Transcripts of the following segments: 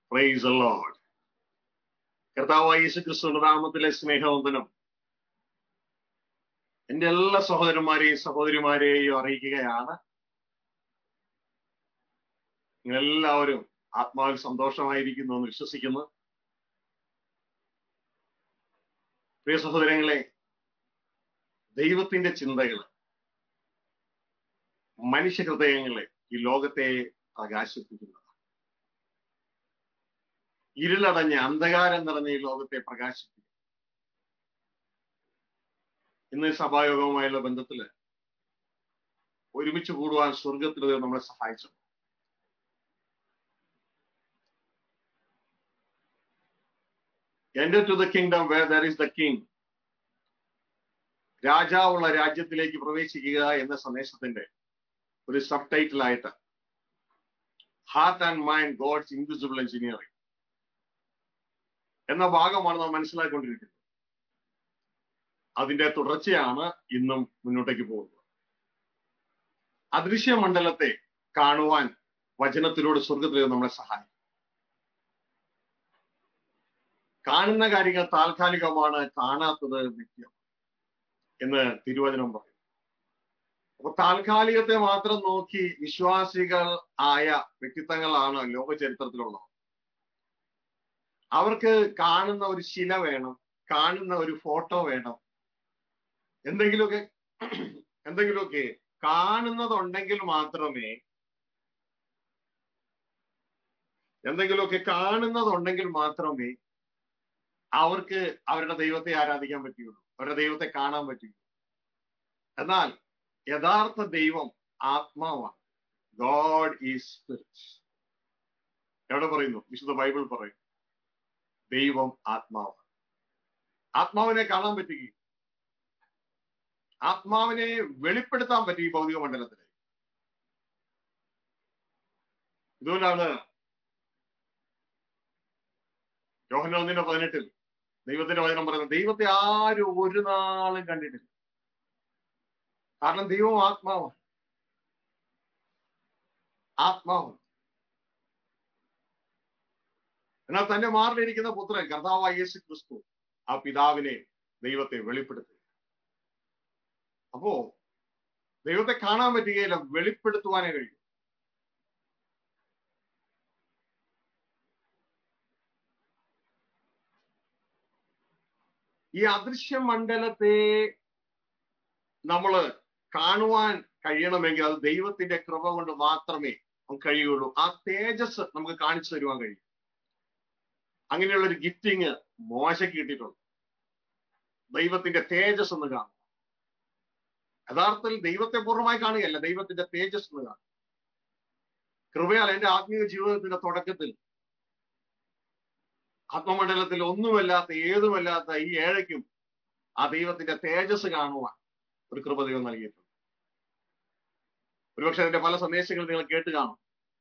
Price load കർത്താവായ യേശു ക്രിസ്തുവിന്റെ നാമത്തിലെ സ്നേഹവന്ദനം എന്റെ എല്ലാ സഹോദരന്മാരെയും സഹോദരിമാരെയും അറിയിക്കുകയാണ് നിങ്ങൾ എല്ലാവരും ആത്മാവിൽ സന്തോഷമായിരിക്കുന്നു എന്ന് വിശ്വസിക്കുന്നു പ്രിയ സഹോദരങ്ങളെ ദൈവത്തിന്റെ ചിന്തകൾ മനുഷ്യ ഹൃദയങ്ങളെ ഈ ലോകത്തെ പ്രകാശിപ്പിക്കുന്നത് ഇരുളടഞ്ഞ അന്ധകാരം നിറഞ്ഞ ഈ ലോകത്തെ പ്രകാശിപ്പിക്കും ഇന്ന് സഭായോഗവുമായുള്ള ബന്ധത്തില് ഒരുമിച്ച് കൂടുവാൻ സ്വർഗത്തിൽ ദൈവം നമ്മളെ സഹായിച്ചു enter to the kingdom where there is the king രാജാവുള്ള രാജ്യത്തിലേക്ക് പ്രവേശിക്കുക എന്ന സന്ദേശത്തിന്റെ ഒരു സബ് ടൈറ്റിലായിട്ട് heart and mind God's invisible engineering എന്ന ഭാഗമാണ് നാം മനസ്സിലാക്കിക്കൊണ്ടിരിക്കുന്നത് അതിന്റെ തുടർച്ചയാണ് ഇന്നും മുന്നോട്ടേക്ക് പോകുന്നത് അദൃശ്യ മണ്ഡലത്തെ കാണുവാൻ വചനത്തിലൂടെ സ്വർഗത്തിൽ നമ്മളെ സഹായിക്കും കാണുന്ന കാര്യങ്ങൾ താൽക്കാലികമാണ് കാണാത്തത് നിത്യം എന്ന് തിരുവചനം പറയും അപ്പൊ താൽക്കാലികത്തെ മാത്രം നോക്കി വിശ്വാസികൾ ആയ വ്യക്തിത്വങ്ങളാണ് ലോക ചരിത്രത്തിലുള്ളത് അവർക്ക് കാണുന്ന ഒരു ശില വേണം കാണുന്ന ഒരു ഫോട്ടോ വേണം എന്തെങ്കിലുമൊക്കെ എന്തെങ്കിലുമൊക്കെ കാണുന്നതുണ്ടെങ്കിൽ മാത്രമേ എന്തെങ്കിലുമൊക്കെ കാണുന്നതുണ്ടെങ്കിൽ മാത്രമേ അവർക്ക് അവരുടെ ദൈവത്തെ ആരാധിക്കാൻ പറ്റുകയുള്ളൂ അവരുടെ ദൈവത്തെ കാണാൻ പറ്റുകയുള്ളൂ എന്നാൽ യഥാർത്ഥ ദൈവം ആത്മാവാണ് ഗോഡ് ഈസ് സ്പിരിറ്റ് എവിടെ പറയുന്നു വിശുദ്ധ ബൈബിൾ പറയും ദൈവം ആത്മാവാണ് ആത്മാവിനെ കാണാൻ പറ്റുകയും ആത്മാവിനെ വെളിപ്പെടുത്താൻ പറ്റും ഈ ഭൗതിക മണ്ഡലത്തിൽ ഇതുകൊണ്ടാണ് യോഹനൊന്നിന്റെ പതിനെട്ടിൽ ദൈവത്തിന്റെ വചനം പറയുന്നത് ദൈവത്തെ ആരും ഒരു നാളും കണ്ടിട്ടില്ല കാരണം ദൈവം ആത്മാവാണ് ആത്മാവാണ് എന്നാൽ തന്റെ മാറിലിരിക്കുന്ന പുത്രൻ കർത്താവായ യേശു ക്രിസ്തു ആ പിതാവിനെ ദൈവത്തെ വെളിപ്പെടുത്തുക അപ്പോ ദൈവത്തെ കാണാൻ പറ്റുകയില്ല വെളിപ്പെടുത്തുവാനേ കഴിയും ഈ അദൃശ്യ മണ്ഡലത്തെ നമ്മള് കാണുവാൻ കഴിയണമെങ്കിൽ അത് ദൈവത്തിന്റെ കൃപ കൊണ്ട് മാത്രമേ നമുക്ക് കഴിയുള്ളൂ ആ തേജസ് നമുക്ക് കാണിച്ചു തരുവാൻ കഴിയും അങ്ങനെയുള്ള ഒരു ഗിഫ്റ്റിങ് മോശയ്ക്ക് കിട്ടിയിട്ടുണ്ട് ദൈവത്തിന്റെ തേജസ് എന്ന് കാണും യഥാർത്ഥത്തിൽ ദൈവത്തെ പൂർണ്ണമായി കാണുകയല്ല ദൈവത്തിന്റെ തേജസ് എന്ന് കാണും കൃപയാൽ എന്റെ ആത്മീയ ജീവിതത്തിന്റെ തുടക്കത്തിൽ ആത്മമണ്ഡലത്തിൽ ഒന്നുമല്ലാത്ത ഏതുമല്ലാത്ത ഈ ഏഴയ്ക്കും ആ ദൈവത്തിന്റെ തേജസ് കാണുവാൻ ഒരു കൃപ ദൈവം നൽകിയിട്ടുണ്ട് ഒരുപക്ഷെ അതിന്റെ പല സന്ദേശങ്ങൾ നിങ്ങൾ കേട്ട് കാണും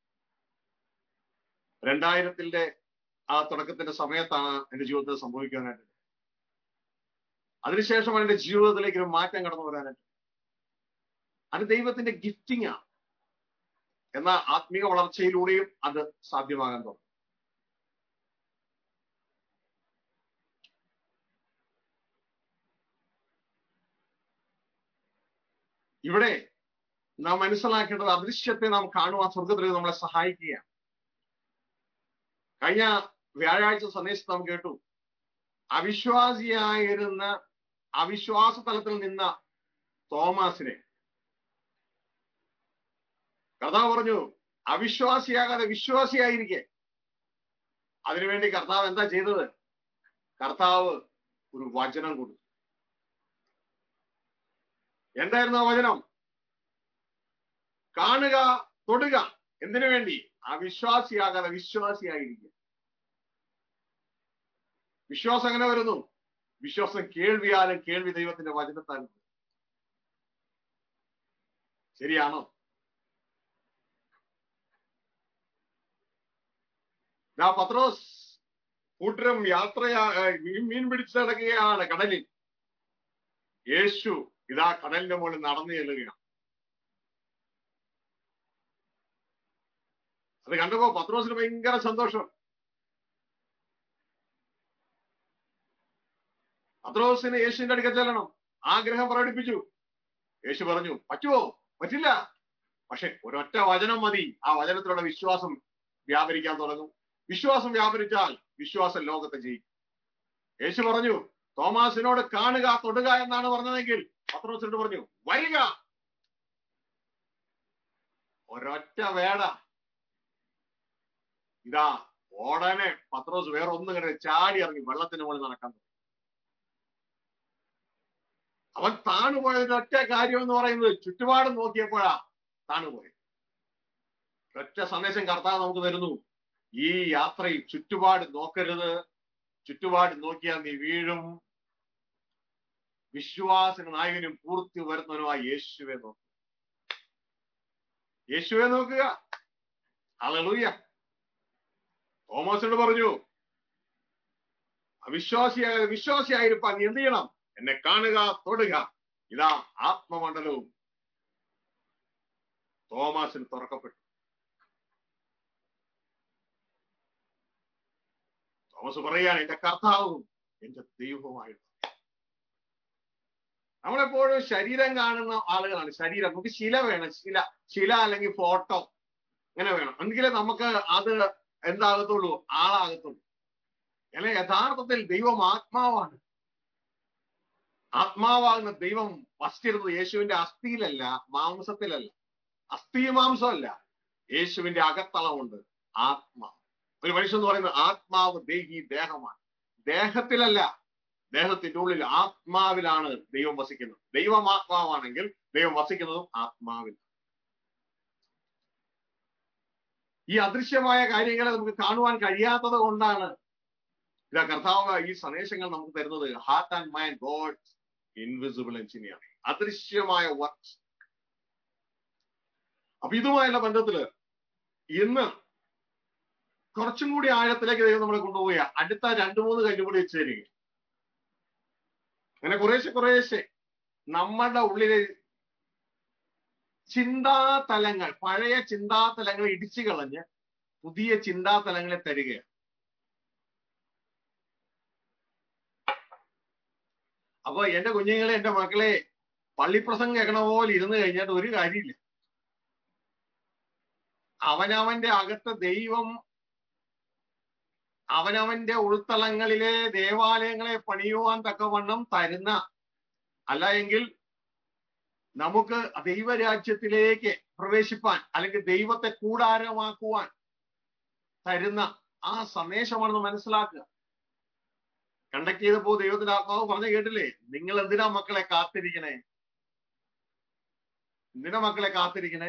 രണ്ടായിരത്തിന്റെ ആ തുടക്കത്തിന്റെ സമയത്താണ് എന്റെ ജീവിതത്തിൽ സംഭവിക്കാനായിട്ട് അതിനുശേഷമാണ് എന്റെ ജീവിതത്തിലേക്ക് ഒരു മാറ്റം കടന്നു വരാനായിട്ട് അത് ദൈവത്തിന്റെ ഗിഫ്റ്റിംഗ് ആണ് എന്ന ആത്മീയ വളർച്ചയിലൂടെയും അത് സാധ്യമാകാൻ തുടങ്ങും ഇവിടെ നാം മനസ്സിലാക്കേണ്ടത് അദൃശ്യത്തെ നാം കാണുവാൻ സ്വർഗത്തിൽ നമ്മളെ സഹായിക്കുകയാണ് കഴിഞ്ഞ വ്യാഴാഴ്ച സന്ദേശത്ത് നാം കേട്ടു അവിശ്വാസിയായിരുന്ന അവിശ്വാസ തലത്തിൽ നിന്ന തോമാസിനെ കർത്താവ് പറഞ്ഞു അവിശ്വാസിയാകാതെ വിശ്വാസിയായിരിക്കെ അതിനുവേണ്ടി കർത്താവ് എന്താ ചെയ്തത് കർത്താവ് ഒരു വചനം കൊടുത്തു എന്തായിരുന്നു ആ വചനം കാണുക തൊടുക എന്തിനു വേണ്ടി അവിശ്വാസിയാകാതെ വിശ്വാസിയായിരിക്കുക വിശ്വാസം എങ്ങനെ വരുന്നു വിശ്വാസം കേൾവിയാലും കേൾവി ദൈവത്തിന്റെ വചനത്താലും ശരിയാണോ ഞാൻ പത്രോസ് കൂട്ടരും യാത്രയാ മീൻ മീൻ പിടിച്ച് നടക്കുകയാണ് കടലിൽ യേശു ഇതാ കടലിന്റെ മുകളിൽ നടന്നു ചെല്ലുകയാണ് അത് കണ്ടപ്പോ പത്രോസിന് ഭയങ്കര സന്തോഷം പത്രോസിന് യേശുവിന്റെ അടുക്കൽ ചെല്ലണം ആഗ്രഹം പ്രകടിപ്പിച്ചു യേശു പറഞ്ഞു പറ്റുമോ പറ്റില്ല പക്ഷെ ഒരൊറ്റ വചനം മതി ആ വചനത്തിലുള്ള വിശ്വാസം വ്യാപരിക്കാൻ തുടങ്ങും വിശ്വാസം വ്യാപരിച്ചാൽ വിശ്വാസം ലോകത്തെ ചെയ്യും യേശു പറഞ്ഞു തോമാസിനോട് കാണുക തൊടുക എന്നാണ് പറഞ്ഞതെങ്കിൽ പത്രോസിനോട് പറഞ്ഞു വരിക ഒരൊറ്റ വേട ഇതാ ഉടനെ പത്രോസ് വേറെ ഒന്നും കണ്ട് ചാടി ഇറങ്ങി വെള്ളത്തിന് മുകളിൽ നടക്കാൻ തുടങ്ങി അവൻ താണുപോയതിന്റെ ഒറ്റ കാര്യം എന്ന് പറയുന്നത് ചുറ്റുപാടും നോക്കിയപ്പോഴാ താണുപോയത് ഒറ്റ സന്ദേശം കർത്താവ് നമുക്ക് തരുന്നു ഈ യാത്രയിൽ ചുറ്റുപാട് നോക്കരുത് ചുറ്റുപാട് നോക്കിയാൽ നീ വീഴും വിശ്വാസ നായകനും പൂർത്തി വരുന്നവനുമായി യേശുവെ നോക്കുക യേശുവെ നോക്കുക അലലൂയ തോമസിനോട് പറഞ്ഞു അവിശ്വാസിയായ വിശ്വാസിയായിരിക്കാൻ നീ എന്ത് ചെയ്യണം എന്നെ കാണുക തൊടുക ഇതാ ആത്മമണ്ഡലവും തോമാസിന് തുറക്കപ്പെട്ടു തോമസ് പറയാണ് എന്റെ കർത്താവും എന്റെ ദൈവവുമായിരുന്നു നമ്മളെപ്പോഴും ശരീരം കാണുന്ന ആളുകളാണ് ശരീരം നമുക്ക് ശില വേണം ശില ശില അല്ലെങ്കിൽ ഫോട്ടോ അങ്ങനെ വേണം എങ്കിലേ നമുക്ക് അത് എന്താകത്തുള്ളൂ ആളാകത്തുള്ളൂ അല്ലെ യഥാർത്ഥത്തിൽ ദൈവം ആത്മാവാണ് ആത്മാവാകുന്ന ദൈവം വസിച്ചിരുന്നത് യേശുവിന്റെ അസ്ഥിയിലല്ല മാംസത്തിലല്ല അസ്ഥി മാംസമല്ല യേശുവിന്റെ അകത്തളമുണ്ട് ആത്മാവ് ഒരു മനുഷ്യൻ എന്ന് പറയുന്നത് ആത്മാവ് ദേഹി ദേഹമാണ് ദേഹത്തിലല്ല ദേഹത്തിന്റെ ഉള്ളിൽ ആത്മാവിലാണ് ദൈവം വസിക്കുന്നത് ദൈവം ആത്മാവാണെങ്കിൽ ദൈവം വസിക്കുന്നതും ആത്മാവിൽ ഈ അദൃശ്യമായ കാര്യങ്ങളെ നമുക്ക് കാണുവാൻ കഴിയാത്തത് കൊണ്ടാണ് ഇതാ കർത്താവ് ഈ സന്ദേശങ്ങൾ നമുക്ക് തരുന്നത് heart and mind God invisible engineering അദൃശ്യമായ വർക്ക് അപ്പൊ ഇതുമായുള്ള ബന്ധത്തില് ഇന്ന് കുറച്ചും കൂടി ആഴത്തിലേക്ക് ദൈവം നമ്മളെ കൊണ്ടുപോവുക അടുത്ത രണ്ടു മൂന്ന് കല്ലുകൂടി വെച്ച് തരിക അങ്ങനെ കുറേശ്ശെ കുറേശ്ശെ നമ്മുടെ ഉള്ളിലെ ചിന്താതലങ്ങൾ പഴയ ചിന്താതലങ്ങൾ ഇടിച്ചു കളഞ്ഞ് പുതിയ ചിന്താതലങ്ങളെ തരികയാണ് അപ്പൊ എന്റെ കുഞ്ഞുങ്ങളെ എന്റെ മക്കളെ പള്ളിപ്രസംഗം കേൾക്കണ പോലെ ഇരുന്ന് കഴിഞ്ഞിട്ട് ഒരു കാര്യമില്ല അവനവന്റെ അകത്ത് ദൈവം അവനവന്റെ ഉൾത്തളങ്ങളിലെ ദേവാലയങ്ങളെ പണിയുവാൻ തക്കവണ്ണം തരുന്ന അല്ല എങ്കിൽ നമുക്ക് ദൈവരാജ്യത്തിലേക്ക് പ്രവേശിപ്പാൻ അല്ലെങ്കിൽ ദൈവത്തെ കൂടാരമാക്കുവാൻ തരുന്ന ആ സന്ദേശമാണെന്ന് മനസ്സിലാക്കുക കണ്ടക്ട് ചെയ്തപ്പോ ദൈവത്തിന്റെ ആത്മാവ് പറഞ്ഞു കേട്ടില്ലേ നിങ്ങൾ എന്തിനാ മക്കളെ കാത്തിരിക്കണേ എന്തിനാ മക്കളെ കാത്തിരിക്കണേ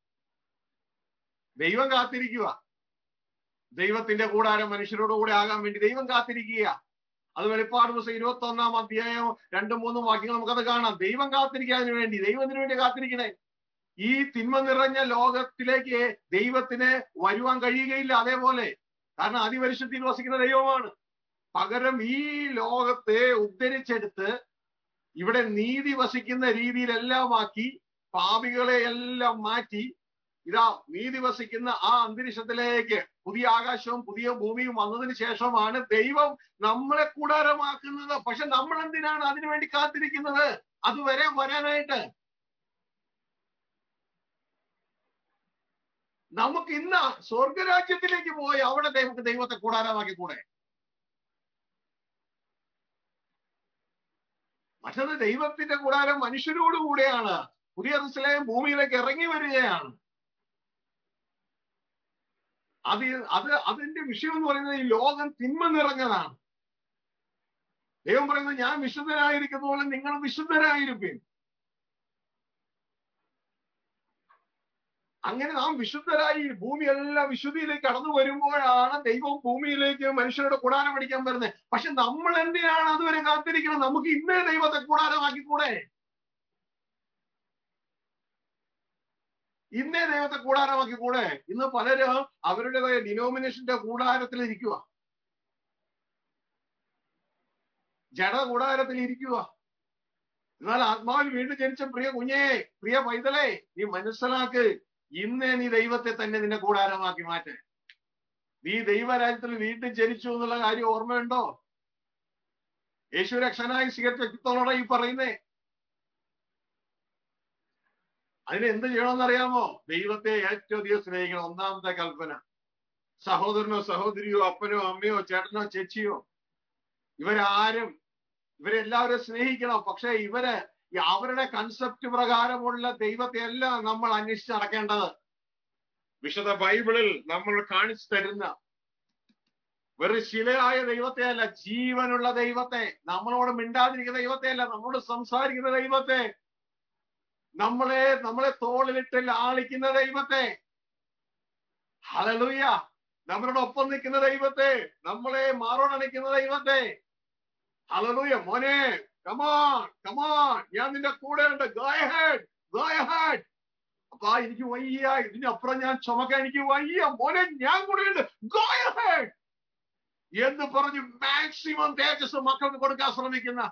ദൈവം കാത്തിരിക്കുക ദൈവത്തിന്റെ കൂടാരം മനുഷ്യരോട് കൂടെ ആകാൻ വേണ്ടി ദൈവം കാത്തിരിക്കുക അത് വെളിപ്പാട് ദിവസം ഇരുപത്തി ഒന്നാം അധ്യായം രണ്ടും മൂന്നും വാക്യങ്ങൾ നമുക്കത് കാണാം ദൈവം കാത്തിരിക്കുക അതിനു വേണ്ടി ദൈവത്തിന് വേണ്ടി കാത്തിരിക്കണേ ഈ തിന്മ നിറഞ്ഞ ലോകത്തിലേക്ക് ദൈവത്തിന് വരുവാൻ കഴിയുകയില്ല അതേപോലെ കാരണം അതിപരിശുദ്ധിയിൽ വസിക്കുന്ന ദൈവമാണ് പകരം ഈ ലോകത്തെ ഉദ്ധരിച്ചെടുത്ത് ഇവിടെ നീതി വസിക്കുന്ന രീതിയിലെല്ലാം ആക്കി പാപികളെ എല്ലാം മാറ്റി ഇതാ നീതി വസിക്കുന്ന ആ അന്തരീക്ഷത്തിലേക്ക് പുതിയ ആകാശവും പുതിയ ഭൂമിയും വന്നതിന് ശേഷമാണ് ദൈവം നമ്മളെ കൂടാരമാക്കുന്നത് പക്ഷെ നമ്മൾ എന്തിനാണ് അതിനു വേണ്ടി കാത്തിരിക്കുന്നത് അതുവരെ വരാനായിട്ട് നമുക്ക് ഇന്ന് സ്വർഗരാജ്യത്തിലേക്ക് പോയി അവിടെ നമുക്ക് ദൈവത്തെ കൂടാരമാക്കി കൂടെ മറ്റത് ദൈവത്തിന്റെ കൂടാരം മനുഷ്യരോട് കൂടെയാണ് പുതിയ റിസ്ലേം ഭൂമിയിലേക്ക് ഇറങ്ങി വരികയാണ് അത് അത് അതിന്റെ വിഷയം എന്ന് പറയുന്നത് ഈ ലോകം തിന്മ നിറഞ്ഞതാണ് ദൈവം പറയുന്നത് ഞാൻ വിശുദ്ധനായിരിക്കുന്ന പോലെ നിങ്ങൾ വിശുദ്ധരായിരിക്കും അങ്ങനെ നാം വിശുദ്ധരായി ഭൂമിയെല്ലാം വിശുദ്ധിയിലേക്ക് കടന്നു വരുമ്പോഴാണ് ദൈവം ഭൂമിയിലേക്ക് മനുഷ്യരുടെ കൂടാരം അടിക്കാൻ വരുന്നത് പക്ഷെ നമ്മൾ എന്തിനാണ് അതുവരെ കാത്തിരിക്കണം നമുക്ക് ഇന്നേ ദൈവത്തെ കൂടാരമാക്കിക്കൂടെ ഇന്നേ ദൈവത്തെ കൂടാരമാക്കി കൂടെ ഇന്ന് പലരും അവരുടേതായ ഡിനോമിനേഷന്റെ കൂടാരത്തിൽ ഇരിക്കുക ജഡ കൂടാരത്തിൽ ഇരിക്കുക എന്നാൽ ആത്മാവിൽ വീണ്ടും ജനിച്ച പ്രിയ കുഞ്ഞേ പ്രിയ പൈതലേ നീ മനസ്സിലാക്ക് ഇന്നേ നീ ദൈവത്തെ തന്നെ നിന്റെ കൂടാരമാക്കി മാറ്റേ നീ ദൈവരാജ്യത്തിൽ വീണ്ടും ജനിച്ചു എന്നുള്ള കാര്യം ഓർമ്മയുണ്ടോ യേശു രക്ഷനായി സ്വീകരിച്ച വ്യക്തിത്വങ്ങളോടെ ഈ പറയുന്നേ അതിന് എന്ത് ചെയ്യണമെന്ന് അറിയാമോ ദൈവത്തെ ഏറ്റവും അധികം സ്നേഹിക്കണം ഒന്നാമത്തെ കൽപ്പന സഹോദരനോ സഹോദരിയോ അപ്പനോ അമ്മയോ ചേട്ടനോ ചേച്ചിയോ ഇവരാരും ഇവരെല്ലാവരും സ്നേഹിക്കണം പക്ഷെ ഇവര് ഈ അവരുടെ കൺസെപ്റ്റ് പ്രകാരമുള്ള ദൈവത്തെ അല്ല നമ്മൾ അന്വേഷിച്ച് നടക്കേണ്ടത് വിശുദ്ധ ബൈബിളിൽ നമ്മൾ കാണിച്ചു തരുന്ന വെറും ശിലയായ ദൈവത്തെ അല്ല ജീവനുള്ള ദൈവത്തെ നമ്മളോട് മിണ്ടാതിരിക്കുന്ന ദൈവത്തെ അല്ല നമ്മളോട് സംസാരിക്കുന്ന ദൈവത്തെ നമ്മളെ നമ്മളെ തോളിലിട്ട് ലാളിക്കുന്ന ദൈവത്തെ ഹലലുയ നമ്മളോട് ഒപ്പം നിൽക്കുന്ന ദൈവത്തെ നമ്മളെ മാറോടണിക്കുന്ന ദൈവത്തെ ഹലലുയ മോനെ കമാൺ കമാൺ ഞാൻ നിന്റെ കൂടെ ഉണ്ട് ഗോയഹെഡ് ഗോയഹെഡ് അപ്പൊ എനിക്ക് വയ്യ ഇതിനപ്പുറം ഞാൻ ചുമക്കാൻ എനിക്ക് വയ്യ മോനെ ഞാൻ കൂടെ ഉണ്ട് ഗോയഹെഡ് എന്ന് പറഞ്ഞ് മാക്സിമം തേജസ് മക്കൾക്ക് കൊടുക്കാൻ ശ്രമിക്കുന്ന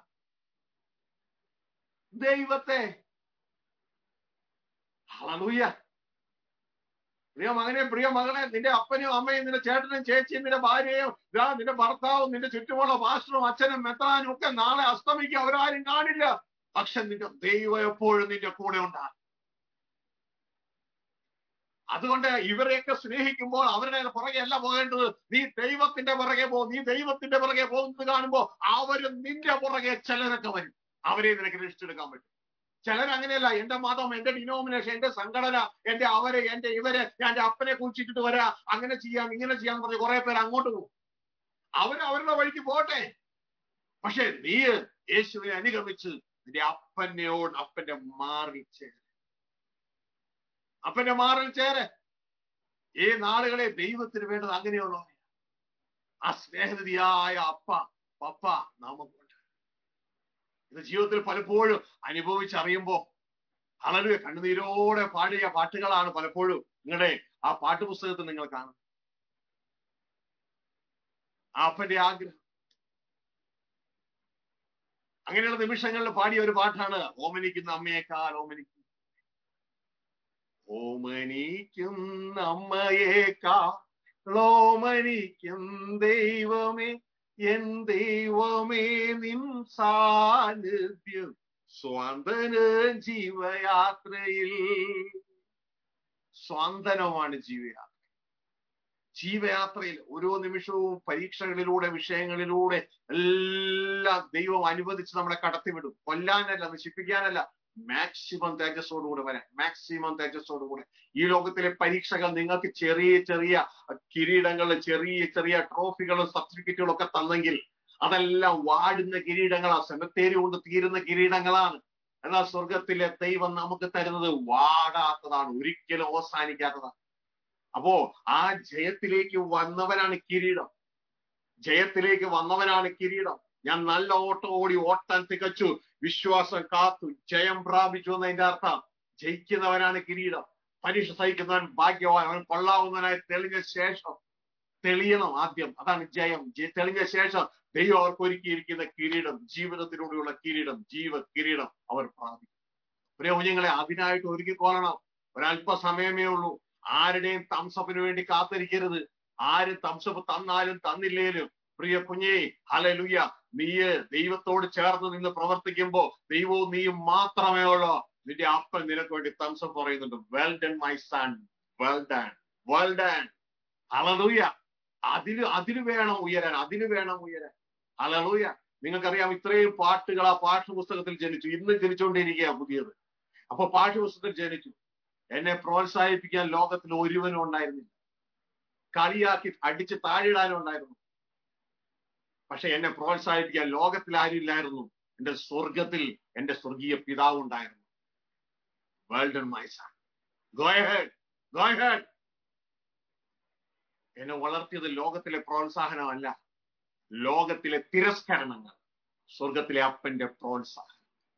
ദൈവത്തെ ഹലലൂയ പ്രിയ മകനെ പ്രിയ മകളെ നിന്റെ അപ്പനും അമ്മയും നിന്റെ ചേട്ടനും ചേച്ചിയും നിന്റെ ഭാര്യയും ഇതാ നിന്റെ ഭർത്താവും നിന്റെ ചുറ്റുമുള്ള മാസ്റ്ററും അച്ഛനും മെത്രാനും ഒക്കെ നാളെ അസ്തമിക്കും അവരാരും കാണില്ല പക്ഷെ നിന്റെ ദൈവം എപ്പോഴും നിന്റെ കൂടെ ഉണ്ടാകും അതുകൊണ്ട് ഇവരെയൊക്കെ സ്നേഹിക്കുമ്പോൾ അവരുടെ പുറകെ അല്ല പോകേണ്ടത് നീ ദൈവത്തിന്റെ പുറകെ പോകും നീ ദൈവത്തിന്റെ പുറകെ പോകുന്നത് കാണുമ്പോൾ അവരും നിന്റെ പുറകെ ചിലരൊക്കെ വരും അവരെ നിനക്ക് രക്ഷിച്ചെടുക്കാൻ പറ്റും ചിലർ അങ്ങനെയല്ല എന്റെ മതം എന്റെ ഡിനോമിനേഷൻ എന്റെ സംഘടന എന്റെ അവര് എന്റെ ഇവര് ഞാൻ എന്റെ അപ്പനെ കുറിച്ചിട്ട് വരാ അങ്ങനെ ചെയ്യാം ഇങ്ങനെ ചെയ്യാന്ന് പറഞ്ഞ് കുറെ പേര് അങ്ങോട്ട് പോകും അവര് അവരുടെ വഴിക്ക് പോട്ടെ പക്ഷെ നീ യേശുവിനെ അനുഗമിച്ച് നിന്റെ അപ്പനെയോട് അപ്പന്റെ മാറി ചേര് അപ്പന്റെ മാറിൽ ചേര് ഈ നാളുകളെ ദൈവത്തിന് വേണ്ടത് അങ്ങനെയുള്ള ആ സ്നേഹനിധിയായ അപ്പ പപ്പ നമുക്കുണ്ട് ഇത് ജീവിതത്തിൽ പലപ്പോഴും അനുഭവിച്ചറിയുമ്പോ വളരെ കണ്ണുനീരോടെ പാടിയ പാട്ടുകളാണ് പലപ്പോഴും നിങ്ങളുടെ ആ പാട്ടുപുസ്തകത്തിൽ നിങ്ങൾ കാണുന്നത് ആ അപ്പന്റെ ആഗ്രഹം അങ്ങനെയുള്ള നിമിഷങ്ങളിൽ പാടിയ ഒരു പാട്ടാണ് ഓമനിക്കുന്ന അമ്മയേക്കാൾ ഓമനിക്കും ഓമനിക്കും അമ്മയേക്കാൾ ഓമനിക്കും ദൈവമേ എൻ ദൈവമേ നിൻ സാന്നിധ്യം സ്വാന്തന ജീവയാത്രയിൽ സ്വാന്തനമാണ് ജീവയാത്ര ജീവയാത്രയിൽ ഓരോ നിമിഷവും പരീക്ഷകളിലൂടെ വിഷയങ്ങളിലൂടെ എല്ലാം ദൈവം അനുവദിച്ച് നമ്മളെ കടത്തിവിടും കൊല്ലാനല്ല നശിപ്പിക്കാനല്ല മാക്സിമം തേജസ്സോടുകൂടെ വരാൻ മാക്സിമം തേജസ്സോടുകൂടെ ഈ ലോകത്തിലെ പരീക്ഷകൾ നിങ്ങൾക്ക് ചെറിയ ചെറിയ കിരീടങ്ങൾ ചെറിയ ചെറിയ ട്രോഫികളും സർട്ടിഫിക്കറ്റുകളും ഒക്കെ തന്നെങ്കിൽ അതെല്ലാം വാടുന്ന കിരീടങ്ങളാണ് സെമത്തേരി കൊണ്ട് തീരുന്ന കിരീടങ്ങളാണ് എന്നാൽ സ്വർഗത്തിലെ ദൈവം നമുക്ക് തരുന്നത് വാടാത്തതാണ് ഒരിക്കലും അവസാനിക്കാത്തതാണ് അപ്പോ ആ ജയത്തിലേക്ക് വന്നവനാണ് കിരീടം ജയത്തിലേക്ക് വന്നവനാണ് കിരീടം ഞാൻ നല്ല ഓട്ടം ഓടി ഓട്ടാൻ തികച്ചു വിശ്വാസം കാത്തു ജയം പ്രാപിച്ചു എന്നതിന്റെ അർത്ഥം ജയിക്കുന്നവനാണ് കിരീടം പരീക്ഷ സഹിക്കുന്നവൻ ഭാഗ്യവാൻ അവൻ കൊള്ളാവുന്നവനായി തെളിഞ്ഞ ശേഷം തെളിയണം ആദ്യം അതാണ് ജയം തെളിഞ്ഞ ശേഷം ദൈവം അവർക്ക് ഒരുക്കിയിരിക്കുന്ന കിരീടം ജീവിതത്തിലൂടെയുള്ള കിരീടം ജീവ കിരീടം അവർ പ്രാപിക്കും പ്രിയ കുഞ്ഞുങ്ങളെ അതിനായിട്ട് ഒരുക്കിക്കൊള്ളണം ഒരല്പ സമയമേ ഉള്ളൂ ആരുടെയും തംസപ്പിന് വേണ്ടി കാത്തിരിക്കരുത് ആരും തംസപ്പ് തന്നാലും തന്നില്ലേലും പ്രിയ കുഞ്ഞേ ഹലലുയ്യ നീ ദൈവത്തോട് ചേർന്ന് നിന്ന് പ്രവർത്തിക്കുമ്പോ ദൈവവും നീയും മാത്രമേ ഉള്ളൂ നിന്റെ അപ്പൻ നിനക്ക് വേണ്ടി തംസം പറയുന്നുണ്ട് well done my son well done well done hallelujah അതിന് അതിന് വേണം ഉയരാൻ അതിന് വേണം ഉയരാൻ ഹലലൂയ നിങ്ങൾക്കറിയാം ഇത്രയും പാട്ടുകൾ ആ പാഠ്യപുസ്തകത്തിൽ ജനിച്ചു ഇന്ന് ജനിച്ചുകൊണ്ടിരിക്കുക പുതിയത് അപ്പൊ പാഠ്യപുസ്തകത്തിൽ ജനിച്ചു എന്നെ പ്രോത്സാഹിപ്പിക്കാൻ ലോകത്തിൽ ഒരുവനും ഉണ്ടായിരുന്നില്ല കളിയാക്കി അടിച്ച് താഴിടാനും ഉണ്ടായിരുന്നു പക്ഷെ എന്നെ പ്രോത്സാഹിപ്പിക്കാൻ ലോകത്തിൽ ആരുമില്ലായിരുന്നു എന്റെ സ്വർഗത്തിൽ എന്റെ സ്വർഗീയ പിതാവ് ഉണ്ടായിരുന്നു world my son go ahead go ahead എന്നെ വളർത്തിയത് ലോകത്തിലെ പ്രോത്സാഹനമല്ല ലോകത്തിലെ തിരസ്കരണങ്ങൾ സ്വർഗത്തിലെ അപ്പന്റെ പ്രോത്സാഹനം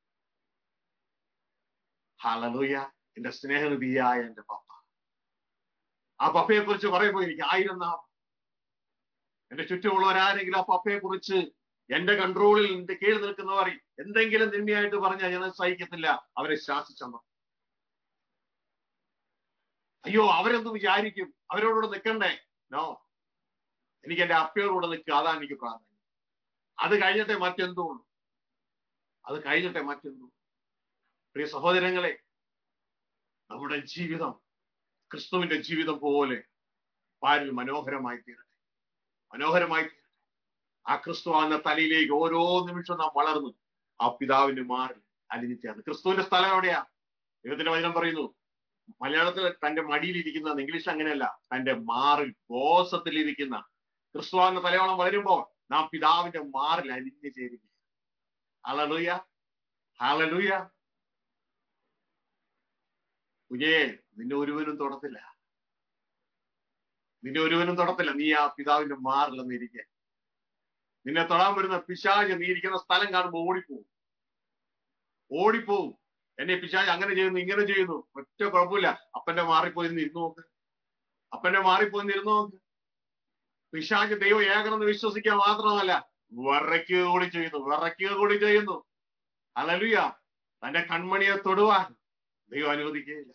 ഹലലുയ എന്റെ സ്നേഹനിധിയായ എന്റെ പപ്പ ആ പപ്പയെ കുറിച്ച് പറയുമ്പോൾ എനിക്ക് ആയിരം നാം എന്റെ ചുറ്റുമുള്ളവരാരെങ്കിലും ആ പപ്പയെ കുറിച്ച് എന്റെ കൺട്രോളിൽ എന്റെ കീഴിൽ നിൽക്കുന്നവർ എന്തെങ്കിലും നിന്മയായിട്ട് പറഞ്ഞാൽ ഞാൻ സഹിക്കത്തില്ല അവരെ ശാസിച്ചമ്മ അയ്യോ അവരെന്ത് വിചാരിക്കും അവരോടുകൂടെ നിൽക്കണ്ടേ നോ എനിക്ക് എന്റെ അപ്പയോടുകൂടെ നിൽക്കുക അതാണ് എനിക്ക് പ്രാധാന്യം അത് കഴിഞ്ഞിട്ടേ മറ്റെന്തോ ഉള്ളൂ അത് കഴിഞ്ഞിട്ടേ മറ്റെന്തോ പ്രിയ സഹോദരങ്ങളെ നമ്മുടെ ജീവിതം ക്രിസ്തുവിന്റെ ജീവിതം പോലെ പാരിൽ മനോഹരമായി തീരട്ടെ മനോഹരമായി തീരട്ടെ ആ ക്രിസ്തു എന്ന തലയിലേക്ക് ഓരോ നിമിഷവും നാം വളർന്ന് ആ പിതാവിന്റെ മാറിൽ അലിഞ്ഞിട്ടാണ് ക്രിസ്തുവിന്റെ സ്ഥലം എവിടെയാ ദൈവത്തിന്റെ വചനം പറയുന്നു മലയാളത്തിൽ തന്റെ മടിയിലിരിക്കുന്ന ഇംഗ്ലീഷ് അങ്ങനെയല്ല തന്റെ മാറിൽ ബോസത്തിലിരിക്കുന്ന ക്രിസ്തു എന്ന തലയോളം വളരുമ്പോൾ നാം പിതാവിന്റെ മാറിൽ അലിഞ്ഞു ചേരുക ഹലലൂയ ഹലലൂയ കുഞ്ഞേ നിന്നെ ഒരുവനും തൊടത്തില്ല നിന്നെ ഒരുവനും തൊടത്തില്ല നീ ആ പിതാവിന്റെ മാറിലെന്ന് ഇരിക്കുക നിന്നെ തൊടാൻ വരുന്ന പിശാജ് നീ ഇരിക്കുന്ന സ്ഥലം കാണുമ്പോൾ ഓടിപ്പോവും ഓടിപ്പോവും എന്നെ പിശാജ് അങ്ങനെ ചെയ്യുന്നു ഇങ്ങനെ ചെയ്യുന്നു ഒറ്റ കുഴപ്പമില്ല അപ്പന്റെ മാറിപ്പോയി ഇരുന്ന് നോക്ക് അപ്പന്റെ മാറിപ്പോയി ഇരുന്ന് നോക്ക് പിശാജ് ദൈവം ഏകനെന്ന് വിശ്വസിക്കുക മാത്രമല്ല വിറയ്ക്കുക കൂടി ചെയ്യുന്നു വിറയ്ക്കുക കൂടി ചെയ്യുന്നു അലലുയ തന്റെ കൺമണിയെ തൊടുവാൻ ദൈവം അനുവദിക്കുകയില്ല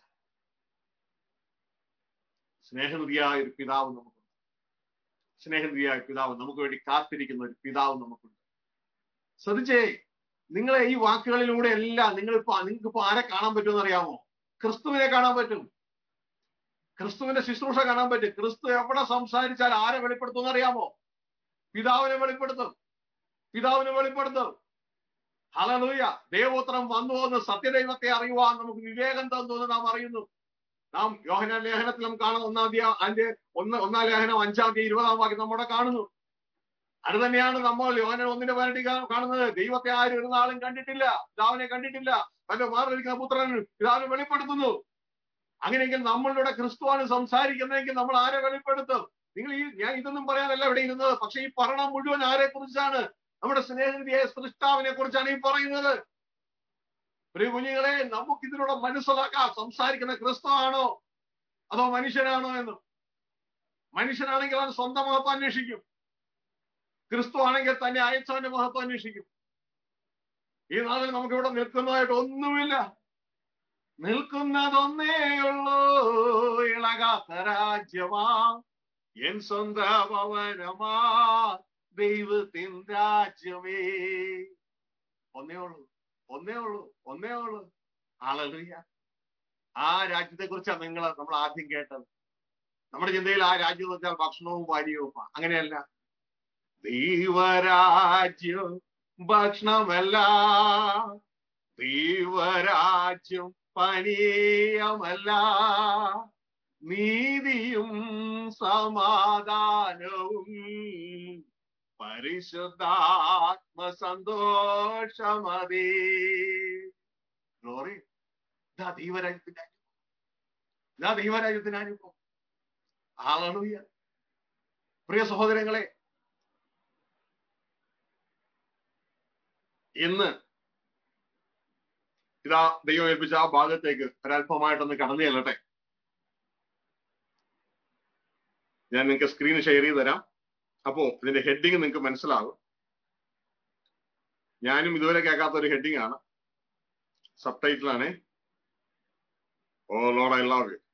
സ്നേഹനിധിയായ ഒരു പിതാവ് നമുക്കുണ്ട് സ്നേഹനിധിയായ പിതാവ് നമുക്ക് വേണ്ടി കാത്തിരിക്കുന്ന ഒരു പിതാവ് നമുക്കുണ്ട് ശ്രദ്ധിച്ചേ നിങ്ങളെ ഈ വാക്കുകളിലൂടെ എല്ലാം നിങ്ങളിപ്പോ നിങ്ങൾക്ക് ഇപ്പൊ ആരെ കാണാൻ പറ്റുമെന്ന് അറിയാമോ ക്രിസ്തുവിനെ കാണാൻ പറ്റും ക്രിസ്തുവിന്റെ ശുശ്രൂഷ കാണാൻ പറ്റും ക്രിസ്തു എവിടെ സംസാരിച്ചാൽ ആരെ വെളിപ്പെടുത്തുമെന്ന് അറിയാമോ പിതാവിനെ വെളിപ്പെടുത്തും പിതാവിനെ വെളിപ്പെടുത്തും ഹലലൂയ ദേവോത്രം വന്നു എന്ന് സത്യദൈവത്തെ അറിയുവാൻ നമുക്ക് വിവേകം തന്നു എന്ന് നാം അറിയുന്നു നാം യോഹന ലേഖനത്തിൽ നാം കാണുന്ന ഒന്നാം തീയ അതിന്റെ ഒന്ന് ഒന്നാം ലേഖനം അഞ്ചാം തീയതി ഇരുപതാം വാക്യം നമ്മുടെ കാണുന്നു അത് തന്നെയാണ് നമ്മൾ യോഹന ഒന്നിന്റെ പതിനെട്ടി കാണുന്നത് ദൈവത്തെ ആരും ഒരു നാളും കണ്ടിട്ടില്ല പിതാവിനെ കണ്ടിട്ടില്ല തന്റെ മാറിയിരിക്കുന്ന പുത്രൻ പിതാവിനെ വെളിപ്പെടുത്തുന്നു അങ്ങനെയെങ്കിൽ നമ്മളിലൂടെ ക്രിസ്തുവാണ് സംസാരിക്കുന്നതെങ്കിൽ നമ്മൾ ആരെ വെളിപ്പെടുത്തും നിങ്ങൾ ഈ ഞാൻ ഇതൊന്നും പറയാനല്ല ഇവിടെ ഇരുന്നത് പക്ഷെ ഈ പറയണം മുഴുവൻ ആരെ കുറിച്ചാണ് നമ്മുടെ സ്നേഹനിധിയായ സൃഷ്ടാവിനെ കുറിച്ചാണ് ഈ പറയുന്നത് പ്രിയ കുഞ്ഞുങ്ങളെ നമുക്ക് ഇതിലൂടെ മനസ്സിലാക്കാം സംസാരിക്കുന്ന ക്രിസ്തു ആണോ അതോ മനുഷ്യനാണോ എന്ന് മനുഷ്യനാണെങ്കിൽ അവൻ സ്വന്തം മഹത്വം അന്വേഷിക്കും ക്രിസ്തു ആണെങ്കിൽ തന്നെ അയച്ചവന്റെ മഹത്വം അന്വേഷിക്കും ഈ നാളിൽ നമുക്ക് ഇവിടെ നിൽക്കുന്നതായിട്ട് ഒന്നുമില്ല നിൽക്കുന്നതൊന്നേ ഉള്ളൂ ഇളകാത്ത രാജ്യമാ എൻ സ്വന്ത ഭവനമാ ദൈവത്തിൻ രാജ്യമേ ഒന്നേ ഉള്ളൂ ഒന്നേ ഉള്ളൂ ഒന്നേ ഉള്ളൂ ആളറിയ ആ രാജ്യത്തെ കുറിച്ചാണ് നിങ്ങൾ നമ്മൾ ആദ്യം കേട്ടത് നമ്മുടെ ചിന്തയിൽ ആ രാജ്യം എന്ന് വെച്ചാൽ ഭക്ഷണവും പാനീയവും അങ്ങനെയല്ല ദൈവരാജ്യം ഭക്ഷണമല്ല ദൈവരാജ്യം പനീയമല്ല നീതിയും സമാധാനവും പരിശുദ്ധാത്മ സന്തോഷമതേ ഗ്ലോറി ഇതാ ദൈവരാജ്യത്തിന്റെ അനുഭവം ഇതാ ദൈവരാജ്യത്തിന്റെ അനുഭവം ആളണുയ പ്രിയ സഹോദരങ്ങളെ ഇന്ന് ഇതാ ദൈവം ഏൽപ്പിച്ച ആ ഭാഗത്തേക്ക് ഒരല്പമായിട്ടൊന്ന് കടന്നു ചെല്ലട്ടെ ഞാൻ നിങ്ങൾക്ക് സ്ക്രീൻ ഷെയർ ചെയ്ത് തരാം അപ്പോ ഇതിന്റെ ഹെഡിങ് നിങ്ങൾക്ക് മനസ്സിലാകും ഞാനും ഇതുവരെ കേൾക്കാത്ത ഒരു ഹെഡിങ് ആണ് സബ് ടൈറ്റിൽ ആണ് O Lord I love you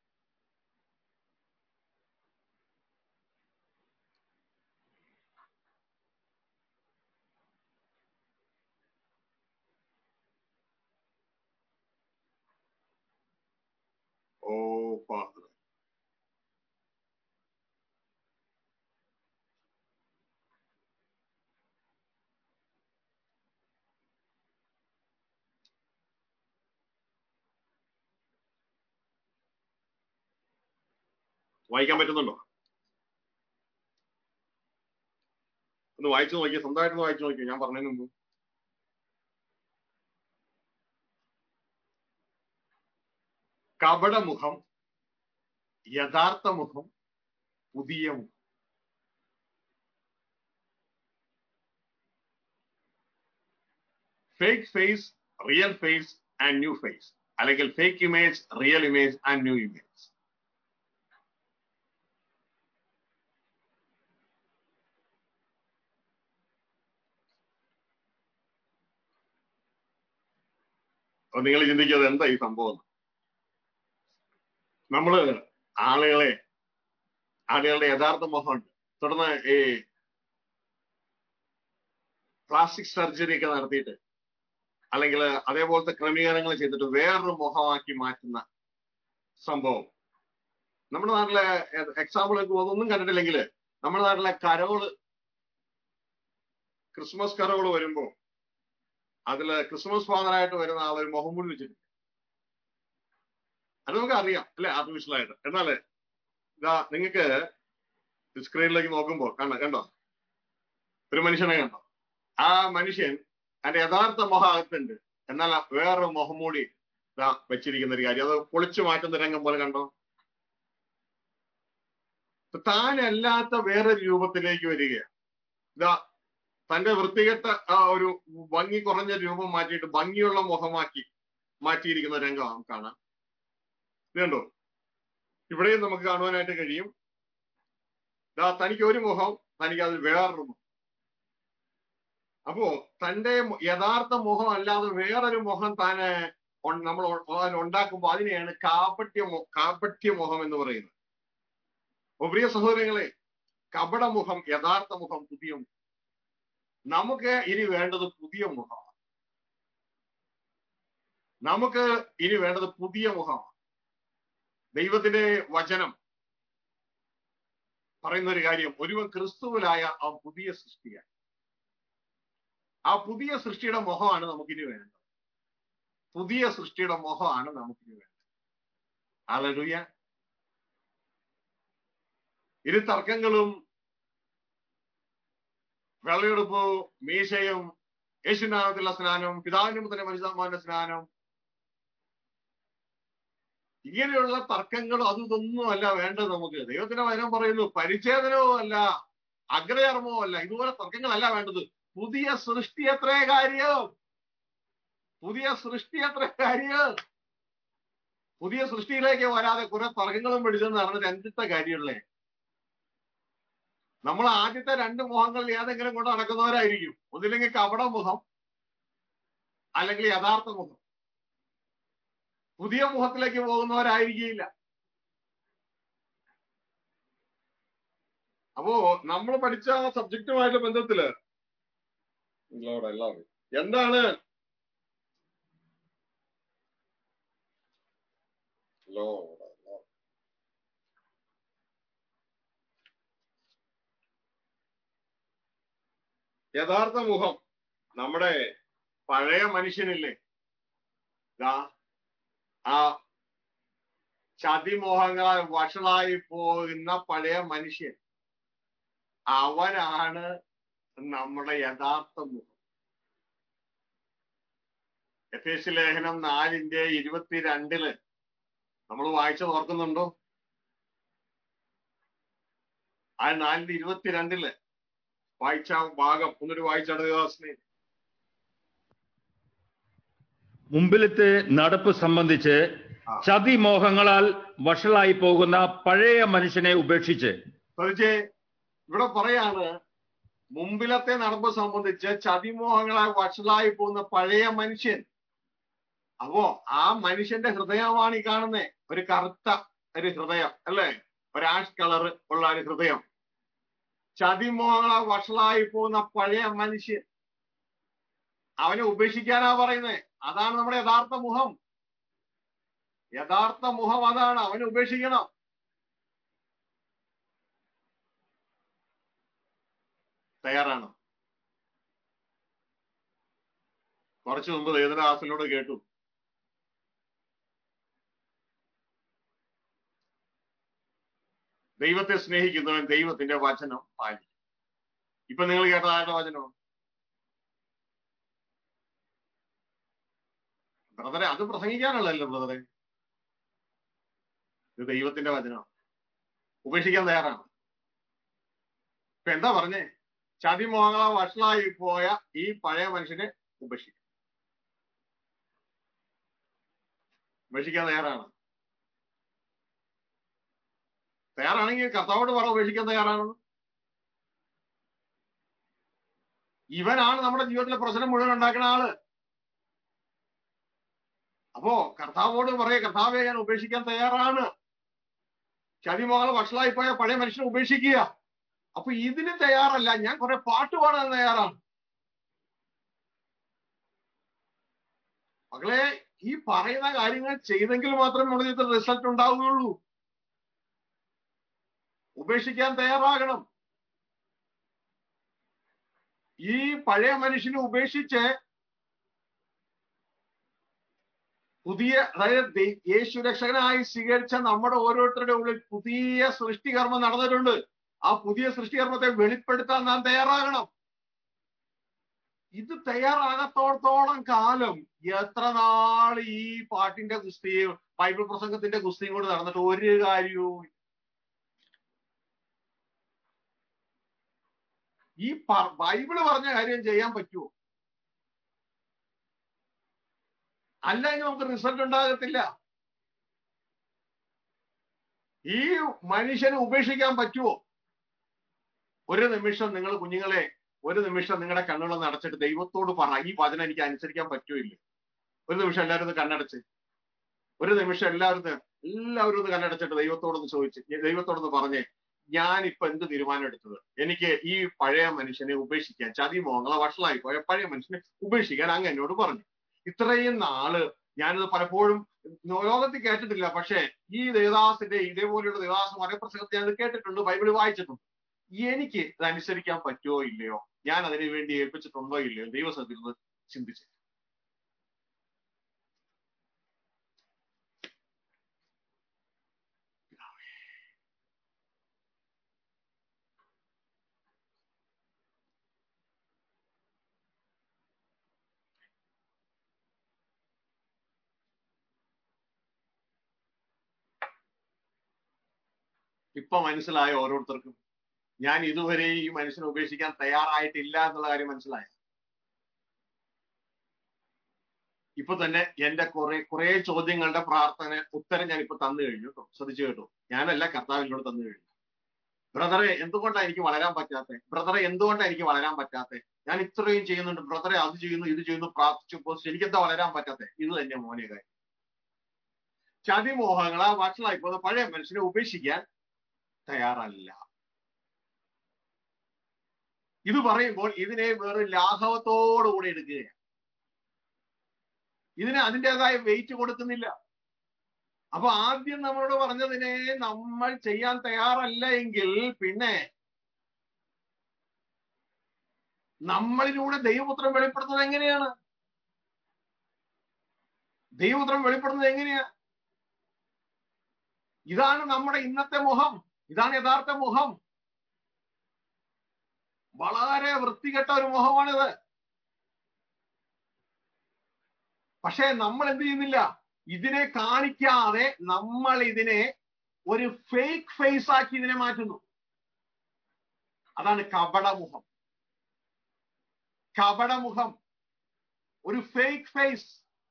O Father വായിക്കാൻ പറ്റുന്നുണ്ടോ ഒന്ന് വായിച്ചു നോക്കിയ സ്വന്തമായിട്ടൊന്ന് വായിച്ചു നോക്കിയോ ഞാൻ പറഞ്ഞതിന് മുമ്പ് കപടമുഖം യഥാർത്ഥ മുഖം പുതിയ മുഖം fake face real face and new face അല്ലെങ്കിൽ fake image real image and new image അപ്പൊ നിങ്ങൾ ചിന്തിക്കുന്നത് എന്താ ഈ സംഭവം നമ്മള് ആളുകളെ ആളുകളുടെ യഥാർത്ഥ മുഖമുണ്ട് തുടർന്ന് ഈ പ്ലാസ്റ്റിക് സർജറി ഒക്കെ നടത്തിയിട്ട് അല്ലെങ്കിൽ അതേപോലത്തെ ക്രമീകരണങ്ങൾ ചെയ്തിട്ട് വേറൊരു മുഖമാക്കി മാറ്റുന്ന സംഭവം നമ്മുടെ നാട്ടിലെ എക്സാമ്പിൾ ഒന്നും കണ്ടിട്ടില്ലെങ്കിൽ നമ്മുടെ നാട്ടിലെ കരോള് ക്രിസ്മസ് കരോള് വരുമ്പോ അതില് ക്രിസ്മസ് ഫാദറായിട്ട് വരുന്ന ആൾ ഒരു മുഖംമൂടി വെച്ചിട്ടുണ്ട് അത് നമുക്ക് അറിയാം അല്ലെ ആർട്ടിഫിഷ്യൽ ആയിട്ട് എന്നാല് ഇതാ നിങ്ങൾക്ക് സ്ക്രീനിലേക്ക് നോക്കുമ്പോ കണ്ട കണ്ടോ ഒരു മനുഷ്യനെ കണ്ടോ ആ മനുഷ്യൻ അതിന്റെ യഥാർത്ഥ മുഖത്തുണ്ട് എന്നാൽ വേറൊരു മുഖംമൂടി ഇതാ വെച്ചിരിക്കുന്ന ഒരു കാര്യം അത് പൊളിച്ചു മാറ്റുന്ന രംഗം പോലെ കണ്ടോ താനല്ലാത്ത വേറൊരു രൂപത്തിലേക്ക് വരികയാണ് ഇതാ തന്റെ വൃത്തികെട്ട ആ ഒരു ഭംഗി കുറഞ്ഞ രൂപം മാറ്റിയിട്ട് ഭംഗിയുള്ള മുഖമാക്കി മാറ്റിയിരിക്കുന്ന രംഗം കാണാം ഇതുണ്ടോ ഇവിടെയും നമുക്ക് കാണുവാനായിട്ട് കഴിയും ഇതാ തനിക്ക് ഒരു മുഖം തനിക്ക് അതിൽ വേറൊരു മുഖം അപ്പോ തന്റെ യഥാർത്ഥ മുഖം അല്ലാതെ വേറൊരു മുഖം താന് നമ്മൾ ഉണ്ടാക്കുമ്പോൾ അതിനെയാണ് കാപട്യ കാപട്യ മുഖം എന്ന് പറയുന്നത് ഓ പ്രിയ സഹോദരങ്ങളെ കപട മുഖം യഥാർത്ഥ മുഖം പുതിയ മുഖം നമുക്ക് ഇനി വേണ്ടത് പുതിയ മുഖമാണ് നമുക്ക് ഇനി വേണ്ടത് പുതിയ മുഖമാണ് ദൈവത്തിന്റെ വചനം പറയുന്ന ഒരു കാര്യം ഒരുവൻ ക്രിസ്തുവിലായ ആ പുതിയ സൃഷ്ടിയാണ് ആ പുതിയ സൃഷ്ടിയുടെ മുഖമാണ് നമുക്കിനി വേണ്ടത് പുതിയ സൃഷ്ടിയുടെ മുഖമാണ് നമുക്കിനി വേണ്ടത് ആലലുയ ഇരു തർക്കങ്ങളും വെള്ളയെടുപ്പ് മീശയും യേശുനാമത്തിലുള്ള സ്നാനം പിതാവിനും തന്നെ പരിശുദ്ധമാന്റെ സ്നാനം ഇങ്ങനെയുള്ള തർക്കങ്ങളും അതും ഇതൊന്നും അല്ല വേണ്ടത് നമുക്ക് ദൈവത്തിന്റെ വചനം പറയുന്നു പരിച്ഛേദനവും അല്ല അഗ്രകർമ്മവും അല്ല ഇതുപോലെ തർക്കങ്ങളല്ല വേണ്ടത് പുതിയ സൃഷ്ടി എത്ര കാര്യം പുതിയ സൃഷ്ടി എത്ര കാര്യം പുതിയ സൃഷ്ടിയിലേക്ക് വരാതെ കുറെ തർക്കങ്ങളും പിടിച്ചെന്ന് നടന്നിട്ട് എന്തിത്തെ കാര്യമുള്ളേ നമ്മൾ ആദ്യത്തെ രണ്ട് മുഖങ്ങളിൽ ഏതെങ്കിലും കൊണ്ട് നടക്കുന്നവരായിരിക്കും ഒന്നില്ലെങ്കിൽ കപട മുഖം അല്ലെങ്കിൽ യഥാർത്ഥ മുഖം പുതിയ മുഖത്തിലേക്ക് പോകുന്നവരായിരിക്കില്ല അപ്പോ നമ്മൾ പഠിച്ച സബ്ജക്റ്റുമായിട്ട് ബന്ധത്തില് എല്ലാവരും എന്താണ് യഥാർത്ഥ മുഖം നമ്മുടെ പഴയ മനുഷ്യനില്ലേ ദാ ആ ചതിമോഹങ്ങളാൽ വഷളായി പോകുന്ന പഴയ മനുഷ്യൻ അവനാണ് നമ്മുടെ യഥാർത്ഥ മുഖം എഫ് എസ് ലേഖനം നാലിന്റെ ഇരുപത്തിരണ്ടില് നമ്മൾ വായിച്ചത് ഓർക്കുന്നുണ്ടോ ആ നാലിന്റെ ഇരുപത്തിരണ്ടില് വായിച്ച ഭാഗം ഒന്നൊരു വായിച്ചടങ്ങാസ്നേ മുമ്പിലത്തെ നടപ്പ് സംബന്ധിച്ച് ചതിമോഹങ്ങളാൽ വഷളായി പോകുന്ന പഴയ മനുഷ്യനെ ഉപേക്ഷിച്ച് ശ്രദ്ധിച്ചേ ഇവിടെ പറയാണ് മുമ്പിലത്തെ നടപ്പ് സംബന്ധിച്ച് ചതിമോഹങ്ങളാൽ വഷളായി പോകുന്ന പഴയ മനുഷ്യൻ അപ്പോ ആ മനുഷ്യന്റെ ഹൃദയമാണ് ഈ കാണുന്നേ ഒരു കറുത്ത ഒരു ഹൃദയം അല്ലേ ഒരു ആഷ് കളർ ഉള്ള ഒരു ഹൃദയം ചതിമോഹങ്ങളാൽ വഷളായി പോകുന്ന പഴയ മനുഷ്യൻ അവനെ ഉപേക്ഷിക്കാനാ പറയുന്നേ അതാണ് നമ്മുടെ യഥാർത്ഥ മുഖം യഥാർത്ഥ മുഖം അതാണ് അവനെ ഉപേക്ഷിക്കണം തയ്യാറാണ് കുറച്ചു മുമ്പ് ദേവദാസിനോട് കേട്ടു ദൈവത്തെ സ്നേഹിക്കുന്നവൻ ദൈവത്തിന്റെ വചനം പാലിക്കും ഇപ്പൊ നിങ്ങൾ കേട്ട ആരുടെ വചനം ബ്രദറെ അത് പ്രസംഗിക്കാനുള്ളല്ലോ ബ്രദറെ ഇത് ദൈവത്തിന്റെ വചനം ഉപേക്ഷിക്കാൻ തയ്യാറാണ് ഇപ്പൊ എന്താ പറഞ്ഞേ ചതിമോഹങ്ങള വഷളായി പോയ ഈ പഴയ മനുഷ്യനെ ഉപേക്ഷിക്കും ഉപേക്ഷിക്കാൻ തയ്യാറാണ് തയ്യാറാണെങ്കിൽ കർത്താവോട് പറ ഉപേക്ഷിക്കാൻ തയ്യാറാണെന്ന് ഇവനാണ് നമ്മുടെ ജീവിതത്തിലെ പ്രശ്നം മുഴുവൻ ഉണ്ടാക്കുന്ന ആള് അപ്പോ കർത്താവോട് പറയ കർത്താവെ ഞാൻ ഉപേക്ഷിക്കാൻ തയ്യാറാണ് ചതിമോഹങ്ങൾ വഷളായി പോയ പഴയ മനുഷ്യനെ ഉപേക്ഷിക്കുക അപ്പൊ ഇതിന് തയ്യാറല്ല ഞാൻ കുറെ പാട്ട് പാടാൻ തയ്യാറാണ് മകളെ ഈ പറയുന്ന കാര്യങ്ങൾ ചെയ്തെങ്കിൽ മാത്രമേ നമ്മുടെ ജീവിതത്തിൽ റിസൾട്ട് ഉണ്ടാവുകയുള്ളൂ ഉപേക്ഷിക്കാൻ തയ്യാറാകണം ഈ പഴയ മനുഷ്യനെ ഉപേക്ഷിച്ച് പുതിയ അതായത് ദൈ- യേശു രക്ഷകനായി സ്വീകരിച്ച നമ്മുടെ ഓരോരുത്തരുടെ ഉള്ളിൽ പുതിയ സൃഷ്ടികർമ്മം നടന്നിട്ടുണ്ട് ആ പുതിയ സൃഷ്ടികർമ്മത്തെ വെളിപ്പെടുത്താൻ നാം തയ്യാറാകണം ഇത് തയ്യാറാകത്തോടത്തോളം കാലം എത്ര നാൾ ഈ പാട്ടിന്റെ ഗുസ്തിയും ബൈബിൾ പ്രസംഗത്തിന്റെ ഗുസ്തിയും കൊണ്ട് നടന്നിട്ട് ഒരു കാര്യവും ഇല്ല. ഈ പ- ബൈബിള് പറഞ്ഞ കാര്യം ചെയ്യാൻ പറ്റുമോ അല്ലെങ്കിൽ നമുക്ക് റിസൾട്ട് ഉണ്ടാകത്തില്ല ഈ മനുഷ്യനെ ഉപേക്ഷിക്കാൻ പറ്റുമോ ഒരു നിമിഷം നിങ്ങൾ കുഞ്ഞുങ്ങളെ ഒരു നിമിഷം നിങ്ങളുടെ കണ്ണുകളൊന്ന് അടച്ചിട്ട് ദൈവത്തോട് പറ ഈ വചനം എനിക്ക് അനുസരിക്കാൻ പറ്റുമില്ല ഒരു നിമിഷം എല്ലാവരും ഒന്ന് കണ്ണടച്ച് ഒരു നിമിഷം എല്ലാവരും ഒന്ന് എല്ലാവരും ഒന്ന് കണ്ണടച്ചിട്ട് ദൈവത്തോടൊന്ന് ചോദിച്ച് ദൈവത്തോടൊന്ന് പറഞ്ഞേ ഞാൻ ഇപ്പൊ എന്ത് തീരുമാനം എടുത്തത് എനിക്ക് ഈ പഴയ മനുഷ്യനെ ഉപേക്ഷിക്കാൻ ചതി മോഹങ്ങളെ വഷളായി പോയ പഴയ മനുഷ്യനെ ഉപേക്ഷിക്കാൻ അങ്ങ് എന്നോട് പറഞ്ഞു ഇത്രയും നാള് ഞാനിത് പലപ്പോഴും ലോകത്തിൽ കേട്ടിട്ടില്ല പക്ഷേ ഈ ദേവദാസിന്റെ ഇതേപോലെയുള്ള ദേവദാസന്മാരെ പ്രസംഗത്തിൽ ഞാനത് കേട്ടിട്ടുണ്ട് ബൈബിള് വായിച്ചിട്ടുണ്ട് എനിക്ക് ഇത് അനുസരിക്കാൻ പറ്റുമോ ഇല്ലയോ ഞാൻ അതിനു വേണ്ടി ഏൽപ്പിച്ചിട്ടുണ്ടോ ഇല്ലയോ ദൈവസത്തിൽ നിന്ന് ചിന്തിച്ചു ഇപ്പൊ മനസ്സിലായ ഓരോരുത്തർക്കും ഞാൻ ഇതുവരെ ഈ മനുഷ്യനെ ഉപേക്ഷിക്കാൻ തയ്യാറായിട്ടില്ല എന്നുള്ള കാര്യം മനസ്സിലായ ഇപ്പൊ തന്നെ എന്റെ കുറെ കുറെ ചോദ്യങ്ങളുടെ പ്രാർത്ഥന ഉത്തരം ഞാൻ ഇപ്പൊ തന്നു കഴിഞ്ഞു കേട്ടോ ശ്രദ്ധിച്ചു കേട്ടോ ഞാനല്ല കർത്താവിനോട് തന്നു കഴിഞ്ഞു ബ്രദറെ എന്തുകൊണ്ടാണ് എനിക്ക് വളരാൻ പറ്റാത്തെ ബ്രദറെ എന്തുകൊണ്ടാണ് എനിക്ക് വളരാൻ പറ്റാത്തെ ഞാൻ ഇത്രയും ചെയ്യുന്നുണ്ട് ബ്രദറെ അത് ചെയ്യുന്നു ഇത് ചെയ്യുന്നു പ്രാർത്ഥിച്ചു പോസ്റ്റ് എനിക്കെന്താ വളരാൻ പറ്റാത്തെ ഇത് തന്നെ മോനെ കാര്യം ചതിമോഹങ്ങളാ വഷളായി പോകുന്ന പഴയ മനുഷ്യനെ ഉപേക്ഷിക്കാൻ തയ്യാറല്ല ഇത് പറയുമ്പോൾ ഇതിനെ വേറെ ലാഘവത്തോടുകൂടി എടുക്കുകയാണ് ഇതിന് അതിൻ്റെതായ വെയിറ്റ് കൊടുക്കുന്നില്ല അപ്പൊ ആദ്യം നമ്മളോട് പറഞ്ഞതിനെ നമ്മൾ ചെയ്യാൻ തയ്യാറല്ല എങ്കിൽ പിന്നെ നമ്മളിലൂടെ ദൈവപുത്രം വെളിപ്പെടുത്തുന്നത് എങ്ങനെയാണ് ദൈവപുത്രം വെളിപ്പെടുന്നത് എങ്ങനെയാ ഇതാണ് നമ്മുടെ ഇന്നത്തെ മുഖം ഇതാണ് യഥാർത്ഥ മുഖം വളരെ വൃത്തികെട്ട ഒരു മുഖമാണിത് പക്ഷേ നമ്മൾ എന്ത് ചെയ്യുന്നില്ല ഇതിനെ കാണിക്കാതെ നമ്മൾ ഇതിനെ ഒരു ഫേക്ക് ഫേസ് ആക്കി ഇതിനെ മാറ്റുന്നു അതാണ് കപടമുഖം കപടമുഖം ഒരു ഫേക്ക് ഫേസ്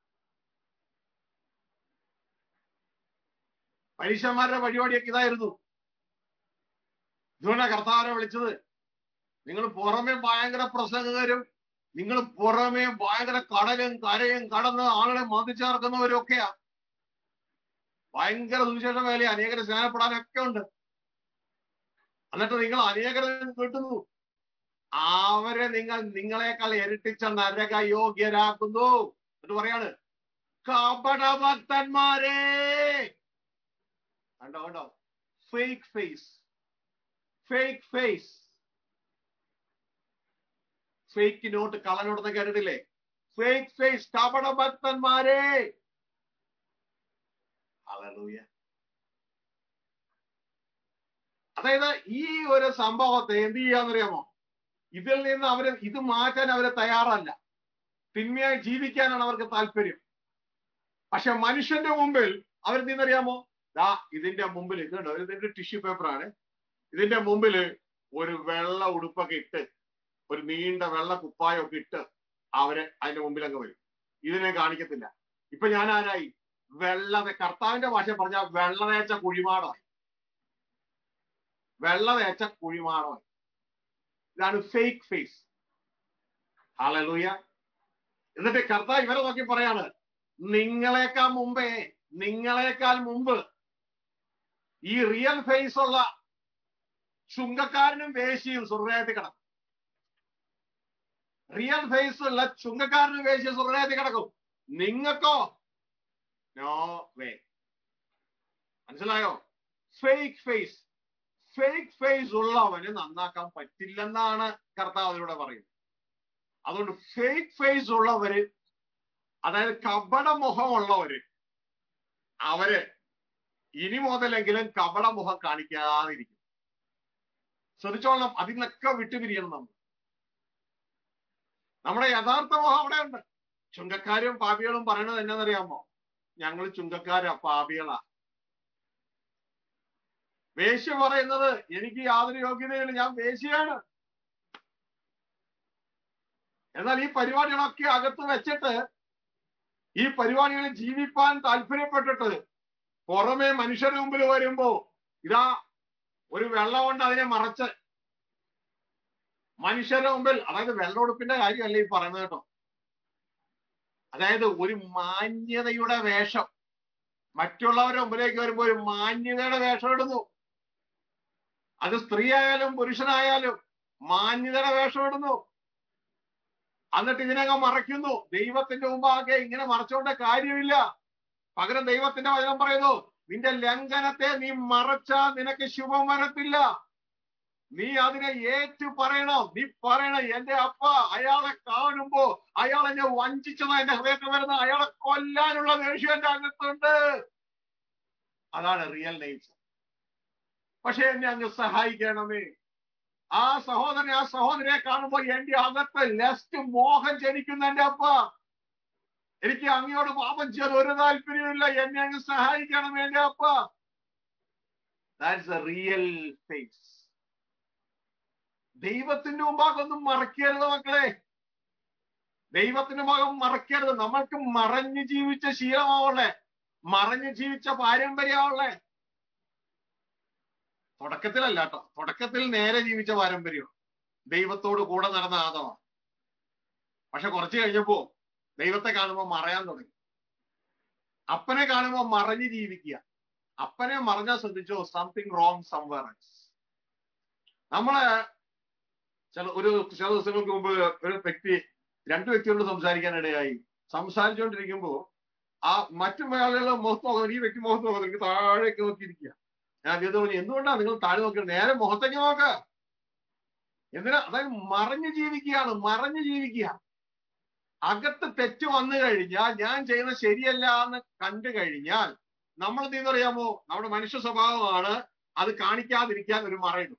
പരീക്ഷന്മാരുടെ പരിപാടിയൊക്കെ ഇതായിരുന്നു ഇതുകൊണ്ടാണ് കർത്താവിനെ വിളിച്ചത് നിങ്ങൾ പുറമെ ഭയങ്കര പ്രസംഗകരും നിങ്ങൾ പുറമെ ഭയങ്കര കടലും കരയും കടന്ന് ആളുകളെ മതിച്ചേർക്കുന്നവരൊക്കെയാ ഭയങ്കര സുവിശേഷ വേല അനേകരെ സ്നാനപ്പെടാനൊക്കെ ഉണ്ട് എന്നിട്ട് നിങ്ങൾ അനേകരെ കിട്ടുന്നു അവരെ നിങ്ങൾ നിങ്ങളെക്കാൾ ഇരട്ടിച്ച നരക യോഗ്യരാക്കുന്നു എന്ന് പറയാണ് കപടഭക്തന്മാരെ കണ്ടോ കണ്ടോ fake face fake face fake note കള്ളനോട്ടെന്ന് കേട്ടിട്ടില്ലേ ഫേക്ക് ഫേസ് കപടഭക്തന്മാരെ ഹല്ലേലൂയ അതായത് ഈ ഒരു സംഭവത്തെ എന്ത് ചെയ്യാന്നറിയാമോ ഇതിൽ നിന്ന് അവര് ഇത് മാറ്റാൻ അവരെ തയ്യാറല്ല തിന്മയായി ജീവിക്കാനാണ് അവർക്ക് താല്പര്യം പക്ഷെ മനുഷ്യന്റെ മുമ്പിൽ അവരെന്ത് ചെയ്യുന്നറിയാമോ ദാ ഇതിന്റെ മുമ്പിൽ ഇതുണ്ടോ ഇതിന്റെ ടിഷ്യൂ പേപ്പറാണ് ഇതിന്റെ മുമ്പില് ഒരു വെള്ള ഉടുപ്പൊക്കെ ഇട്ട് ഒരു നീണ്ട വെള്ള കുപ്പായൊക്കെ ഇട്ട് അവര് അതിന്റെ മുമ്പിൽ അങ്ങ് വരും ഇതിനെ കാണിക്കത്തില്ല ഇപ്പൊ ഞാൻ ആരായി വെള്ള കർത്താവിന്റെ ഭാഷ പറഞ്ഞ വെള്ള തേച്ച കുഴിമാടമായി വെള്ള തേച്ച കുഴിമാടമായി ഇതാണ് ഫേക്ക് ഫേസ് ഹാലലൂയ എന്നിട്ട് കർത്താവ് ഇവരെ നോക്കി പറയാണ് നിങ്ങളെക്കാൾ മുമ്പേ നിങ്ങളെക്കാൾ മുമ്പ് ഈ റിയൽ ഫേസ് ഉള്ള ചുങ്കക്കാരനും വേശിയും സ്വർഗത്തിൽ കിടക്കും റിയൽ ഫേസ് ഉള്ള ചുങ്കക്കാരനും വേശിയും സ്വർഗത്തിൽ കിടക്കും നിങ്ങൾക്കോ നോ വേ മനസ്സിലായോ ഫേക്ക് ഫേസ് ഫേക്ക് ഫേസ് ഉള്ളവന് നന്നാക്കാൻ പറ്റില്ലെന്നാണ് കർത്താവ് അതിലൂടെ പറയുന്നത് അതുകൊണ്ട് ഫേക്ക് ഫേസ് ഉള്ളവര് അതായത് കപട മുഖമുള്ളവര് അവര് ഇനി മുതലെങ്കിലും കപട മുഖം കാണിക്കാതിരിക്കും ശ്രദ്ധിച്ചോളണം അതിൽ നിന്നൊക്കെ വിട്ടുപിരിയണം നമ്മൾ നമ്മുടെ യഥാർത്ഥ മുഖം അവിടെ ഉണ്ട് ചുങ്കക്കാരും പാപികളും പറയണത് എന്നാന്നറിയാമോ ഞങ്ങൾ ചുങ്കക്കാരാ പാപികളാ വേശ്യ പറയുന്നത് എനിക്ക് യാതൊരു യോഗ്യതയില്ല ഞാൻ വേശ്യയാണ് എന്നാൽ ഈ പരിപാടികളൊക്കെ അകത്ത് വെച്ചിട്ട് ഈ പരിപാടികളിൽ ജീവിപ്പാൻ താല്പര്യപ്പെട്ടിട്ട് പുറമെ മനുഷ്യരുടെ മുമ്പിൽ വരുമ്പോ ഇതാ ഒരു വെള്ളം കൊണ്ട് അതിനെ മറച്ച് മനുഷ്യരുടെ മുമ്പിൽ അതായത് വെള്ളമെടുപ്പിന്റെ കാര്യമല്ല ഈ പറയുന്നത് കേട്ടോ അതായത് ഒരു മാന്യതയുടെ വേഷം മറ്റുള്ളവരുടെ മുമ്പിലേക്ക് വരുമ്പോൾ ഒരു മാന്യതയുടെ വേഷം ഇടുന്നു അത് സ്ത്രീ ആയാലും പുരുഷനായാലും മാന്യതയുടെ വേഷം ഇടുന്നു എന്നിട്ട് ഇതിനകം മറയ്ക്കുന്നു ദൈവത്തിന്റെ മുമ്പാകെ ഇങ്ങനെ മറച്ചുകൊണ്ട് കാര്യമില്ല പകരം ദൈവത്തിന്റെ വചനം പറയുന്നു നിന്റെ ലംഘനത്തെ നീ മറച്ച നിനക്ക് ശുഭം വരത്തില്ല നീ അതിനെ ഏറ്റു പറയണം നീ പറയണം എന്റെ അപ്പ അയാളെ കാണുമ്പോ അയാൾ എന്നെ വഞ്ചിച്ചതാ എന്റെ ഹൃദയത്തിൽ വരുന്ന അയാളെ കൊല്ലാനുള്ള ദേഷ്യം എന്റെ അകത്തുണ്ട് അതാണ് റിയൽ നേച്ചർ പക്ഷെ എന്നെ അങ്ങ് സഹായിക്കണമേ ആ സഹോദരനെ ആ സഹോദരിയെ കാണുമ്പോ എന്റെ അകത്ത് ലെസ്റ്റ് മോഹം ജനിക്കുന്ന എന്റെ അപ്പ എനിക്ക് അങ്ങയോട് പാപം ചെയ്യാൻ ഒരു താല്പര്യമില്ല എന്നെ അങ്ങ് സഹായിക്കണം എന്റെ അപ്പ ദാറ്റ്സ് എ റിയൽ ഫേസ് ദൈവത്തിന്റെ മുമ്പാകൊന്നും മറക്കരുത് മക്കളെ ദൈവത്തിന്റെ മുഖം മറക്കരുത് നമ്മൾക്ക് മറഞ്ഞു ജീവിച്ച ശീലമാവുള്ളേ മറഞ്ഞു ജീവിച്ച പാരമ്പര്യമാവുള്ളേ തുടക്കത്തിലല്ല കേട്ടോ തുടക്കത്തിൽ നേരെ ജീവിച്ച പാരമ്പര്യം ദൈവത്തോട് കൂടെ നടന്ന ആദമാണ് പക്ഷെ കുറച്ച് കഴിഞ്ഞപ്പോ ദൈവത്തെ കാണുമ്പോൾ മറയാൻ തുടങ്ങി അപ്പനെ കാണുമ്പോൾ മറഞ്ഞു ജീവിക്കുക അപ്പനെ മറഞ്ഞാൽ ശ്രദ്ധിച്ചോ സംതിങ് റോങ് സംവർ നമ്മള് ചില ഒരു ചില ദിവസങ്ങൾക്ക് മുമ്പ് ഒരു വ്യക്തി രണ്ട് വ്യക്തികളോട് സംസാരിക്കാൻ ഇടയായി സംസാരിച്ചുകൊണ്ടിരിക്കുമ്പോ ആ മറ്റു ആളുകളെ മുഖത്ത് നോക്കുന്നത് ഈ വ്യക്തി മുഖത്ത് നോക്കുന്നത് എനിക്ക് താഴേക്ക് നോക്കിയിരിക്കുക ഞാൻ അദ്ദേഹത്തെ പറഞ്ഞു എന്തുകൊണ്ടാണ് നിങ്ങൾ താഴെ നോക്കിയത് നേരെ മുഖത്തേക്ക് നോക്ക എന്തിനാ അതായത് മറഞ്ഞു ജീവിക്കുകയാണ് മറഞ്ഞു ജീവിക്കുക അകത്ത് തെറ്റ് വന്നു കഴിഞ്ഞാൽ ഞാൻ ചെയ്യുന്നത് ശരിയല്ല എന്ന് കണ്ടു കഴിഞ്ഞാൽ നമ്മൾ എന്തെന്ന് അറിയാമോ നമ്മുടെ മനുഷ്യ സ്വഭാവമാണ് അത് കാണിക്കാതിരിക്കാൻ ഒരു മറയിടും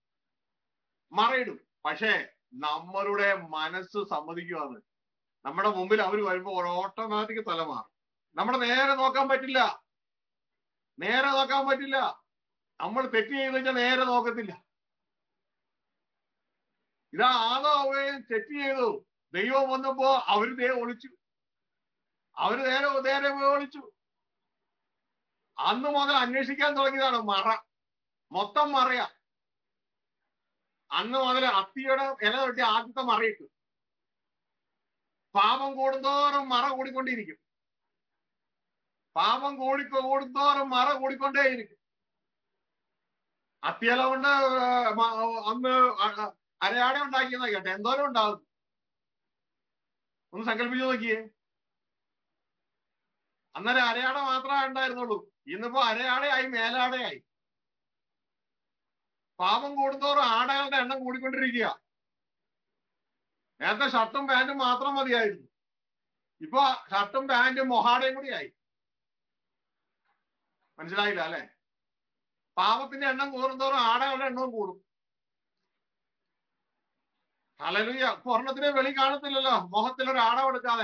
മറയിടും പക്ഷേ നമ്മളുടെ മനസ്സ് സമ്മതിക്കുവാണ് നമ്മുടെ മുമ്പിൽ അവർ വരുമ്പോൾ ഓട്ടോമാറ്റിക് തല മാറും നമ്മുടെ നേരെ നോക്കാൻ പറ്റില്ല നേരെ നോക്കാൻ പറ്റില്ല നമ്മൾ തെറ്റ് ചെയ്ത് കഴിഞ്ഞാൽ നേരെ നോക്കത്തില്ല ഇതാ ആദാവേയും തെറ്റ് ചെയ്തു ദൈവം വന്നപ്പോ അവര് ദേ ഒളിച്ചു അവര് നേരെ നേരെ പോയി ഒളിച്ചു അന്ന് മുതൽ അന്വേഷിക്കാൻ തുടങ്ങിയതാണ് മറ മൊത്തം മറയാ അന്ന് മുതൽ അത്തിയുടെ ഇല തൊട്ടി ആദ്യത്തെ മറയിട്ടു പാപം കൂടുന്തോറും മറ കൂടിക്കൊണ്ടിരിക്കും പാപം കൂടി കൂടുന്തോറും മറ കൂടിക്കൊണ്ടേയിരിക്കും അത്തിയില കൊണ്ട് അന്ന് അരയാട ഉണ്ടാക്കിയെന്നാ കേട്ടെ എന്തോരം ഉണ്ടാകും ഒന്ന് സങ്കല്പിച്ചു നോക്കിയേ അന്നേരം അരയാട മാത്രമേ ഉണ്ടായിരുന്നുള്ളൂ ഇന്നിപ്പോ അരയാടയായി മേലാടയായി പാപം കൂടുന്തോറും ആടകളുടെ എണ്ണം കൂടിക്കൊണ്ടിരിക്കുക നേരത്തെ ഷർട്ടും പാന്റും മാത്രം മതിയായിരുന്നു ഇപ്പൊ ഷർട്ടും പാന്റും മൊഹാടയും കൂടി ആയി മനസ്സിലായില്ല അല്ലെ പാപത്തിന്റെ എണ്ണം കൂടുന്തോറും ആടകളുടെ എണ്ണവും കൂടും ഹലലുയ സ്വർണത്തിന് വെളി കാണത്തില്ലല്ലോ മുഖത്തിൽ ഒരു ആടം എടുക്കാതെ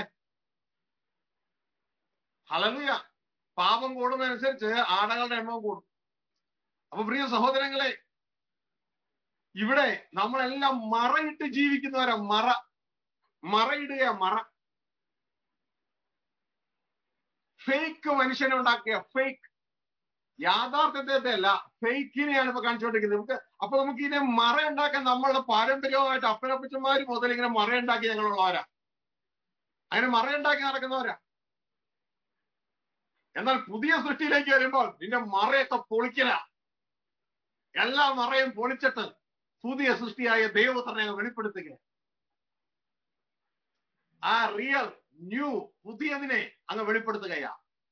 ഹലലുയ പാപം കൂടുന്നതനുസരിച്ച് ആടകളുടെ എണ്ണവും കൂടും അപ്പൊ പ്രിയ സഹോദരങ്ങളെ ഇവിടെ നമ്മളെല്ലാം മറയിട്ട് ജീവിക്കുന്നവരാ മറ മറയിടുക മറ ഫേക്ക് മനുഷ്യനെ ഉണ്ടാക്കിയ ഫേക്ക് യാഥാർത്ഥ്യത്തെ അല്ല ഫേക്കിനെയാണ് ഇപ്പൊ കാണിച്ചുകൊണ്ടിരിക്കുന്നത് നമുക്ക് അപ്പൊ നമുക്ക് ഇതിനെ മറ ഉണ്ടാക്കാൻ നമ്മളുടെ പാരമ്പര്യമായിട്ട് അപ്പനപ്പച്ചന്മാര് മുതൽ ഇങ്ങനെ മറ ഉണ്ടാക്കി ഞങ്ങളുള്ളവരാ അങ്ങനെ മറ ഉണ്ടാക്കി നടക്കുന്നവരാ എന്നാൽ പുതിയ സൃഷ്ടിയിലേക്ക് വരുമ്പോൾ നിന്റെ മറയൊക്കെ പൊളിക്കല എല്ലാ മറയും പൊളിച്ചിട്ട് പുതിയ സൃഷ്ടിയായ ദൈവത്തിനെ വെളിപ്പെടുത്തുക ആ റിയൽ ന്യൂ പുതിയതിനെ അങ്ങ് വെളിപ്പെടുത്തുകയാ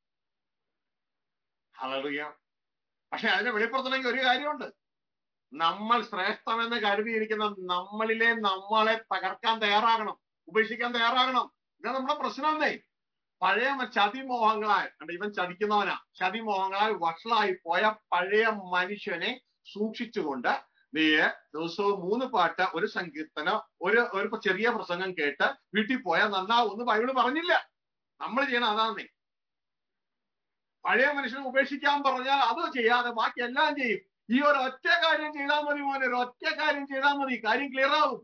ഹല്ലേലൂയ പക്ഷെ അതിനെ വെളിപ്പെടുത്തണമെങ്കിൽ ഒരു കാര്യമുണ്ട് നമ്മൾ ശ്രേഷ്ഠമെന്ന് കരുതിയിരിക്കുന്ന നമ്മളിലെ നമ്മളെ തകർക്കാൻ തയ്യാറാകണം ഉപേക്ഷിക്കാൻ തയ്യാറാകണം ഇതാ നമ്മുടെ പ്രശ്നമെന്നേ പഴയ മ- ചതിമോഹങ്ങളാൽ കണ്ട ഇവൻ ചതിക്കുന്നവനാ ചതിമോഹങ്ങളാൽ വഷളായി പോയ പഴയ മനുഷ്യനെ സൂക്ഷിച്ചുകൊണ്ട് നീ ദിവസവും മൂന്ന് പാട്ട് ഒരു സങ്കീർത്തനം ഒരു ഒരു ചെറിയ പ്രസംഗം കേട്ട് വീട്ടിൽ പോയാൽ നന്നാവും എന്ന് ബൈബിള് പറഞ്ഞില്ല നമ്മൾ ചെയ്യണം അതാണ് പഴയ മനുഷ്യനെ ഉപേക്ഷിക്കാൻ പറഞ്ഞാൽ അത് ചെയ്യാതെ ബാക്കി എല്ലാം ചെയ്യും ഈ ഒരു ഒറ്റ കാര്യം ചെയ്താൽ മതി മോനെ ഒരു ഒറ്റ കാര്യം ചെയ്താൽ മതി കാര്യം ക്ലിയർ ആവും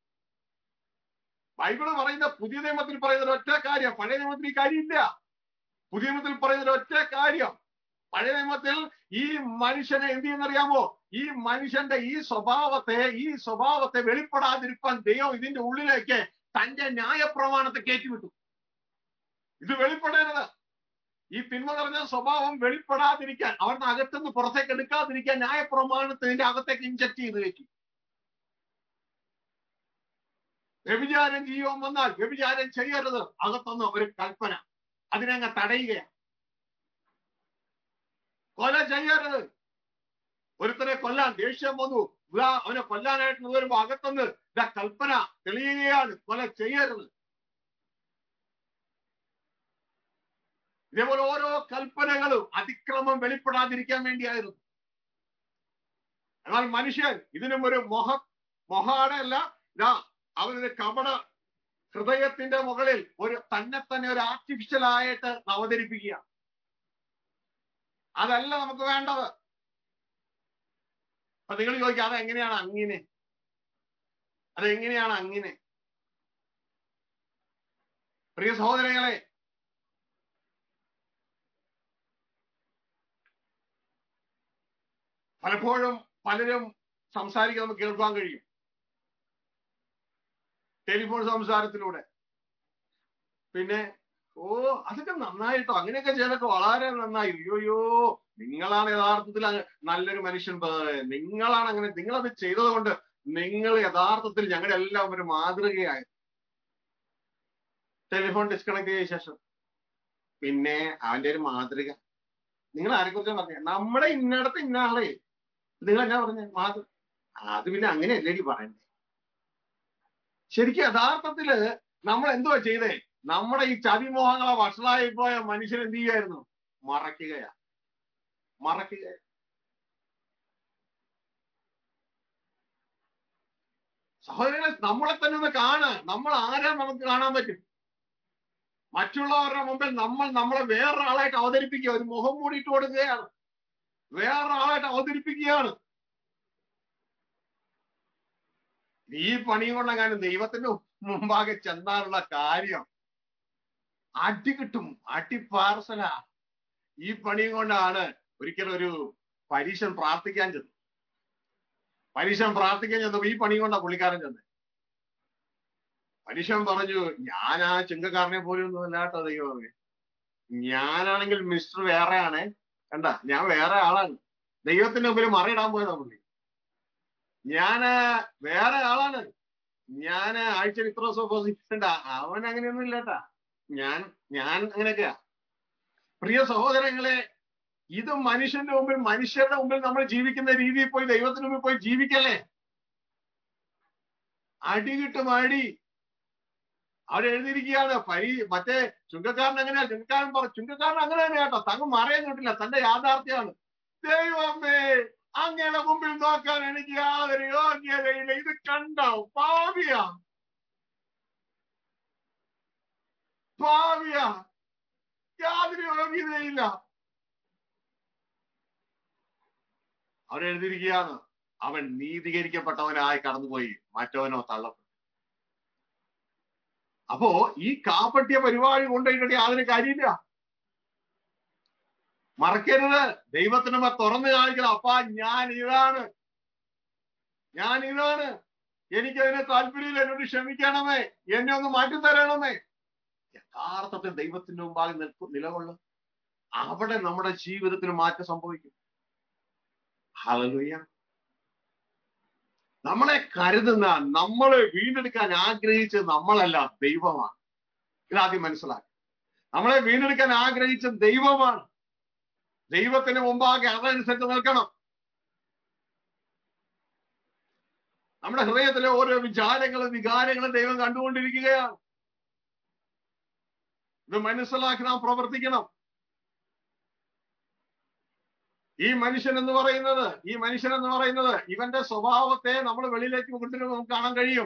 ബൈബിള് പറയുന്ന പുതിയ നിയമത്തിൽ പറയുന്ന ഒരു ഒറ്റ കാര്യം പഴയ നിയമത്തിൽ ഈ കാര്യമില്ല പുതിയ നിയമത്തിൽ പറയുന്ന ഒരു ഒറ്റ കാര്യം പഴയ നിയമത്തിൽ ഈ മനുഷ്യനെ എന്ത് ചെയ്യുന്നറിയാമോ ഈ മനുഷ്യന്റെ ഈ സ്വഭാവത്തെ ഈ സ്വഭാവത്തെ വെളിപ്പെടാതിരിക്കാൻ ദൈവം ഇതിന്റെ ഉള്ളിലേക്ക് തന്റെ ന്യായപ്രമാണത്തെ കയറ്റിവിട്ടു ഇത് വെളിപ്പെടരുത് ഈ തിന്മ നിറഞ്ഞ സ്വഭാവം വെളിപ്പെടാതിരിക്കാൻ അവരുടെ അകത്തുനിന്ന് പുറത്തേക്ക് എടുക്കാതിരിക്കാൻ ന്യായപ്രമാണത്തെ ഇതിന്റെ അകത്തേക്ക് ഇഞ്ചക്ട് ചെയ്ത് കയറ്റി വ്യഭിചാരം ചെയ്യുവാൻ വന്നാൽ വ്യഭിചാരം ചെയ്യരുത് അകത്തുനിന്ന് ഒരു കൽപ്പന അതിനെ അങ്ങ് തടയുകയാണ് കൊല ചെയ്യരുത് ഒരുത്തനെ കൊല്ലാൻ ദേഷ്യം വന്നു ഇതാ അവനെ കൊല്ലാനായിട്ട് വരുമ്പോ അകത്തുനിന്ന് ഇതാ കൽപ്പന തെളിയുകയാണ് കൊല ചെയ്യരുത് ഇതേപോലെ ഓരോ കൽപ്പനകളും അതിക്രമം വെളിപ്പെടാതിരിക്കാൻ വേണ്ടിയായിരുന്നു എന്നാൽ മനുഷ്യൻ ഇതിനും ഒരു മൊഹ മൊഹാടെ അല്ല ഇതാ അവനൊരു കപട ഹൃദയത്തിന്റെ മുകളിൽ ഒരു തന്നെ തന്നെ ഒരു ആർട്ടിഫിഷ്യൽ ആയിട്ട് അവതരിപ്പിക്കുക അതല്ല നമുക്ക് വേണ്ടത് അപ്പൊ നിങ്ങൾ ചോദിക്കുക അതെങ്ങനെയാണ് അങ്ങനെ അതെങ്ങനെയാണ് അങ്ങനെ പ്രിയ സഹോദരങ്ങളെ പലപ്പോഴും പലരും സംസാരിക്കാൻ നമുക്ക് കേൾക്കാൻ കഴിയും ടെലിഫോൺ സംസാരത്തിലൂടെ പിന്നെ ഓ അതൊക്കെ നന്നായിട്ടോ അങ്ങനെയൊക്കെ ചെയ്തൊക്കെ വളരെ നന്നായി അയ്യോയ്യോ നിങ്ങളാണ് യഥാർത്ഥത്തിൽ അങ്ങ് നല്ലൊരു മനുഷ്യൻ ബ്രദറെ. നിങ്ങളാണ് അങ്ങനെ നിങ്ങളത് ചെയ്തത് കൊണ്ട് നിങ്ങൾ യഥാർത്ഥത്തിൽ ഞങ്ങളുടെ എല്ലാം ഒരു മാതൃകയായി ടെലിഫോൺ ഡിസ്കണക്ട് ചെയ്ത ശേഷം പിന്നെ അവന്റെ ഒരു മാതൃക നിങ്ങൾ ആരെക്കുറിച്ചാണ് പറഞ്ഞത് നമ്മുടെ ഇന്നടത്ത് ഇന്ന ആളെ നിങ്ങൾ എന്നാ പറഞ്ഞ മാതൃ അത് പിന്നെ അങ്ങനെയല്ലേടി പറയണ്ടേ ശരിക്കും യഥാർത്ഥത്തില് നമ്മൾ എന്തുവാ ചെയ്തേ നമ്മുടെ ഈ ചതിമോഹങ്ങളെ വഷളായി പോയ മനുഷ്യൻ എന്ത് ചെയ്യുമായിരുന്നു മറയ്ക്കുകയാ മറയ്ക്കുക സഹോദരങ്ങളെ നമ്മളെ തന്നെ ഒന്ന് കാണ നമ്മൾ ആരാ നമുക്ക് കാണാൻ പറ്റും മറ്റുള്ളവരുടെ മുമ്പിൽ നമ്മൾ നമ്മളെ വേറൊരാളായിട്ട് അവതരിപ്പിക്കുക ഒരു മുഖം മൂടിയിട്ട് കൊടുക്കുകയാണ് വേറൊരാളായിട്ട് അവതരിപ്പിക്കുകയാണ് ഈ പണിയും കൊണ്ടെങ്ങാനും ദൈവത്തിന്റെ മുമ്പാകെ ചെന്നാലുള്ള കാര്യം അടി കിട്ടും അടി പാർസലാ ഈ പണിയും കൊണ്ടാണ് ഒരിക്കലും ഒരു പരീക്ഷൻ പ്രാർത്ഥിക്കാൻ ചെന്നു പരീക്ഷൻ പ്രാർത്ഥിക്കാൻ ചെന്നപ്പോ ഈ പണിയും കൊണ്ടാ പുള്ളിക്കാരൻ ചെന്നത് പരീക്ഷൻ പറഞ്ഞു ഞാൻ ആ ചുങ്കക്കാരനെ പോലും ഒന്നും അല്ലാട്ടോ ദൈവമേ ഞാനാണെങ്കിൽ മിസ്റ്റർ വേറെയാണ് കണ്ട ഞാൻ വേറെ ആളാണ് ദൈവത്തിന്റെ മുമ്പിൽ മറിയിടാൻ പോയതാ പുള്ളി ഞാന് വേറെ ആളാണ് ഞാൻ ആഴ്ചയിൽ ഇത്ര ദിവസം ഉപസിക്കണ്ട അവൻ അങ്ങനെയൊന്നും ഇല്ലട്ടാ ഞാൻ ഞാൻ അങ്ങനെയൊക്കെയാ പ്രിയ സഹോദരങ്ങളെ ഇത് മനുഷ്യന്റെ മുമ്പിൽ മനുഷ്യരുടെ മുമ്പിൽ നമ്മൾ ജീവിക്കുന്ന രീതിയിൽ പോയി ദൈവത്തിന് മുമ്പിൽ പോയി ജീവിക്കല്ലേ അടി കിട്ടും അടി അവിടെ എഴുതിയിരിക്കുകയാണ് പരി മറ്റേ ചുങ്കക്കാരൻ എങ്ങനെയാ ചുങ്കക്കാരൻ പറ ചുങ്കക്കാരൻ അങ്ങനെ തന്നെ കേട്ടോ തങ്ങ് മറയാൻ കിട്ടില്ല തന്റെ യാഥാർത്ഥ്യമാണ് ദൈവമേ അങ്ങനെ മുമ്പിൽ നോക്കാൻ എനിക്ക് യാതൊരു യോഗ്യതയില്ല ഇത് കണ്ടോ പാവിയ പാവിയ യാതൊരു യോഗ്യതയില്ല അവിടെ എഴുതിയിരിക്കുകയാണ് അവൻ നീതീകരിക്കപ്പെട്ടവനായി കടന്നുപോയി മറ്റവനോ തള്ളപ്പെട്ടു അപ്പോ ഈ കാപ്പട്ടിയ പരിപാടി കൊണ്ടുപോയിട്ട് യാതൊരു കാര്യമില്ല മറക്കരുത് ദൈവത്തിന് മുമ്പ് തുറന്നു കാണിക്കണം അപ്പാ ഞാൻ ഇതാണ് ഞാൻ ഇതാണ് എനിക്കതിന് താല്പര്യമില്ല എന്നോട് ക്ഷമിക്കണമേ എന്നെ ഒന്ന് മാറ്റിത്തരണമേ യഥാർത്ഥത്തിൽ ദൈവത്തിന്റെ മുമ്പാകെ നിൽക്കും നിലകൊള്ളും അവിടെ നമ്മുടെ ജീവിതത്തിന് മാറ്റം സംഭവിക്കും ഹലലുയ്യ നമ്മളെ കരുതുന്ന നമ്മളെ വീണ്ടെടുക്കാൻ ആഗ്രഹിച്ചത് നമ്മളല്ല ദൈവമാണ് ഇതാദ്യം മനസ്സിലാക്കി നമ്മളെ വീണ്ടെടുക്കാൻ ആഗ്രഹിച്ച ദൈവമാണ് ദൈവത്തിന് മുമ്പാകെ അതനുസരിച്ച് നിൽക്കണം നമ്മുടെ ഹൃദയത്തിലെ ഓരോ വിചാരങ്ങളും വികാരങ്ങളും ദൈവം കണ്ടുകൊണ്ടിരിക്കുകയാണ് ഇത് മനസ്സിലാക്കി നാം പ്രവർത്തിക്കണം ഈ മനുഷ്യൻ എന്ന് പറയുന്നത് ഈ മനുഷ്യൻ എന്ന് പറയുന്നത് ഇവന്റെ സ്വഭാവത്തെ നമ്മൾ വെളിയിലേക്ക് കൊണ്ടുവരുമ്പോൾ നമുക്ക് കാണാൻ കഴിയും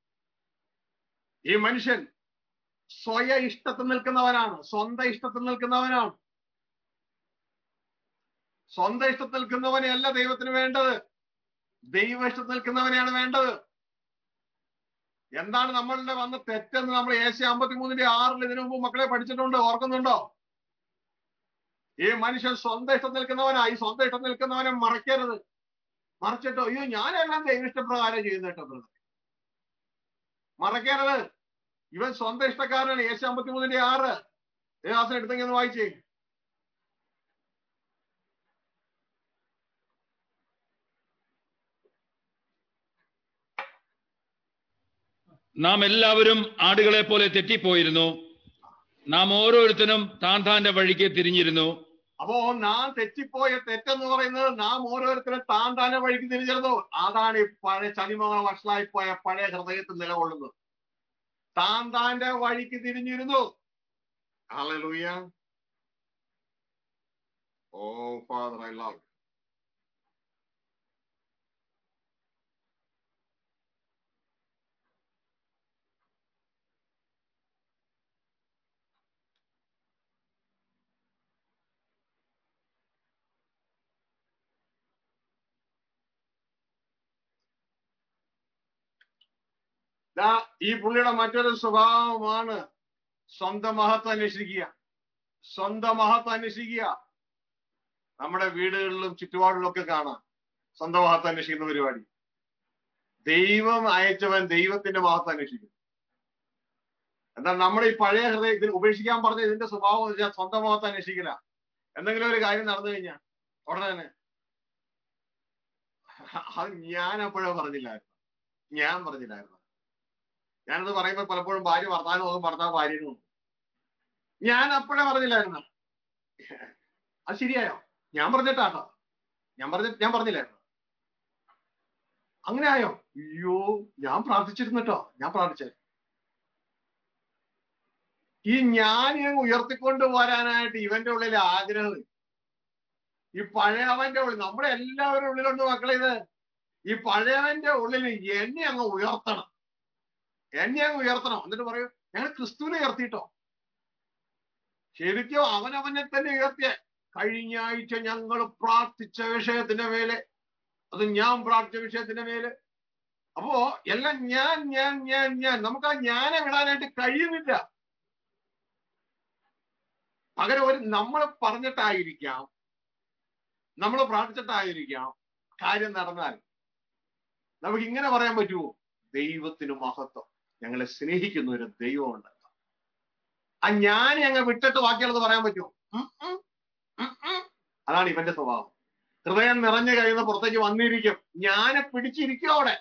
ഈ മനുഷ്യൻ സ്വയ ഇഷ്ടത്തിൽ നിൽക്കുന്നവനാണ് സ്വന്തം ഇഷ്ടത്തിൽ നിൽക്കുന്നവനാണ് സ്വന്തം ഇഷ്ടത്തിൽ നിൽക്കുന്നവനെയല്ല ദൈവത്തിന് വേണ്ടത് ദൈവ ഇഷ്ടത്തിൽ നിൽക്കുന്നവനെയാണ് വേണ്ടത് എന്താണ് നമ്മളുടെ വന്ന തെറ്റെന്ന് നമ്മൾ ഏഷ്യ അമ്പത്തിമൂന്നിന്റെ ആറിൽ ഇതിനു മുമ്പ് മക്കളെ പഠിച്ചിട്ടുണ്ട് ഓർക്കുന്നുണ്ടോ ഈ മനുഷ്യൻ സ്വന്തം ഇഷ്ടം നിൽക്കുന്നവനാ ഈ സ്വന്തം ഇഷ്ടം നിൽക്കുന്നവനെ മറക്കരുത് മറച്ചിട്ടോ അയ്യോ ഞാനെല്ലാം ദൈവ ഇഷ്ടപ്രകാരം ചെയ്യുന്നിട്ടോ ബ്രദർ മറക്കരുത് ഇവൻ സ്വന്തം ഇഷ്ടക്കാരനാണ് ഏഷ്യ അമ്പത്തിമൂന്നിന്റെ ആറ് ദേവാസനം എടുത്തെങ്കിൽ ഒന്ന് വായിച്ചേ നാം എല്ലാവരും ആടുകളെ പോലെ തെറ്റിപ്പോയിരുന്നു നാം ഓരോരുത്തരും താൻ താന്റെ വഴിക്ക് തിരിഞ്ഞിരുന്നു അപ്പോ നാം തെറ്റിപ്പോയ തെറ്റെന്ന് പറയുന്നത് നാം ഓരോരുത്തരും താൻ താനെ വഴിക്ക് തിരിഞ്ഞിരുന്നു അതാണ് ഈ പഴയ ചതിമോഹ വഷളായി പോയ പഴയ ഹൃദയത്തിൽ നിലകൊള്ളുന്നത് താൻ താന്റെ വഴിക്ക് തിരിഞ്ഞിരുന്നു Hallelujah. Oh, Father, I love you. ദാ ഈ പുള്ളിയുടെ മറ്റൊരു സ്വഭാവമാണ് സ്വന്തം മഹത്വം അന്വേഷിക്കുക സ്വന്തം മഹത്വം അന്വേഷിക്കുക നമ്മുടെ വീടുകളിലും ചുറ്റുപാടിലും ഒക്കെ കാണാം സ്വന്തം മഹത്വം അന്വേഷിക്കുന്ന പരിപാടി ദൈവം അയച്ചവൻ ദൈവത്തിന്റെ മഹത്വം അന്വേഷിക്കും എന്നാൽ നമ്മുടെ ഈ പഴയ ഹൃദയം ഇതിന് ഉപേക്ഷിക്കാൻ പറഞ്ഞ ഇതിന്റെ സ്വഭാവം എന്ന് വെച്ചാൽ സ്വന്തം മഹത്വം അന്വേഷിക്കില്ല എന്തെങ്കിലും ഒരു കാര്യം നടന്നു കഴിഞ്ഞാൽ ഉടനെ തന്നെ അത് ഞാൻ അപ്പോഴേ പറഞ്ഞില്ലായിരുന്നു ഞാൻ പറഞ്ഞില്ലായിരുന്നു ഞാനത് പറയുമ്പോൾ പലപ്പോഴും ഭാര്യ ഭർത്താവിന് പോകും ഭർത്താവ് ഭാര്യനും പോകും ഞാൻ അപ്പോഴേ പറഞ്ഞില്ലായിരുന്നു അത് ശരിയായോ ഞാൻ പറഞ്ഞിട്ടാട്ടോ ഞാൻ പറഞ്ഞ ഞാൻ പറഞ്ഞില്ലായിരുന്നു അങ്ങനെ ആയോ അയ്യോ ഞാൻ പ്രാർത്ഥിച്ചിരുന്നിട്ടോ ഞാൻ പ്രാർത്ഥിച്ചായിരുന്നു ഈ ഞാൻ ഉയർത്തിക്കൊണ്ട് പോരാനായിട്ട് ഇവന്റെ ഉള്ളിൽ ആഗ്രഹം ഈ പഴയവന്റെ ഉള്ളിൽ നമ്മുടെ എല്ലാവരും ഉള്ളിലുണ്ട് മക്കളെ ഇത് ഈ പഴയവന്റെ ഉള്ളിൽ എന്നെ അങ്ങ് ഉയർത്തണം എന്നെ അങ്ങ് ഉയർത്തണം എന്നിട്ട് പറയൂ ഞങ്ങൾ ക്രിസ്തുവിനെ ഉയർത്തിയിട്ടോ ശരിക്കും അവനവനെ തന്നെ ഉയർത്തിയ കഴിഞ്ഞ ആഴ്ച ഞങ്ങൾ പ്രാർത്ഥിച്ച വിഷയത്തിന്റെ മേലെ അത് ഞാൻ പ്രാർത്ഥിച്ച വിഷയത്തിന്റെ മേലെ അപ്പോ എല്ലാം ഞാൻ ഞാൻ ഞാൻ ഞാൻ നമുക്ക് ആ ജ്ഞാനം വിടാനായിട്ട് കഴിയുന്നില്ല പകരം ഒരു നമ്മൾ പറഞ്ഞിട്ടായിരിക്കാം നമ്മൾ പ്രാർത്ഥിച്ചിട്ടായിരിക്കാം കാര്യം നടന്നാൽ നമുക്ക് ഇങ്ങനെ പറയാൻ പറ്റുമോ ദൈവത്തിന് മഹത്വം ഞങ്ങളെ സ്നേഹിക്കുന്ന ഒരു ദൈവമുണ്ട് ആ ഞാൻ അങ്ങ് വിട്ടിട്ട് ബാക്കിയുള്ളത് പറയാൻ പറ്റുമോ ഉം, ഉം, ഉം, ഉം. അതാണ് ഇവന്റെ സ്വഭാവം ഹൃദയം നിറഞ്ഞു കഴിയുന്ന പുറത്തേക്ക് വന്നിരിക്കും ഞാനെ പിടിച്ചിരിക്കും അവിടെ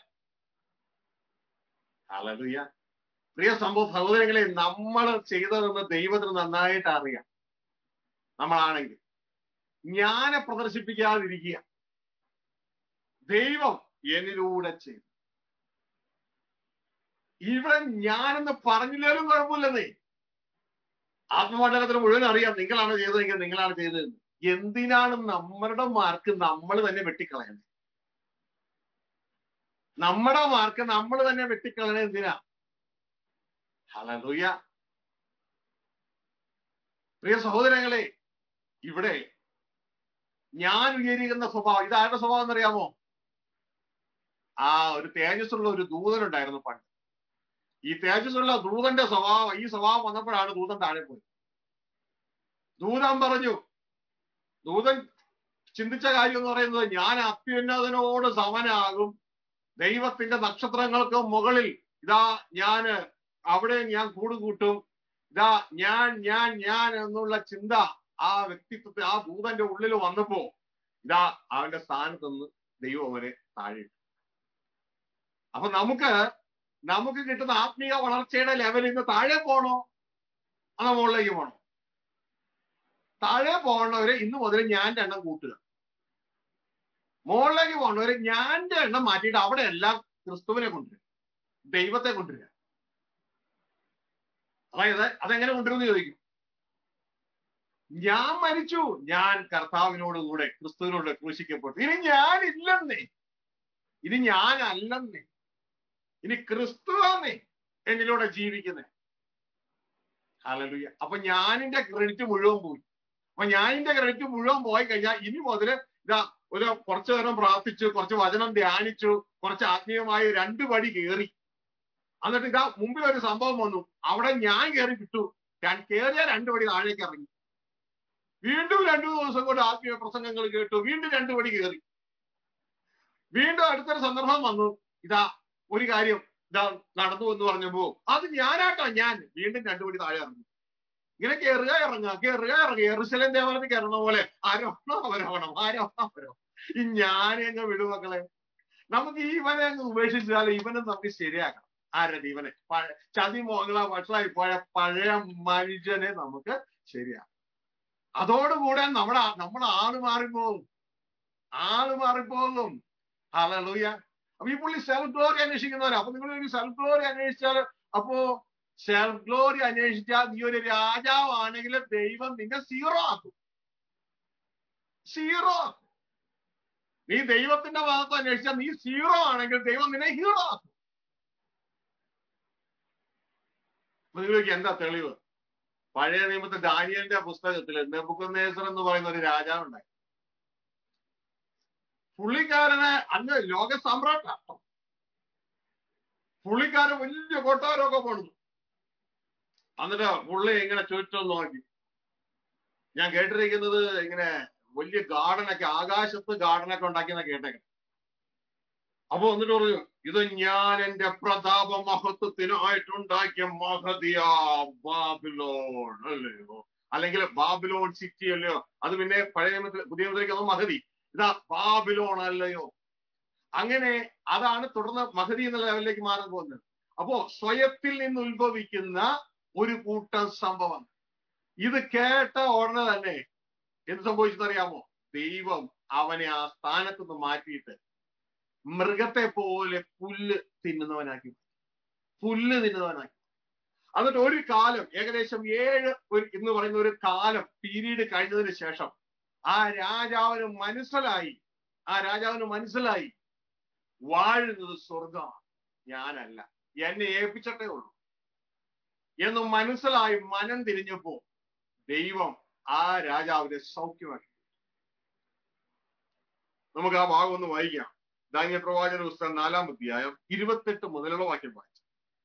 ഹല്ലേലൂയ പ്രിയ സംഭവ സഹോദരങ്ങളെ നമ്മൾ ചെയ്തതെന്ന് ദൈവത്തിന് നന്നായിട്ട് അറിയാം നമ്മളാണെങ്കിൽ ജ്ഞാനെ പ്രദർശിപ്പിക്കാതിരിക്കുക ദൈവം എന്നിലൂടെ ചെയ്തു ഇവിടെ ഞാനെന്ന് പറഞ്ഞില്ലാലും കുഴപ്പമില്ലെന്നേ ആത്മമണ്ഡലത്തിന് മുഴുവൻ അറിയാം നിങ്ങളാണ് ചെയ്തതെങ്കിൽ നിങ്ങളാണ് ചെയ്തതെന്ന് എന്തിനാണ് നമ്മളുടെ മാർക്ക് നമ്മൾ തന്നെ വെട്ടിക്കളയുന്നത് നമ്മുടെ മാർക്ക് നമ്മൾ തന്നെ വെട്ടിക്കളയണത് എന്തിനാ ഹലൂയ പ്രിയ സഹോദരങ്ങളെ ഇവിടെ ഞാൻ ഉയരുന്ന സ്വഭാവം ഇത് ആരുടെ സ്വഭാവം എന്നറിയാമോ ആ ഒരു തേജസ്സുള്ള ഒരു ദൂതൻ ഉണ്ടായിരുന്നു പണ്ട് ഈ തേജസ്സുള്ള ദൂതന്റെ സ്വഭാവം ഈ സ്വഭാവം വന്നപ്പോഴാണ് ദൂതൻ താഴെ പോയത് ദൂതൻ പറഞ്ഞു ദൂതൻ ചിന്തിച്ച കാര്യം എന്ന് പറയുന്നത് ഞാൻ അത്യുന്നതനോട് സമനാകും ദൈവത്തിന്റെ നക്ഷത്രങ്ങൾക്ക് മുകളിൽ ഇതാ ഞാന് അവിടെ ഞാൻ കൂടുകൂട്ടും ഇതാ ഞാൻ ഞാൻ ഞാൻ എന്നുള്ള ചിന്ത ആ വ്യക്തിത്വത്തെ ആ ദൂതന്റെ ഉള്ളിൽ വന്നപ്പോ ഇതാ അവന്റെ സ്ഥാനത്ത് നിന്ന് ദൈവം അവനെ താഴെ ഇട്ടു. അപ്പൊ നമുക്ക് നമുക്ക് കിട്ടുന്ന ആത്മീയ വളർച്ചയുടെ ലെവൽ ഇന്ന് താഴെ പോണോ അതോ മുകളിലേക്ക് പോകണം താഴെ പോകേണ്ടവരെ ഇന്ന് മുതൽ ഞാൻ്റെ എണ്ണം കൂട്ടുക മുകളിലേക്ക് പോകേണ്ടവരെ ഞാൻ്റെ എണ്ണം മാറ്റിയിട്ട് അവിടെ എല്ലാം ക്രിസ്തുവിനെ കൊണ്ടുവരിക ദൈവത്തെ കൊണ്ടുവരിക അതായത് അതെങ്ങനെ കൊണ്ടുവരുമെന്ന് ചോദിക്കും ഞാൻ മരിച്ചു ഞാൻ കർത്താവിനോട് കൂടെ ക്രിസ്തുവിനോട് ക്രൂശിക്കപ്പെട്ടു ഇനി ഞാൻ ഇല്ലെന്നേ ഇനി ഞാനല്ലെന്നേ ഇനി ക്രിസ്തുവാന്നേ എന്നിലൂടെ ജീവിക്കുന്നേ ഹല്ലേലൂയ അപ്പൊ ഞാനിന്റെ ക്രെഡിറ്റ് മുഴുവൻ പോയി അപ്പൊ ഞാനിന്റെ ക്രെഡിറ്റ് മുഴുവൻ പോയി കഴിഞ്ഞാൽ ഇനി മുതല് ഇതാ ഒരു കുറച്ചു നേരം പ്രാർത്ഥിച്ചു കുറച്ച് വചനം ധ്യാനിച്ചു കുറച്ച് ആത്മീയമായി രണ്ട് പടി കയറി എന്നിട്ട് ഇതാ മുമ്പിൽ ഒരു സംഭവം വന്നു അവിടെ ഞാൻ കയറി കിട്ടു ഞാൻ കയറിയ രണ്ടു പടി താഴേക്ക് ഇറങ്ങി വീണ്ടും രണ്ടു ദിവസം കൊണ്ട് ആത്മീയ പ്രസംഗങ്ങൾ കേട്ടു വീണ്ടും രണ്ടു പടി കയറി വീണ്ടും അടുത്തൊരു സന്ദർഭം വന്നു ഇതാ ഒരു കാര്യം ഇതാ നടന്നു എന്ന് പറഞ്ഞപ്പോ അത് ഞാനാട്ടോ ഞാൻ വീണ്ടും രണ്ടു പടി താഴെ ഇറങ്ങി ഇങ്ങനെ കയറുക ഇറങ്ങുക കയറുക ഇറങ്ങുക എറുസലേം ദേവാലയത്തിൽ കയറുന്ന പോലെ ആരോഹണം അവരോഹണം ആരോഹണം അവരോഹണം ഈ ഞാനെ അങ്ങ് വിടുമക്കളെ നമുക്ക് ഇവനെ അങ്ങ് ഉപേക്ഷിച്ചാൽ ഇവനെ നമുക്ക് ശരിയാക്കണം ആരത് ഇവനെ പഴ- ചതി മോഹങ്ങള വഷളായി പോയ പഴയ മനുഷ്യനെ നമുക്ക് ശരിയാക്കാം അതോടുകൂടെ നമ്മുടെ നമ്മുടെ ആള് മാറിപ്പോകും ആള് മാറിപ്പോകും ഹല്ലേലൂയ അപ്പൊ ഈ പുള്ളി സെൽഫ് ഗ്ലോറി അന്വേഷിക്കുന്നവരാ അപ്പൊ നിങ്ങൾ ഒരു സെൽഫ് ഗ്ലോറി അന്വേഷിച്ചാൽ അപ്പോ സെൽഫ് ഗ്ലോറി അന്വേഷിച്ചാൽ നീ ഒരു രാജാവാണെങ്കിൽ ദൈവം നിന്നെ സീറോ ആക്കും സീറോ ആക്കും നീ ദൈവത്തിന്റെ ഭാഗത്ത് അന്വേഷിച്ചാൽ നീ സീറോ ആണെങ്കിൽ ദൈവം നിന്നെ ഹീറോ ആക്കും അപ്പൊ നിങ്ങൾക്ക് എന്താ തെളിവ് പഴയ നിയമത്തിൽ ദാനിയലിന്റെ പുസ്തകത്തിൽ നെബുക്കന്നേസർ എന്ന് പറയുന്ന ഒരു രാജാവുണ്ടായി പുള്ളിക്കാരന് അന്ന് ലോക സമ്രാട്ടാട്ടോ പുള്ളിക്കാരൻ വലിയ കൊട്ടാരമൊക്കെ പണിതു എന്നിട്ട് പുള്ളി ഇങ്ങനെ ചുറ്റും നോക്കി ഞാൻ കേട്ടിരിക്കുന്നത് ഇങ്ങനെ വലിയ ഗാർഡനൊക്കെ ആകാശത്ത് ഗാർഡനൊക്കെ ഉണ്ടാക്കിയെന്ന കേട്ടേക്കെ അപ്പൊ എന്നിട്ട് പറഞ്ഞു ഇത് ഞാൻ എന്റെ പ്രതാപ മഹത്വത്തിനായിട്ടുണ്ടാക്കിയ മഹതിയ ബാബിലോൺ അല്ലയോ അല്ലെങ്കിൽ ബാബിലോൺ സിറ്റി അല്ലയോ അത് പിന്നെ പഴയ നിയമത്തിൽ പുതിയ നിയമത്തിലേക്ക് അത് മഹതി ഇതാ ബാബിലോൺ അല്ലയോ അങ്ങനെ അതാണ് തുടർന്ന് മഹതി എന്നുള്ള ലെവലിലേക്ക് മാറാൻ പോകുന്നത് അപ്പോ സ്വയത്തിൽ നിന്ന് ഉത്ഭവിക്കുന്ന ഒരു കൂട്ടം സംഭവം ഇത് കേട്ട ഉടനെ തന്നെ എന്ത് സംഭവിച്ചെന്നറിയാമോ ദൈവം അവനെ ആ സ്ഥാനത്ത് നിന്ന് മാറ്റിയിട്ട് മൃഗത്തെ പോലെ പുല്ല് തിന്നുന്നവനാക്കി പുല്ല് തിന്നുന്നവനാക്കി എന്നിട്ട് ഒരു കാലം ഏകദേശം ഏഴ് ഒരു എന്ന് പറയുന്ന ഒരു കാലം പീരീഡ് കഴിഞ്ഞതിന് ശേഷം ആ രാജാവിന് മനസ്സിലായി ആ രാജാവിന് മനസ്സിലായി വാഴുന്നത് സ്വർഗമാണ് ഞാനല്ല എന്നെ ഏൽപ്പിച്ചിട്ടേ ഉള്ളൂ എന്ന് മനസ്സിലായി മനം തിരിഞ്ഞപ്പോ ദൈവം ആ രാജാവിനെ സൗഖ്യമാക്കി നമുക്ക് ആ ഭാഗം ഒന്ന് വായിക്കാം ദാനിയ പ്രവാചന പുസ്തകം നാലാം അധ്യായം ഇരുപത്തെട്ട് മുതലുള്ള വാക്യം വായിച്ചു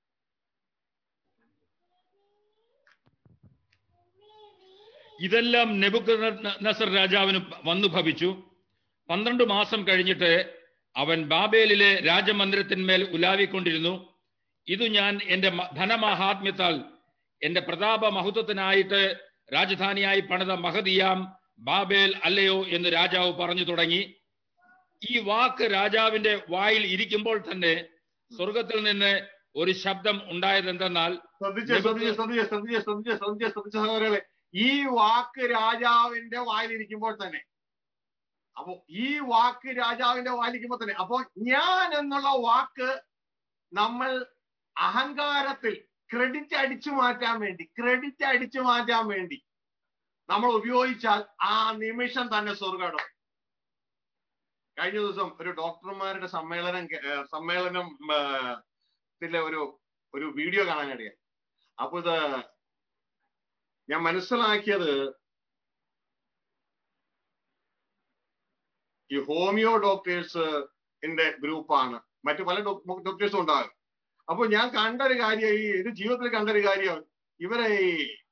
ഇതെല്ലാം നെബുക്കദ്നസർ രാജാവിന് വന്നു ഭവിച്ചു പന്ത്രണ്ട് മാസം കഴിഞ്ഞിട്ട് അവൻ ബാബേലിലെ രാജമന്ദിരത്തിന്മേൽ ഉലാവിക്കൊണ്ടിരുന്നു ഇത് ഞാൻ എന്റെ മ- ധനമാഹാത്മ്യത്താൽ എന്റെ പ്രതാപ മഹത്വത്തിനായിട്ട് രാജധാനിയായി പണിത മഹദിയാം ബാബേൽ അല്ലയോ എന്ന് രാജാവ് പറഞ്ഞു തുടങ്ങി ഈ വാക്ക് രാജാവിന്റെ വായിൽ ഇരിക്കുമ്പോൾ തന്നെ സ്വർഗത്തിൽ നിന്ന് ഒരു ശബ്ദം ഉണ്ടായത് എന്തെന്നാൽ ശ്രദ്ധിച്ച് ശ്രദ്ധിച്ച് ശ്രദ്ധിച്ച് ശ്രദ്ധിച്ച് ശ്രദ്ധിച്ച് ശ്രദ്ധിച്ച് ശ്രദ്ധിച്ച സഹോദരങ്ങളെ ഈ വാക്ക് രാജാവിന്റെ വായിലിരിക്കുമ്പോൾ തന്നെ അപ്പോ ഈ വാക്ക് രാജാവിന്റെ വായിലിരിക്കുമ്പോൾ തന്നെ അപ്പോ ഞാൻ എന്നുള്ള വാക്ക് നമ്മൾ അഹങ്കാരത്തിൽ ക്രെഡിറ്റ് അടിച്ചു മാറ്റാൻ വേണ്ടി ക്രെഡിറ്റ് അടിച്ചു മാറ്റാൻ വേണ്ടി നമ്മൾ ഉപയോഗിച്ചാൽ ആ നിമിഷം തന്നെ സ്വർഗം കഴിഞ്ഞ ദിവസം ഒരു ഡോക്ടർമാരുടെ സമ്മേളനം കേ- ഏർ സമ്മേളനം ഏർ ത്തിലെ ഒരു ഒരു വീഡിയോ കാണാനിടയായി അപ്പൊ ഇത് ഞാൻ മനസ്സിലാക്കിയത് ഈ ഹോമിയോ ഡോക്ടേഴ്സ് ന്റെ ഗ്രൂപ്പാണ് മറ്റു പല ഡോക്ടേഴ്സും ഉണ്ടാകും അപ്പൊ ഞാൻ കണ്ട ഒരു കാര്യം ഈ ഇത് ജീവിതത്തിൽ കണ്ട ഒരു കാര്യം ഇവരെ ഈ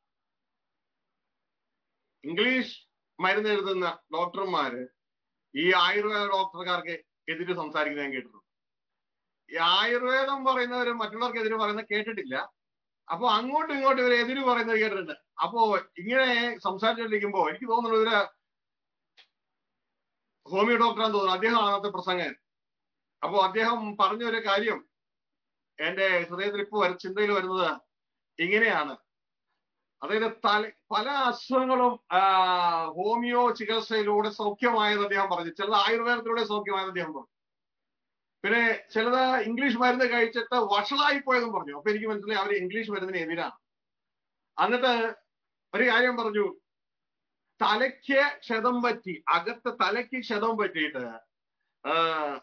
ഇംഗ്ലീഷ് മരുന്ന് എഴുതുന്ന ഡോക്ടർമാര് ഈ ആയുർവേദ ഡോക്ടർക്കാർക്ക് എതിര് സംസാരിക്കുന്നത് ഞാൻ കേട്ടിട്ടുണ്ട് ഈ ആയുർവേദം പറയുന്നവര് മറ്റുള്ളവർക്ക് എതിര് പറയുന്നത് കേട്ടിട്ടില്ല അപ്പൊ അങ്ങോട്ടും ഇങ്ങോട്ടും ഇവർ എതിര് പറയുന്നത് കേട്ടിട്ടുണ്ട് അപ്പോ ഇങ്ങനെ സംസാരിച്ചോണ്ടിരിക്കുമ്പോ എനിക്ക് തോന്നുന്നു ഇവര് ഹോമിയോ ഡോക്ടറാന്ന് തോന്നുന്നു അദ്ദേഹമാണ് അന്നത്തെ പ്രസംഗൻ അപ്പോ അദ്ദേഹം പറഞ്ഞ ഒരു കാര്യം എന്റെ ഹൃദയത്തിൽ ഇപ്പൊ വര ചിന്തയിൽ വരുന്നത് ഇങ്ങനെയാണ് അതായത് തല പല അസുഖങ്ങളും ആ, ഹോമിയോ ചികിത്സയിലൂടെ സൗഖ്യമായെന്ന് അദ്ദേഹം പറഞ്ഞു ചിലത് ആയുർവേദത്തിലൂടെ സൗഖ്യമായെന്ന് അദ്ദേഹം പറഞ്ഞു പിന്നെ ചിലത് ഇംഗ്ലീഷ് മരുന്ന് കഴിച്ചിട്ട് വഷളായി പോയതെന്ന് പറഞ്ഞു അപ്പൊ എനിക്ക് മനസ്സിലായി അവർ ഇംഗ്ലീഷ് മരുന്നിന് എതിരാണ് എന്നിട്ട് ഒരു കാര്യം പറഞ്ഞു തലയ്ക്ക് ക്ഷതം പറ്റി അകത്ത് തലയ്ക്ക് ക്ഷതം പറ്റിയിട്ട് ആ,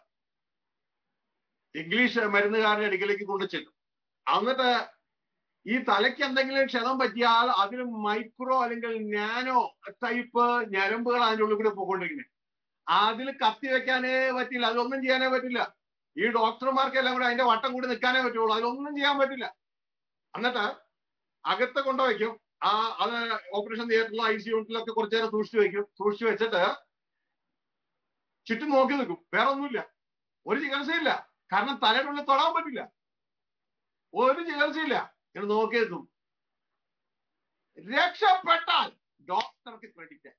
ഇംഗ്ലീഷ് മരുന്നുകാരുടെ അടുക്കലേക്ക് കൊണ്ടു ചെല്ലും എന്നിട്ട് ഈ തലയ്ക്ക് എന്തെങ്കിലും ക്ഷതം പറ്റിയാൽ അതിന് മൈക്രോ അല്ലെങ്കിൽ നാനോ ടൈപ്പ് ഞരമ്പുകൾ അതിൻ്റെ ഉള്ളിൽ കൂടെ പോയിക്കൊണ്ടിരിക്കുന്നത് അതിൽ കത്തി വെക്കാനേ പറ്റില്ല അതിലൊന്നും ചെയ്യാനേ പറ്റില്ല ഈ ഡോക്ടർമാർക്കെല്ലാം കൂടെ അതിന്റെ വട്ടം കൂടി നിൽക്കാനേ പറ്റുള്ളൂ അതിലൊന്നും ചെയ്യാൻ പറ്റില്ല എന്നിട്ട് അകത്ത് കൊണ്ടുവയ്ക്കും ആ അത് ഓപ്പറേഷൻ തിയേറ്ററിലും ഐ സി യൂണിറ്റിലൊക്കെ കുറച്ചു നേരം സൂക്ഷിച്ചു വെക്കും സൂക്ഷിച്ചു വെച്ചിട്ട് ചുറ്റും നോക്കി നിൽക്കും വേറെ ഒന്നുമില്ല ഒരു ചികിത്സയില്ല കാരണം തലയുടെ ഉള്ളിൽ തൊടാൻ പറ്റില്ല ഒരു ചികിത്സയില്ല ഇങ്ങനെ നോക്കി നിൽക്കും രക്ഷപ്പെട്ടാൽ ഡോക്ടർക്ക് ക്രെഡിറ്റ്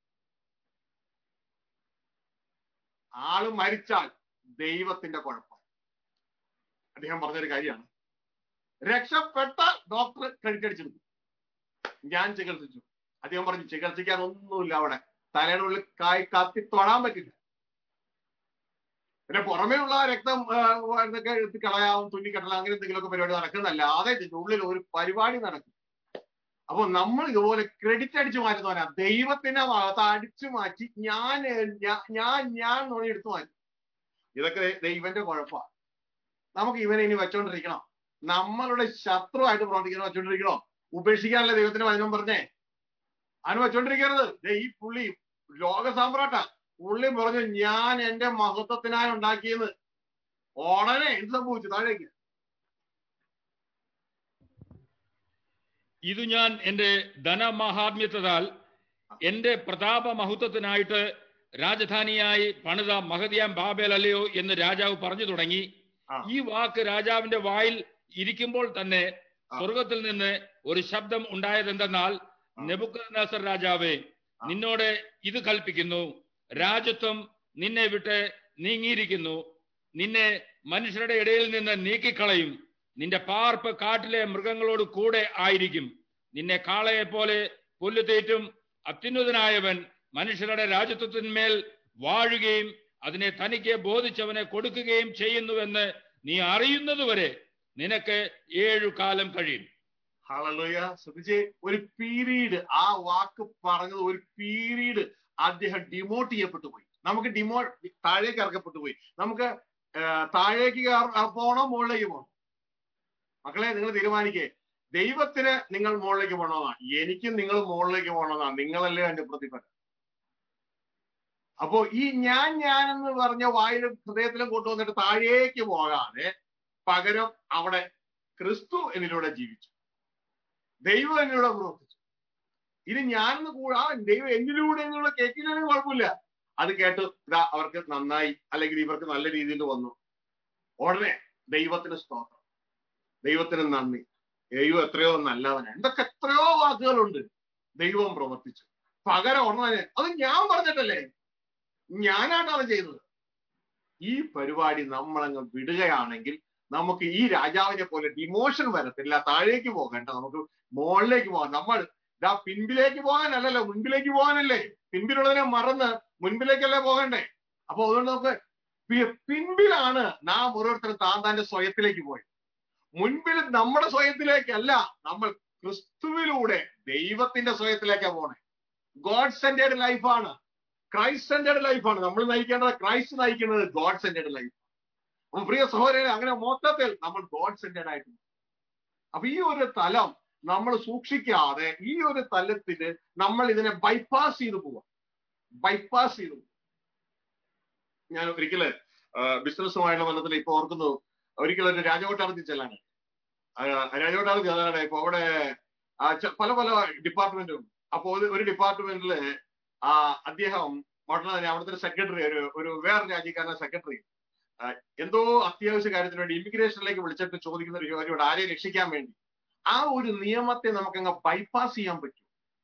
ആള് മരിച്ചാൽ ദൈവത്തിന്റെ കുഴപ്പം അദ്ദേഹം പറഞ്ഞൊരു കാര്യമാണ് രക്ഷപ്പെട്ടാൽ ഡോക്ടർ ക്രെഡിറ്റ് അടിച്ചെടുക്കും ഞാൻ ചികിത്സിച്ചു അദ്ദേഹം പറഞ്ഞു ചികിത്സിക്കാൻ ഒന്നുമില്ല അവിടെ തലയുടെ ഉള്ളിൽ കായ് കത്തി തൊടാൻ പറ്റില്ല പിന്നെ പുറമേയുള്ള രക്തം ആ, ഇതൊക്കെ എടുത്ത് കളയാവും തുന്നിക്കെട്ടല അങ്ങനെ എന്തെങ്കിലുമൊക്കെ പരിപാടി നടക്കുന്നല്ലാതെ ഇതിന്റെ ഉള്ളിൽ ഒരു പരിപാടി നടക്കും അപ്പൊ നമ്മൾ ഇതുപോലെ ക്രെഡിറ്റ് അടിച്ചു മാറ്റുന്നവരാ ദൈവത്തിന്റെ ഭാഗത്ത് അടിച്ചു മാറ്റി ഞാൻ ഞാ- ഞാൻ ഞാൻ നുണി എടുത്തു മാറ്റി ഇതൊക്കെ ദൈവന്റെ കുഴപ്പമാണ് നമുക്ക് ഇവനെ ഇനി വെച്ചോണ്ടിരിക്കണം നമ്മളുടെ ശത്രുവായിട്ട് പ്രവർത്തിക്കുന്ന വെച്ചോണ്ടിരിക്കണോ ഉപേക്ഷിക്കാനല്ലേ ദൈവത്തിന്റെ വചനം പറഞ്ഞേ അതിന് വെച്ചോണ്ടിരിക്കരുത് ദേ ഈ പുള്ളി ലോക സാമ്രാട്ട പുള്ളി പറഞ്ഞു ഞാൻ എന്റെ മഹത്വത്തിനായി ഉണ്ടാക്കിയെന്ന് ഉടനെ എന്ത് സംഭവിച്ചു താഴേക്ക് ഇത് ഞാൻ എന്റെ ധനമാഹാത്മ്യത്താൽ എന്റെ പ്രതാപ മഹത്വത്തിനായിട്ട് രാജധാനിയായി പണിത മഹതിയാം ബാബേൽ അല്ലയോ എന്ന് രാജാവ് പറഞ്ഞു തുടങ്ങി ആ. ഈ വാക്ക് രാജാവിന്റെ വായിൽ ഇരിക്കുമ്പോൾ തന്നെ ആ. സ്വർഗത്തിൽ നിന്ന് ഒരു ശബ്ദം ഉണ്ടായതെന്തെന്നാൽ ആ. നെബുക്കദ്നേസർ രാജാവേ ആ. നിന്നോട് ഇത് കൽപ്പിക്കുന്നു രാജ്യത്വം നിന്നെ വിട്ട് നീങ്ങിയിരിക്കുന്നു നിന്നെ മനുഷ്യരുടെ ഇടയിൽ നിന്ന് നീക്കിക്കളയും നിന്റെ പാർപ്പ് കാട്ടിലെ മൃഗങ്ങളോട് കൂടെ ആയിരിക്കും നിന്നെ കാളയെ പോലെ പുല്ലുതേറ്റും അത്യുന്നതനായവൻ മനുഷ്യരുടെ രാജ്യത്വത്തിന്മേൽ വാഴുകയും അതിനെ തനിക്ക് ബോധിച്ചവനെ കൊടുക്കുകയും ചെയ്യുന്നുവെന്ന് നീ അറിയുന്നതുവരെ നിനക്ക് ഏഴു കാലം കഴിയും ഹല്ലേലൂയ ശ്രദ്ധിച്ചേ ഒരു പീരീഡ് ആ വാക്ക് പറഞ്ഞത് ഒരു പീരീഡ് അദ്ദേഹം ഡിമോട്ട് ചെയ്യപ്പെട്ടു പോയി നമുക്ക് ഡിമോ താഴേക്ക് ഇറക്കപ്പെട്ടു പോയി നമുക്ക് ആ, താഴേക്ക് കയറ- ആ, പോണോ മുകളിലേക്ക് പോകണം മക്കളെ നിങ്ങൾ തീരുമാനിക്കേ ദൈവത്തിന് നിങ്ങൾ മുകളിലേക്ക് പോകണമെന്നാ എനിക്കും നിങ്ങൾ മുകളിലേക്ക് പോകണമെന്നാ നിങ്ങളല്ലേ എന്റെ പ്രതിഫലം അപ്പോ ഈ ഞാൻ ഞാൻ എന്ന് പറഞ്ഞ വായിലും ഹൃദയത്തിലും കൊണ്ടുവന്നിട്ട് താഴേക്ക് പോകാതെ പകരം അവിടെ ക്രിസ്തു എന്നിലൂടെ ജീവിച്ചു ദൈവം എന്നിലൂടെ പ്രവർത്തിച്ചു ഇനി ഞാനൊന്ന് കൂടാ ദൈവം എന്നിലൂടെ എന്നുള്ള കേൾക്കില്ലെങ്കിൽ കുഴപ്പമില്ല അത് കേട്ട് ഇതാ അവർക്ക് നന്നായി അല്ലെങ്കിൽ ഇവർക്ക് നല്ല രീതിയിൽ വന്നു ഉടനെ ദൈവത്തിന് സ്തോത്രം ദൈവത്തിന് നന്ദി ദൈവം എത്രയോ നല്ലവനാണ് എന്തൊക്കെ എത്രയോ വാക്കുകളുണ്ട് ദൈവം പ്രവർത്തിച്ചു പകരം ഉടനെ അത് ഞാൻ പറഞ്ഞിട്ടല്ലേ ഞാനായിട്ടാണ് ചെയ്തത് ഈ പരിപാടി നമ്മളങ്ങ് വിടുകയാണെങ്കിൽ നമുക്ക് ഈ രാജാവിനെ പോലെ ഡിമോഷൻ വരത്തില്ല താഴേക്ക് പോകേണ്ട നമുക്ക് മുകളിലേക്ക് പോകാം നമ്മൾ ഇതാ പിൻപിലേക്ക് പോകാനല്ലല്ലോ മുൻപിലേക്ക് പോകാനല്ലേ പിൻപിലുള്ളതിനെ മറന്ന് മുൻപിലേക്കല്ലേ പോകണ്ടേ അപ്പൊ അതുകൊണ്ട് നമുക്ക് പി- പിൻപിലാണ് നാം ഓരോരുത്തരും താൻ താന്റെ സ്വയത്തിലേക്ക് പോയത് മുൻപിൽ നമ്മുടെ സ്വയത്തിലേക്കല്ല നമ്മൾ ക്രിസ്തുവിലൂടെ ദൈവത്തിന്റെ സ്വയത്തിലേക്കാ പോണേ ഗോഡ് സെന്റേഡ് ലൈഫാണ് ക്രൈസ്റ്റ് സെന്റേഡ് ലൈഫാണ് നമ്മൾ നയിക്കേണ്ടത് ക്രൈസ്റ്റ് നയിക്കുന്നത് ഗോഡ് സെന്റേഡ് ലൈഫ് അപ്പൊ പ്രിയ സഹോദരനെ അങ്ങനെ മൊത്തത്തിൽ നമ്മൾ ഗോഡ് സെന്റേഡ് ആയിട്ട് അപ്പൊ ഈ ഒരു തലം നമ്മൾ സൂക്ഷിക്കാതെ ഈ ഒരു തലത്തിന് നമ്മൾ ഇതിനെ ബൈപ്പാസ് ചെയ്തു പോവാം ബൈപ്പാസ് ചെയ്തു പോവാം. ഞാൻ ഒരിക്കല് ബിസിനസ്സുമായുള്ള ബന്ധത്തിൽ ഇപ്പൊ ഓർക്കുന്നു ഒരിക്കലും ഒരു രാജകൊട്ടാരത്തിൽ ചെല്ലാണ് രാജകൊട്ടാരത്തിൽ ചെല്ലാനാണ് ഇപ്പൊ അവിടെ ആ, ചെ- പല പല ഡിപ്പാർട്ട്മെന്റും അപ്പൊ ഒരു ഒരു ഡിപ്പാർട്ട്മെന്റില് ആ അദ്ദേഹം ഉടനെ തന്നെ അവിടുത്തെ ഒരു സെക്രട്ടറി ഒരു ഒരു വേറെ രാജ്യക്കാരനെ സെക്രട്ടറി എന്തോ അത്യാവശ്യ കാര്യത്തിന് വേണ്ടി ഇമിഗ്രേഷനിലേക്ക് വിളിച്ചിട്ട് ചോദിക്കുന്ന ഒരു കാര്യമുണ്ട് ആരെ രക്ഷിക്കാൻ വേണ്ടി ആ ഒരു നിയമത്തെ നമുക്ക് അങ്ങ് ബൈപ്പാസ് ചെയ്യാൻ പറ്റും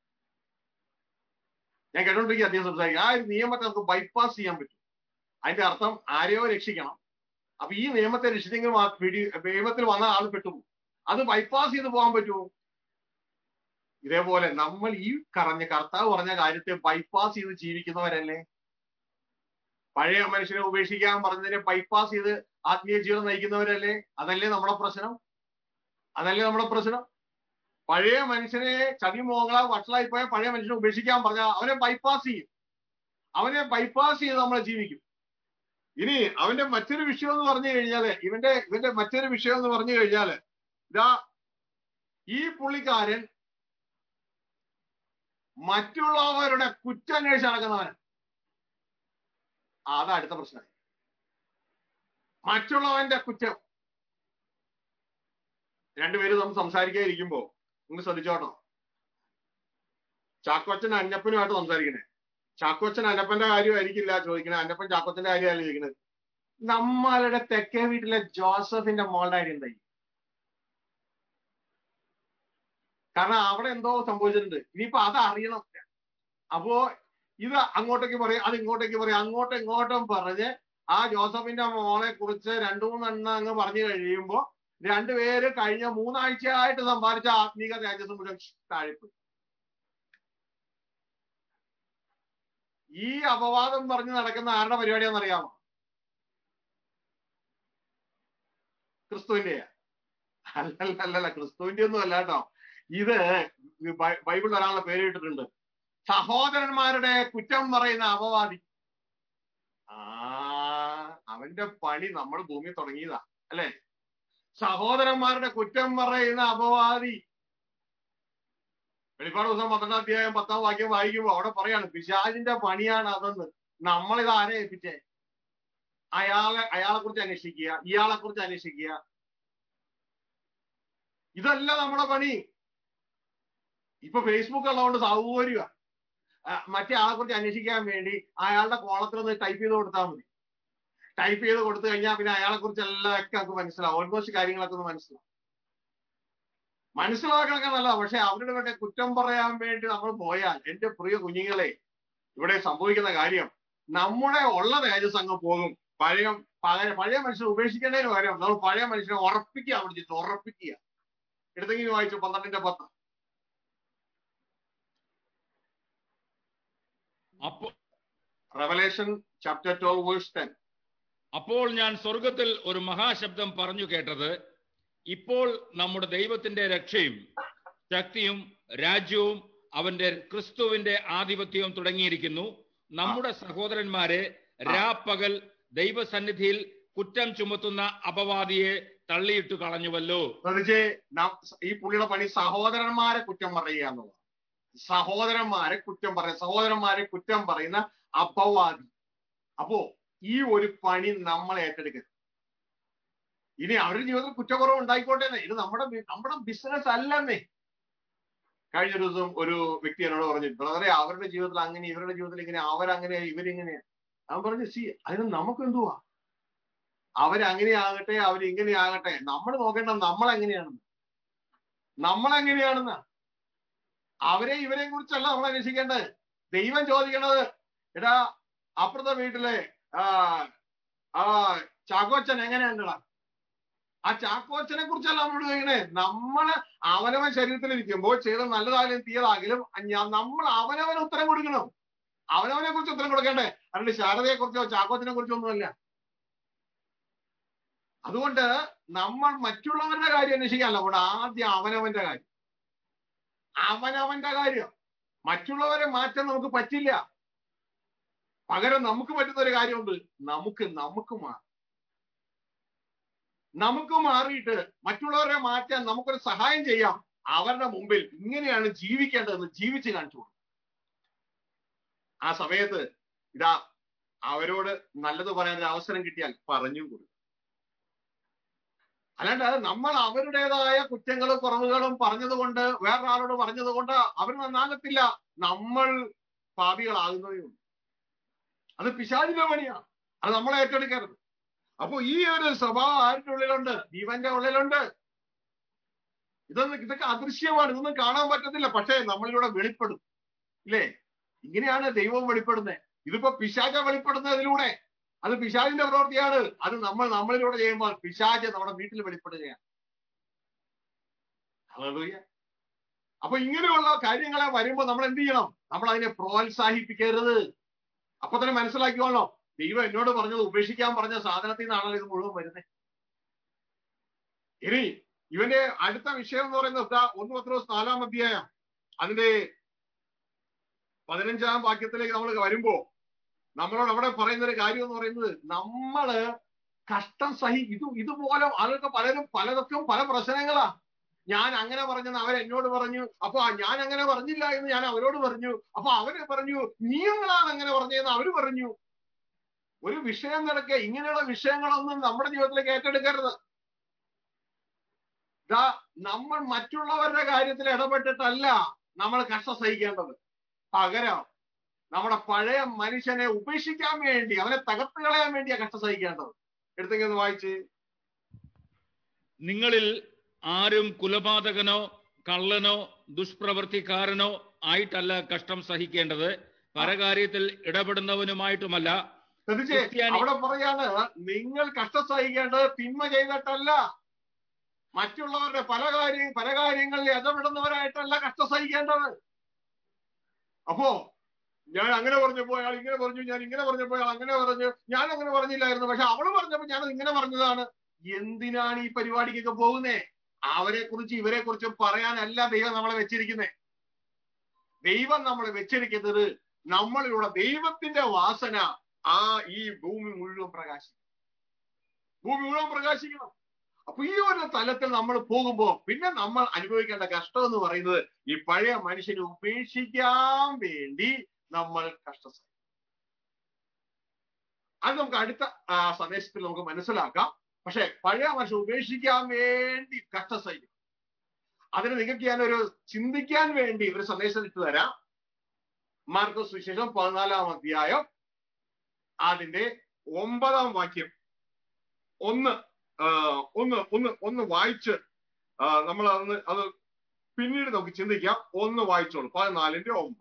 ഞാൻ കേട്ടോണ്ടിരിക്കുക അദ്ദേഹം സംസാരിക്കുക ആ ഒരു നിയമത്തെ നമുക്ക് ബൈപ്പാസ് ചെയ്യാൻ പറ്റും അതിന്റെ അർത്ഥം ആരെയോ രക്ഷിക്കണം അപ്പൊ ഈ നിയമത്തെ രക്ഷിച്ചെങ്കിൽ മാ- പിടി നിയമത്തിൽ വന്ന ആൾ പെട്ടുപോകും അത് ബൈപ്പാസ് ചെയ്ത് പോകാൻ പറ്റുമോ ഇതേപോലെ നമ്മൾ ഈ കറഞ്ഞ കർത്താവ് പറഞ്ഞ കാര്യത്തെ ബൈപ്പാസ് ചെയ്ത് ജീവിക്കുന്നവരല്ലേ പഴയ മനുഷ്യനെ ഉപേക്ഷിക്കാൻ പറഞ്ഞതിനെ ബൈപ്പാസ് ചെയ്ത് ആത്മീയ ജീവിതം നയിക്കുന്നവരല്ലേ അതല്ലേ നമ്മുടെ പ്രശ്നം അതല്ലേ നമ്മുടെ പ്രശ്നം പഴയ മനുഷ്യനെ ചതിമോങ്ങള വഷളായി പോയ പഴയ മനുഷ്യനെ ഉപേക്ഷിക്കാൻ പറഞ്ഞ അവനെ ബൈപ്പാസ് ചെയ്യും അവനെ ബൈപ്പാസ് ചെയ്ത് നമ്മൾ ജീവിക്കും ഇനി അവന്റെ മറ്റൊരു വിഷയം എന്ന് പറഞ്ഞു കഴിഞ്ഞാല് ഇവന്റെ ഇവന്റെ മറ്റൊരു വിഷയം എന്ന് പറഞ്ഞു കഴിഞ്ഞാല് ഇതാ ഈ പുള്ളിക്കാരൻ മറ്റുള്ളവരുടെ കുറ്റന്വേഷിച്ച് നടക്കുന്നവൻ അതാ അടുത്ത പ്രശ്നം മറ്റുള്ളവന്റെ കുറ്റം രണ്ടുപേരും നമ്മൾ സംസാരിക്കാതിരിക്കുമ്പോ നിങ്ങൾ ശ്രദ്ധിച്ചോട്ടോ ചാക്കോച്ചൻ അന്നപ്പനുമായിട്ട് സംസാരിക്കണേ ചാക്കോച്ചൻ അന്നപ്പന്റെ കാര്യമായിരിക്കില്ല ചോദിക്കണേ അന്നപ്പൻ ചാക്കോച്ചന്റെ കാര്യമല്ല ചോദിക്കണത് നമ്മളുടെ തെക്കേ വീട്ടിലെ ജോസഫിന്റെ മോളുടെ കാര്യം എന്തായി കാരണം അവിടെ എന്തോ സംഭവിച്ചിട്ടുണ്ട് ഇനിയിപ്പോ അത് അറിയണം അപ്പോ ഇത് അങ്ങോട്ടേക്ക് പറയും അത് ഇങ്ങോട്ടേക്ക് പറയും അങ്ങോട്ടും ഇങ്ങോട്ടും പറഞ്ഞ് ആ ജോസഫിന്റെ മോളെ കുറിച്ച് രണ്ടു മൂന്നെണ്ണം അങ്ങ് പറഞ്ഞു കഴിയുമ്പോ രണ്ടുപേര് കഴിഞ്ഞ മൂന്നാഴ്ചയായിട്ട് സമ്പാദിച്ച ആത്മീക തേജസ് മുഴുവൻ താഴെപ്പോയി ഈ അപവാദം പറഞ്ഞ് നടക്കുന്ന ആരുടെ പരിപാടിയാണെന്നറിയാമോ ക്രിസ്തുവിന്റെ അല്ലല്ല അല്ലല്ല ക്രിസ്തുവിന്റെ ഒന്നും അല്ല കേട്ടോ ഇത് ബൈബിളിൽ ഒരാളുടെ പേര് ഇട്ടിട്ടുണ്ട് സഹോദരന്മാരുടെ കുറ്റം പറയുന്ന അപവാദി ആ അവന്റെ പണി നമ്മൾ ഭൂമി തുടങ്ങിയതാ അല്ലെ സഹോദരന്മാരുടെ കുറ്റം പറയുന്ന അപവാദി വെളിപ്പാട് ദിവസം പന്ത്രണ്ടാം അധ്യായം പത്താം വാക്യം വായിക്കുമ്പോ അവിടെ പറയാണ് പിശാചിന്റെ പണിയാണ് അതെന്ന് നമ്മളിത് ആരെ ഏൽപ്പിച്ചേ അയാളെ അയാളെ കുറിച്ച് അന്വേഷിക്കുക ഇയാളെ കുറിച്ച് അന്വേഷിക്കുക ഇതല്ല നമ്മുടെ പണി ഇപ്പൊ ഫേസ്ബുക്ക് ഉള്ളതുകൊണ്ട് സൗകര്യമാണ് മറ്റേ ആളെ കുറിച്ച് അന്വേഷിക്കാൻ വേണ്ടി അയാളുടെ കോളത്തിൽ ഒന്ന് ടൈപ്പ് ചെയ്ത് കൊടുത്താൽ മതി ടൈപ്പ് ചെയ്ത് കൊടുത്തു കഴിഞ്ഞാൽ പിന്നെ അയാളെ കുറിച്ച് എല്ലാം ഒക്കെ നമുക്ക് മനസ്സിലാവും ഓൾമോസ്റ്റ് കാര്യങ്ങളൊക്കെ ഒന്ന് മനസ്സിലാവും മനസ്സിലാക്കണൊക്കെ നല്ലതാ പക്ഷെ അവരുടെ വേണ്ട കുറ്റം പറയാൻ വേണ്ടി നമ്മൾ പോയാൽ എന്റെ പ്രിയ കുഞ്ഞുങ്ങളെ ഇവിടെ സംഭവിക്കുന്ന കാര്യം നമ്മുടെ ഉള്ള തേജസ് അങ്ങ് പോകും പഴയ പഴയ പഴയ മനുഷ്യനെ ഉപേക്ഷിക്കേണ്ടതിന് പകരം നമ്മൾ പഴയ മനുഷ്യനെ ഉറപ്പിക്കുക വിളിച്ചിട്ട് ഉറപ്പിക്കുക എടുത്തെങ്കിലും വായിച്ചു പന്ത്രണ്ടിന്റെ പത്ത് അപ്പോൾ Revelation chapter twelve verse ten അപ്പോൾ ഞാൻ സ്വർഗത്തിൽ ഒരു മഹാശബ്ദം പറഞ്ഞു കേട്ടത് ഇപ്പോൾ നമ്മുടെ ദൈവത്തിന്റെ രക്ഷയും ശക്തിയും രാജ്യവും അവന്റെ ക്രിസ്തുവിന്റെ ആധിപത്യവും തുടങ്ങിയിരിക്കുന്നു നമ്മുടെ സഹോദരന്മാരെ രാപ്പകൽ ദൈവസന്നിധിയിൽ കുറ്റം ചുമത്തുന്ന അപവാദിയെ തള്ളിയിട്ടു കളഞ്ഞുവല്ലോ ശ്രദ്ധിച്ചേ ഈ പുള്ളിയുടെ പണി സഹോദരന്മാരെ കുറ്റം പറയുക എന്നുള്ളത് സഹോദരന്മാരെ കുറ്റം പറയുക സഹോദരന്മാരെ കുറ്റം പറയുന്ന അപവാദി അപ്പോ ഈ ഒരു പണി നമ്മൾ ഏറ്റെടുക്കരുത് ഇനി അവരുടെ ജീവിതത്തിൽ കുറ്റക്കുറവ് ഉണ്ടായിക്കോട്ടെ ഇത് നമ്മുടെ നമ്മുടെ ബിസിനസ് അല്ലെന്നേ കഴിഞ്ഞ ഒരു ദിവസം ഒരു വ്യക്തി എന്നോട് പറഞ്ഞു ബ്രദറെ അവരുടെ ജീവിതത്തിൽ അങ്ങനെ ഇവരുടെ ജീവിതത്തിൽ ഇങ്ങനെ അവരങ്ങനെ ഇവരിങ്ങനെ അവൻ പറഞ്ഞു സി അതിന് നമുക്ക് എന്തുവാ അവരങ്ങനെ ആകട്ടെ അവരിങ്ങനെ ആകട്ടെ നമ്മൾ നോക്കേണ്ട നമ്മൾ എങ്ങനെയാണെന്ന് നമ്മൾ എങ്ങനെയാണെന്ന് അവരെ ഇവരെയും കുറിച്ചല്ല നമ്മൾ അന്വേഷിക്കേണ്ടത് ദൈവം ചോദിക്കണത് എടാ അപ്പുറത്തെ വീട്ടിലെ ആ ആ ചാക്കോച്ചൻ എങ്ങനെയുണ്ടടാ ആ ചാക്കോച്ചനെ കുറിച്ചല്ല നമ്മൾ ചോദിക്കണേ നമ്മള് അവനവൻ ശരീരത്തിലിരിക്കുമ്പോൾ ചെയ്ത നല്ലതായാലും തീയതാകിലും നമ്മൾ അവനവന് ഉത്തരം കൊടുക്കണം അവനവനെ കുറിച്ച് ഉത്തരം കൊടുക്കണ്ടേ അല്ലാണ്ട് ശാരദയെ കുറിച്ചോ ചാക്കോച്ചനെ കുറിച്ചോ ഒന്നുമല്ല അതുകൊണ്ട് നമ്മൾ മറ്റുള്ളവരുടെ കാര്യം അന്വേഷിക്കാനല്ല ഇവിടെ ആദ്യം അവനവന്റെ കാര്യം അവനവന്റെ കാര്യം മറ്റുള്ളവരെ മാറ്റാൻ നമുക്ക് പറ്റില്ല പകരം നമുക്ക് പറ്റുന്ന ഒരു കാര്യമുണ്ട് നമുക്ക് നമുക്ക് മാറാം നമുക്ക് മാറിയിട്ട് മറ്റുള്ളവരെ മാറ്റാൻ നമുക്കൊരു സഹായം ചെയ്യാം അവരുടെ മുമ്പിൽ ഇങ്ങനെയാണ് ജീവിക്കേണ്ടതെന്ന് ജീവിച്ച് കാണിച്ചു കൊടുക്കും ആ സമയത്ത് ഇതാ അവരോട് നല്ലത് പറയാൻ ഒരു അവസരം കിട്ടിയാൽ പറഞ്ഞു കൊടുക്കും അല്ലാണ്ട് നമ്മൾ അവരുടേതായ കുറ്റങ്ങളും കുറവുകളും പറഞ്ഞതുകൊണ്ട് വേറൊരാളോട് പറഞ്ഞതുകൊണ്ട് അവർ നന്നാകത്തില്ല നമ്മൾ പാപികളാകുന്നതേ ഉള്ളൂ അത് പിശാചിന്റെ പണിയാണ് അത് നമ്മൾ ഏറ്റെടുക്കരുത് അപ്പൊ ഈ ഒരു സ്വഭാവം ആരുടെ ഉള്ളിലുണ്ട് ജീവന്റെ ഉള്ളിലുണ്ട് ഇതൊന്നും ഇതൊക്കെ അദൃശ്യമാണ് ഇതൊന്നും കാണാൻ പറ്റത്തില്ല പക്ഷേ നമ്മളിലൂടെ വെളിപ്പെടും ഇല്ലേ ഇങ്ങനെയാണ് ദൈവം വെളിപ്പെടുന്നത് ഇതിപ്പോ പിശാച വെളിപ്പെടുന്നതിലൂടെ അത് പിശാചിന്റെ പ്രവൃത്തിയാണ് അത് നമ്മൾ നമ്മളിലൂടെ ചെയ്യുമ്പോൾ പിശാച് നമ്മുടെ വീട്ടിൽ വെളിപ്പെടുകയാണ് ഹല്ലേലൂയ അപ്പൊ ഇങ്ങനെയുള്ള കാര്യങ്ങളെ വരുമ്പോ നമ്മൾ എന്ത് ചെയ്യണം നമ്മൾ അതിനെ പ്രോത്സാഹിപ്പിക്കരുത് അപ്പൊ തന്നെ മനസ്സിലാക്കിക്കോളോ ദൈവം എന്നോട് പറഞ്ഞത് ഉപേക്ഷിക്കാൻ പറഞ്ഞ സാധനത്തിൽ നിന്നാണല്ലോ ഇത് മുഴുവൻ വരുന്നത് ഇനി ഇവന്റെ അടുത്ത വിഷയം എന്ന് പറയുന്നത് ദാ ഒന്ന് പത്രോസ് നാലാം അധ്യായം അതിന്റെ പതിനഞ്ചാം വാക്യത്തിലേക്ക് നമ്മൾ വരുമ്പോ നമ്മളോട് അവിടെ പറയുന്ന ഒരു കാര്യം എന്ന് പറയുന്നത് നമ്മള് കഷ്ടം സഹി ഇത് ഇതുപോലെ ആളുകൾക്ക് പലരും പലതൊക്കെ പല പ്രശ്നങ്ങളാ ഞാൻ അങ്ങനെ പറഞ്ഞെന്ന് അവൻ എന്നോട് പറഞ്ഞു അപ്പൊ ആ ഞാൻ അങ്ങനെ പറഞ്ഞില്ല എന്ന് ഞാൻ അവരോട് പറഞ്ഞു അപ്പൊ അവര് പറഞ്ഞു നീങ്ങളാണ് അങ്ങനെ പറഞ്ഞതെന്ന് അവര് പറഞ്ഞു ഒരു വിഷയം കിടക്കെ ഇങ്ങനെയുള്ള വിഷയങ്ങളൊന്നും നമ്മുടെ ജീവിതത്തിലേക്ക് ഏറ്റെടുക്കരുത് ദാ നമ്മൾ മറ്റുള്ളവരുടെ കാര്യത്തിൽ ഇടപെട്ടിട്ടല്ല നമ്മൾ കഷ്ടം സഹിക്കേണ്ടത് പകരം നമ്മുടെ പഴയ മനുഷ്യനെ ഉപേക്ഷിക്കാൻ വേണ്ടി അവനെ തകർത്ത് കളയാൻ വേണ്ടിയാ കഷ്ടം സഹിക്കേണ്ടത് എടുത്തെങ്കിൽ ഒന്ന് വായിച്ച് നിങ്ങളിൽ ആരും കുലപാതകനോ കള്ളനോ ദുഷ്പ്രവർത്തിക്കാരനോ ആയിട്ടല്ല കഷ്ടം സഹിക്കേണ്ടത് പരകാര്യത്തിൽ ഇടപെടുന്നവനുമായിട്ടുമല്ല ശ്രദ്ധിച്ചേ ക്രിസ്ത്യാനി- അവിടെ പറയാണ് നിങ്ങൾ കഷ്ടം സഹിക്കേണ്ടത് തിന്മ ചെയ്തിട്ടല്ല മറ്റുള്ളവരുടെ പല കാര്യം പല കാര്യങ്ങളിൽ ഇടപെടുന്നവരായിട്ടല്ല കഷ്ടം സഹിക്കേണ്ടത് അപ്പോ ഞാൻ അങ്ങനെ പറഞ്ഞപ്പോ അയാൾ ഇങ്ങനെ പറഞ്ഞു ഞാൻ ഇങ്ങനെ പറഞ്ഞപ്പോ അയാൾ അങ്ങനെ പറഞ്ഞു ഞാൻ അങ്ങനെ പറഞ്ഞില്ലായിരുന്നു പക്ഷെ അവള് പറഞ്ഞപ്പോ ഞാൻ ഇങ്ങനെ പറഞ്ഞതാണ് എന്തിനാണ് ഈ പരിപാടിക്കൊക്കെ പോകുന്നേ അവരെ കുറിച്ച് ഇവരെ കുറിച്ച് പറയാനല്ല ദൈവം നമ്മളെ വെച്ചിരിക്കുന്നേ ദൈവം നമ്മളെ വെച്ചിരിക്കുന്നത് നമ്മളിലൂടെ ദൈവത്തിന്റെ വാസന ആ ഈ ഭൂമി മുഴുവൻ പ്രകാശിക്കും ഭൂമി മുഴുവൻ പ്രകാശിക്കണം അപ്പൊ ഈ ഒരു തലത്തിൽ നമ്മൾ പോകുമ്പോ പിന്നെ നമ്മൾ അനുഭവിക്കേണ്ട കഷ്ടം എന്ന് പറയുന്നത് ഈ പഴയ മനുഷ്യനെ ഉപേക്ഷിക്കാൻ വേണ്ടി നമ്മൾ കഷ്ടം സഹിക്കും അത് നമുക്ക് അടുത്ത ആ, സന്ദേശത്തിൽ നമുക്ക് മനസ്സിലാക്കാം പക്ഷെ പഴയ മനുഷ്യൻ ഉപേക്ഷിക്കാൻ വേണ്ടി കഷ്ടം സഹിക്കും അതിന് നിങ്ങൾക്ക് ഞാനൊരു ചിന്തിക്കാൻ വേണ്ടി ഒരു സന്ദേശം ഇട്ട് തരാം മാർക്കോസ് സുവിശേഷം പതിനാലാം അധ്യായം അതിന്റെ ഒമ്പതാം വാക്യം ഒന്ന് ആ, ഒന്ന് ഒന്ന് ഒന്ന് വായിച്ച് ആ, നമ്മൾ അന്ന് അത് പിന്നീട് നമുക്ക് ചിന്തിക്കാം ഒന്ന് വായിച്ചോളൂ പതിനാലിന്റെ ഒമ്പത്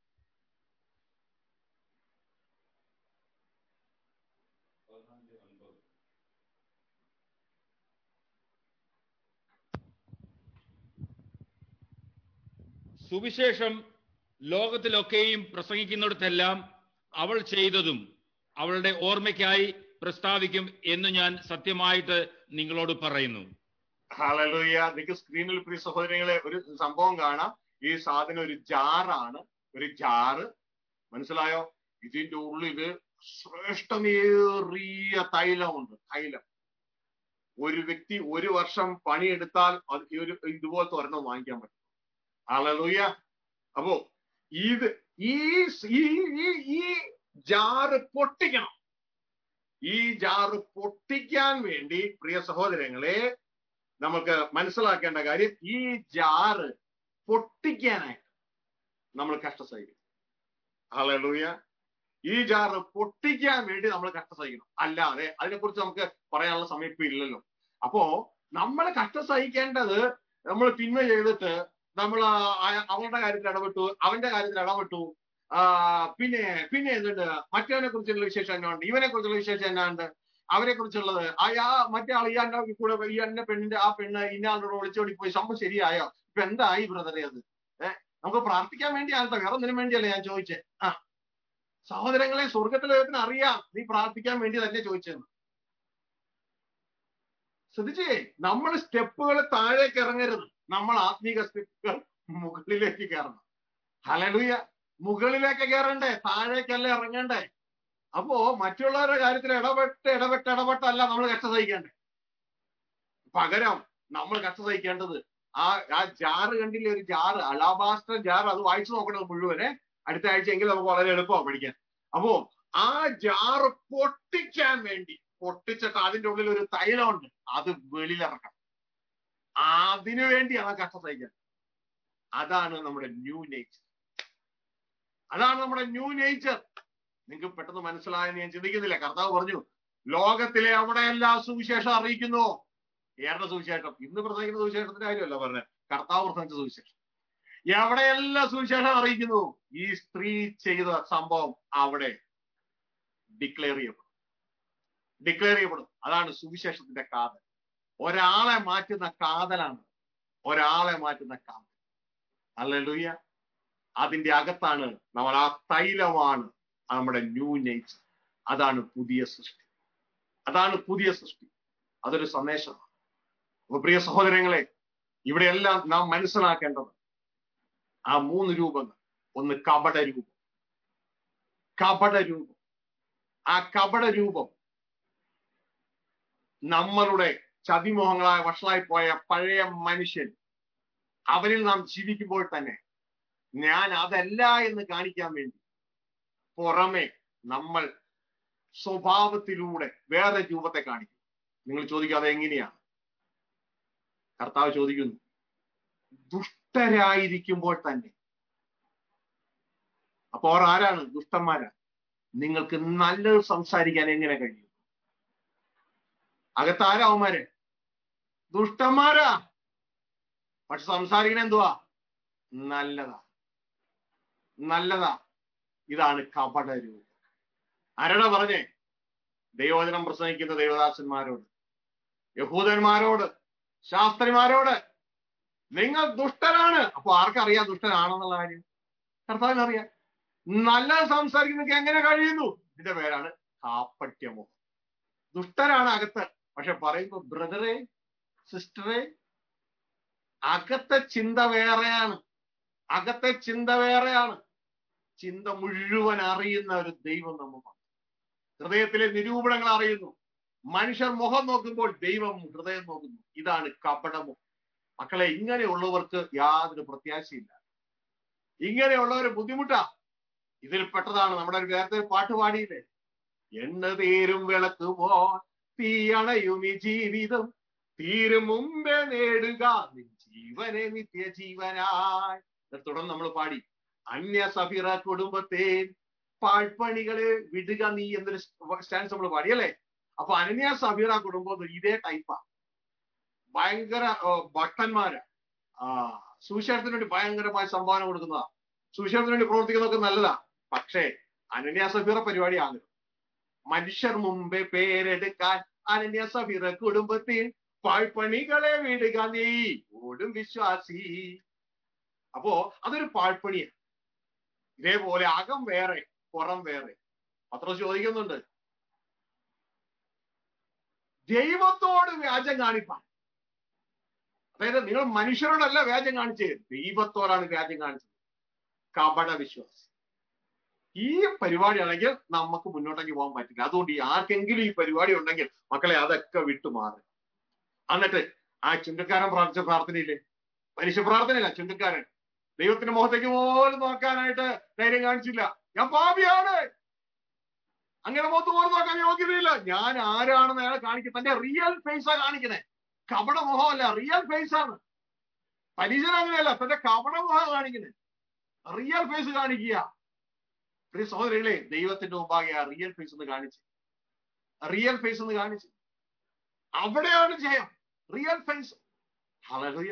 സുവിശേഷം ലോകത്തിലൊക്കെയും പ്രസംഗിക്കുന്നിടത്തെല്ലാം അവൾ ചെയ്തതും അവളുടെ ഓർമ്മയ്ക്കായി പ്രസ്താവിക്കും എന്ന് ഞാൻ സത്യമായിട്ട് നിങ്ങളോട് പറയുന്നു ഹalleluya നിങ്ങൾക്ക് സ്ക്രീനിൽ പ്രിയ സഹോദരങ്ങളെ ഒരു സംഭവം കാണാം ഈ സാധനം ഒരു ജാറാണ് ഒരു ജാറ് മനസ്സിലായോ ഇതിന്റെ ഉള്ളില് ശ്രേഷ്ഠമേറിയ തൈലമുണ്ട് തൈലം ഒരു വ്യക്തി ഒരു വർഷം പണിയെടുത്താൽ അത് ഈ ഒരു ഇതുപോലത്തെ ഒരെണ്ണം വാങ്ങിക്കാൻ പറ്റും ഹalleluya അപ്പോ ഇത് ഈ ഈ ഈ- ഈ ജാറ് പൊട്ടിക്കണം ഈ ജാറ് പൊട്ടിക്കാൻ വേണ്ടി പ്രിയ സഹോദരങ്ങളെ നമുക്ക് മനസ്സിലാക്കേണ്ട കാര്യം ഈ ജാറ് പൊട്ടിക്കാനായിട്ട് നമ്മൾ കഷ്ട സഹിക്കണം ഹല്ലേലൂയ ഈ ജാറ് പൊട്ടിക്കാൻ വേണ്ടി നമ്മൾ കഷ്ട സഹിക്കണം അല്ലാതെ അതിനെക്കുറിച്ച് നമുക്ക് പറയാനുള്ള സമയം ഇപ്പൊ ഇല്ലല്ലോ അപ്പോ നമ്മൾ കഷ്ട സഹിക്കേണ്ടത് നമ്മൾ തിന്മ ചെയ്തിട്ട് നമ്മൾ അവളുടെ കാര്യത്തിൽ ഇടപെട്ടു അവന്റെ കാര്യത്തിൽ ഇടപെട്ടു ആ പിന്നെ പിന്നെ എന്തുണ്ട് മറ്റവനെ കുറിച്ചുള്ള വിശേഷം എന്നാ ഉണ്ട് ഇവനെ കുറിച്ചുള്ള വിശേഷം എന്നാ ഉണ്ട് അവരെ കുറിച്ചുള്ളത് അയാ മറ്റേ ആൾ ഇയാളുടെ കൂടെ ഈ എന്റെ പെണ്ണിന്റെ ആ പെണ്ണ് ഇന്നാളോട് ഒളിച്ചോടി പോയി സംഭവം ശരിയായോ ഇപ്പൊ എന്തായി ബ്രദറെ അത് ഏഹ് നമുക്ക് പ്രാർത്ഥിക്കാൻ വേണ്ടിയാണ് വേറെ ഒന്നിനും വേണ്ടിയല്ല ഞാൻ ചോദിച്ചത് ആ സഹോദരങ്ങളെ സ്വർഗത്തിലെ ദൈവത്തിന് അറിയാം നീ പ്രാർത്ഥിക്കാൻ വേണ്ടി തന്നെ ചോദിച്ചതെന്ന് ശ്രദ്ധിച്ചേ നമ്മൾ സ്റ്റെപ്പുകൾ താഴേക്ക് ഇറങ്ങരുത് നമ്മൾ ആത്മീക സ്റ്റെപ്പുകൾ മുകളിലേക്ക് കയറണം ഹലലുയ മുകളിലേക്ക് കയറണ്ടേ താഴേക്കല്ല ഇറങ്ങണ്ടേ അപ്പോ മറ്റുള്ളവരുടെ കാര്യത്തിൽ ഇടപെട്ട് ഇടപെട്ട് ഇടപെട്ടല്ല നമ്മൾ കഷ്ട സഹിക്കേണ്ടേ പകരം നമ്മൾ കഷ്ട സഹിക്കേണ്ടത് ആ ആ ജാറ് കണ്ടില്ലേ ഒരു ജാറ് അലാബാസ്റ്റർ ജാർ അത് വായിച്ചു നോക്കണം മുഴുവനെ അടുത്ത ആഴ്ച എങ്കിലും നമുക്ക് വളരെ എളുപ്പമാണ് പഠിക്കാൻ അപ്പോ ആ ജാറ് പൊട്ടിക്കാൻ വേണ്ടി പൊട്ടിച്ചിട്ട് അതിന്റെ ഉള്ളിൽ ഒരു തൈലമുണ്ട് അത് വെളിയിലിറക്കണം അതിനു വേണ്ടിയാണ് കഷ്ട സഹിക്കാൻ അതാണ് നമ്മുടെ ന്യൂ നേച്ചർ അതാണ് നമ്മുടെ ന്യൂ നേച്ചർ നിങ്ങൾക്ക് പെട്ടെന്ന് മനസ്സിലായെന്ന് ഞാൻ ചിന്തിക്കുന്നില്ല കർത്താവ് പറഞ്ഞു ലോകത്തിലെ അവിടെയെല്ലാം സുവിശേഷം അറിയിക്കുന്നു ഏറെ സുവിശേഷം ഇന്ന് പ്രസംഗിക്കുന്ന സുവിശേഷത്തിന്റെ കാര്യമല്ല പറഞ്ഞത് കർത്താവ് പ്രസംഗിച്ച സുവിശേഷം എവിടെയെല്ലാം സുവിശേഷം അറിയിക്കുന്നു ഈ സ്ത്രീ ചെയ്ത സംഭവം അവിടെ ഡിക്ലെയർ ചെയ്യപ്പെടും ഡിക്ലെയർ ചെയ്യപ്പെടും അതാണ് സുവിശേഷത്തിന്റെ കാതൽ ഒരാളെ മാറ്റുന്ന കാതലാണ് ഒരാളെ മാറ്റുന്ന കാതൽ അല്ലേലൂയ അതിന്റെ അകത്താണ് നമ്മൾ ആ തൈലമാണ് നമ്മുടെ ന്യൂ നേച്ചർ അതാണ് പുതിയ സൃഷ്ടി അതാണ് പുതിയ സൃഷ്ടി അതൊരു സന്ദേശമാണ് അപ്പൊ പ്രിയ സഹോദരങ്ങളെ ഇവിടെയെല്ലാം നാം മനസ്സിലാക്കേണ്ടത് ആ മൂന്ന് രൂപങ്ങൾ ഒന്ന് കപട രൂപം കപട രൂപം ആ കപട രൂപം നമ്മളുടെ ചതിമോഹങ്ങളായ വഷളായി പോയ പഴയ മനുഷ്യൻ അവരിൽ നാം ജീവിക്കുമ്പോൾ തന്നെ ഞാൻ അതല്ല എന്ന് കാണിക്കാൻ വേണ്ടി പുറമെ നമ്മൾ സ്വഭാവത്തിലൂടെ വേറെ രൂപത്തെ കാണിക്കും നിങ്ങൾ ചോദിക്കാതെ എങ്ങനെയാണ് കർത്താവ് ചോദിക്കുന്നു ദുഷ്ടരായിരിക്കുമ്പോൾ തന്നെ അപ്പൊ അവർ ആരാണ് ദുഷ്ടന്മാരാണ് നിങ്ങൾക്ക് നല്ലത് സംസാരിക്കാൻ എങ്ങനെ കഴിയും അകത്താരാ അവന്മാര് ദുഷ്ടന്മാരാ പക്ഷെ സംസാരിക്കണ എന്തുവാ നല്ലതാ നല്ലതാ ഇതാണ് കപട രൂപം ആരാടാ പറഞ്ഞേ ദൈവവചനം പ്രസംഗിക്കുന്ന ദൈവദാസന്മാരോട് യഹൂദന്മാരോട് ശാസ്ത്രിമാരോട് നിങ്ങൾ ദുഷ്ടരാണ് അപ്പൊ ആർക്കറിയാം ദുഷ്ടനാണെന്നുള്ള കാര്യം കർത്താവിനറിയാം നല്ല സംസാരിക്കുന്നതൊക്കെ എങ്ങനെ കഴിയുന്നു ഇതിന്റെ പേരാണ് കാപ്പട്യമോ ദുഷ്ടരാണ് അകത്ത് പക്ഷെ പറയുന്നു ബ്രദറെ സിസ്റ്ററെ അകത്തെ ചിന്ത വേറെയാണ് അകത്തെ ചിന്ത വേറെയാണ് ചിന്ത മുഴുവൻ അറിയുന്ന ഒരു ദൈവം നമുക്ക് ഹൃദയത്തിലെ നിരൂപണങ്ങൾ അറിയുന്നു മനുഷ്യർ മുഖം നോക്കുമ്പോൾ ദൈവം ഹൃദയം നോക്കുന്നു ഇതാണ് കപടമോ മക്കളെ ഇങ്ങനെയുള്ളവർക്ക് യാതൊരു പ്രത്യാശയില്ല ഇങ്ങനെയുള്ളവർ ബുദ്ധിമുട്ടാ ഇതിൽ പെട്ടതാണ് നമ്മുടെ ഒരു വേറെ പാട്ട് പാടിയില്ലേ എണ്ണ തീരും വിളക്കുമോ തീയണയും ഈ ജീവിതം തീരും മുമ്പേ നേടുക നിൻ ജീവനെ നിത്യജീവനായി തുടർന്ന് നമ്മൾ പാടി അന്യ സഫിറ കുടുംബത്തെ പാഴ്പണികളെ വിടുക നീ എന്നൊരു സ്റ്റാൻസ് നമ്മൾ പാടി അല്ലേ അപ്പൊ അനന്യ സഫീറ കുടുംബം ഇതേ ടൈപ്പാ ഭയങ്കര ഭക്തന്മാരാ ആ സുവിശേഷത്തിന് വേണ്ടി ഭയങ്കരമായ സംഭാവന കൊടുക്കുന്നതാ സുവിശേഷത്തിന് വേണ്ടി പ്രവർത്തിക്കുന്നതൊക്കെ നല്ലതാ പക്ഷേ അനന്യ സഫീറ പരിപാടി ആകും മനുഷ്യർ മുമ്പേ പേരെടുക്കാൻ അനന്യ സഫീറ കുടുംബത്തിൽ പാഴ്പണികളെ വിടുക നീ ഓടും വിശ്വാസി അപ്പോ അതൊരു പാഴ്പണിയാണ് ഇതേപോലെ അകം വേറെ പുറം വേറെ പത്ര ചോദിക്കുന്നുണ്ട് ദൈവത്തോട് വ്യാജം കാണിപ്പാൻ അതായത് നിങ്ങൾ മനുഷ്യരോടല്ല വ്യാജം കാണിച്ചത് ദൈവത്തോടാണ് വ്യാജം കാണിച്ചത് കപട വിശ്വാസം ഈ പരിപാടിയാണെങ്കിൽ നമുക്ക് മുന്നോട്ടേക്ക് പോകാൻ പറ്റില്ല അതുകൊണ്ട് ഈ ആർക്കെങ്കിലും ഈ പരിപാടി ഉണ്ടെങ്കിൽ മക്കളെ അതൊക്കെ വിട്ടുമാറുക എന്നിട്ട് ആ ചുങ്കക്കാരൻ പ്രാർത്ഥിച്ച പ്രാർത്ഥനയില്ലേ മനുഷ്യ പ്രാർത്ഥനയില്ല ചുങ്കക്കാരൻ ദൈവത്തിന്റെ മുഖത്തേക്ക് പോലും നോക്കാനായിട്ട് ധൈര്യം കാണിച്ചില്ല ഞാൻ പാപിയാണ് അങ്ങനെ മുഖത്ത് പോലും നോക്കാൻ യോഗ്യതയില്ല ഞാൻ ആരാണെന്ന് അയാൾ കാണിക്കും തന്റെ റിയൽ ഫേസാ കാണിക്കണേ കപട മുഖമല്ല റിയൽ ഫേസ് ആണ് പരിചയം അങ്ങനെയല്ല തന്റെ കപട മുഖം കാണിക്കണേ റിയൽ ഫേസ് കാണിക്കുക പ്രിയ സഹോദരികളെ ദൈവത്തിന്റെ മുമ്പാകെ ആ റിയൽ ഫേസ് ഒന്ന് കാണിച്ച് റിയൽ ഫേസ് ഒന്ന് കാണിച്ച് അവിടെയാണ് ജയം real face hallelujah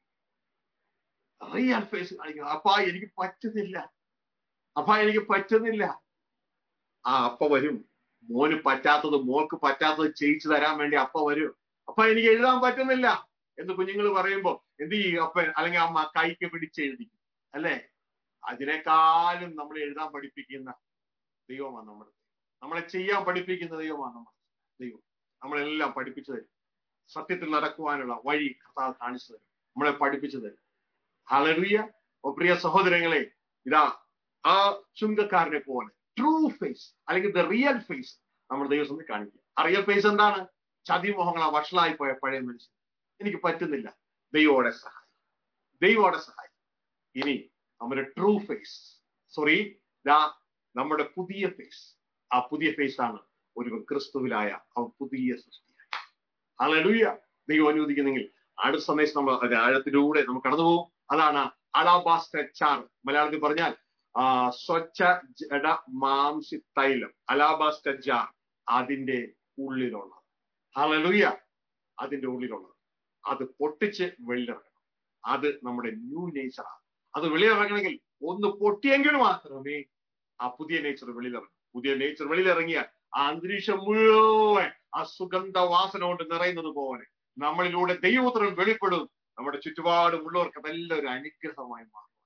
real face കാണിക്കുക അപ്പാ എനിക്ക് പറ്റുന്നില്ല അപ്പാ എനിക്ക് പറ്റുന്നില്ല ആ അപ്പ വരും മോന് പറ്റാത്തത് മോൾക്ക് പറ്റാത്തത് ചെയ്യിച്ചു തരാൻ വേണ്ടി അപ്പ വരും അപ്പ എനിക്ക് എഴുതാൻ പറ്റുന്നില്ല എന്ന് കുഞ്ഞുങ്ങൾ പറയുമ്പോ എന്ത് ചെയ്യും അപ്പൻ അല്ലെങ്കിൽ അമ്മ കൈക്ക് പിടിച്ച് എഴുതി അല്ലേ അതിനേക്കാളും നമ്മൾ എഴുതാൻ പഠിപ്പിക്കുന്ന ദൈവമാണ് നമ്മുടെ നമ്മളെ ചെയ്യാൻ പഠിപ്പിക്കുന്ന ദൈവമാണ് നമ്മുടെ ദൈവം നമ്മളെല്ലാം പഠിപ്പിച്ചു തരും സത്യത്തിൽ നടക്കുവാനുള്ള വഴി കർത്താവ് കാണിച്ചു തരും നമ്മളെ പഠിപ്പിച്ചു തരും ഹലറിയ ഓ പ്രിയ സഹോദരങ്ങളെ ഇതാ ആ ചുങ്കക്കാരനെ പോലെ ട്രൂ ഫേസ് അല്ലെങ്കിൽ ദ റിയൽ ഫേസ് നമ്മൾ ദൈവം കാണിക്കുക ആ റിയൽ ഫേസ് എന്താണ് ചതിമോഹങ്ങളാ വഷളായി പോയ പഴയ മനുഷ്യൻ എനിക്ക് പറ്റുന്നില്ല ദൈവോടെ സഹായം ദൈവോടെ സഹായം ഇനി നമ്മുടെ ട്രൂ ഫേസ് സോറി ദാ നമ്മുടെ പുതിയ ഫേസ് ആ പുതിയ ഫേസ് ആണ് ഒരു ക്രിസ്തുവിലായ ആ പുതിയ സൃഷ്ടിയായി അലലുയ ദൈവം അനുവദിക്കുന്നെങ്കിൽ അടുത്ത സമയത്ത് നമ്മൾ അത് ആഴത്തിലൂടെ നമുക്ക് കടന്നു പോകും അതാണ് അലാബാസ്റ്റർ ചാർ മലയാളത്തിൽ പറഞ്ഞാൽ ആ സ്വച്ഛ ജഡ മാംസി തൈലം അലാബാസ്റ്റർ ജാർ അതിന്റെ ഉള്ളിലുള്ളത് ഹലലുയ അതിന്റെ ഉള്ളിലുള്ളത് അത് പൊട്ടിച്ച് വെള്ളിറങ്ങണം അത് നമ്മുടെ ന്യൂ നേച്ചറാണ് അത് വെളിയിറങ്ങണമെങ്കിൽ ഒന്ന് പൊട്ടിയെങ്കിൽ മാത്രമേ ആ പുതിയ നേച്ചർ വെളിയിലിറങ്ങും പുതിയ നേച്ചർ വെളിയിലിറങ്ങിയാൽ ആ അന്തരീക്ഷം മുഴുവൻ ആ സുഗന്ധ വാസന കൊണ്ട് നിറയുന്നത് പോലെ നമ്മളിലൂടെ ദൈവോത്തരം വെളിപ്പെടും നമ്മുടെ ചുറ്റുപാടുമുള്ളവർക്ക് അതെല്ലാം ഒരു അനുഗ്രഹമായി മാറും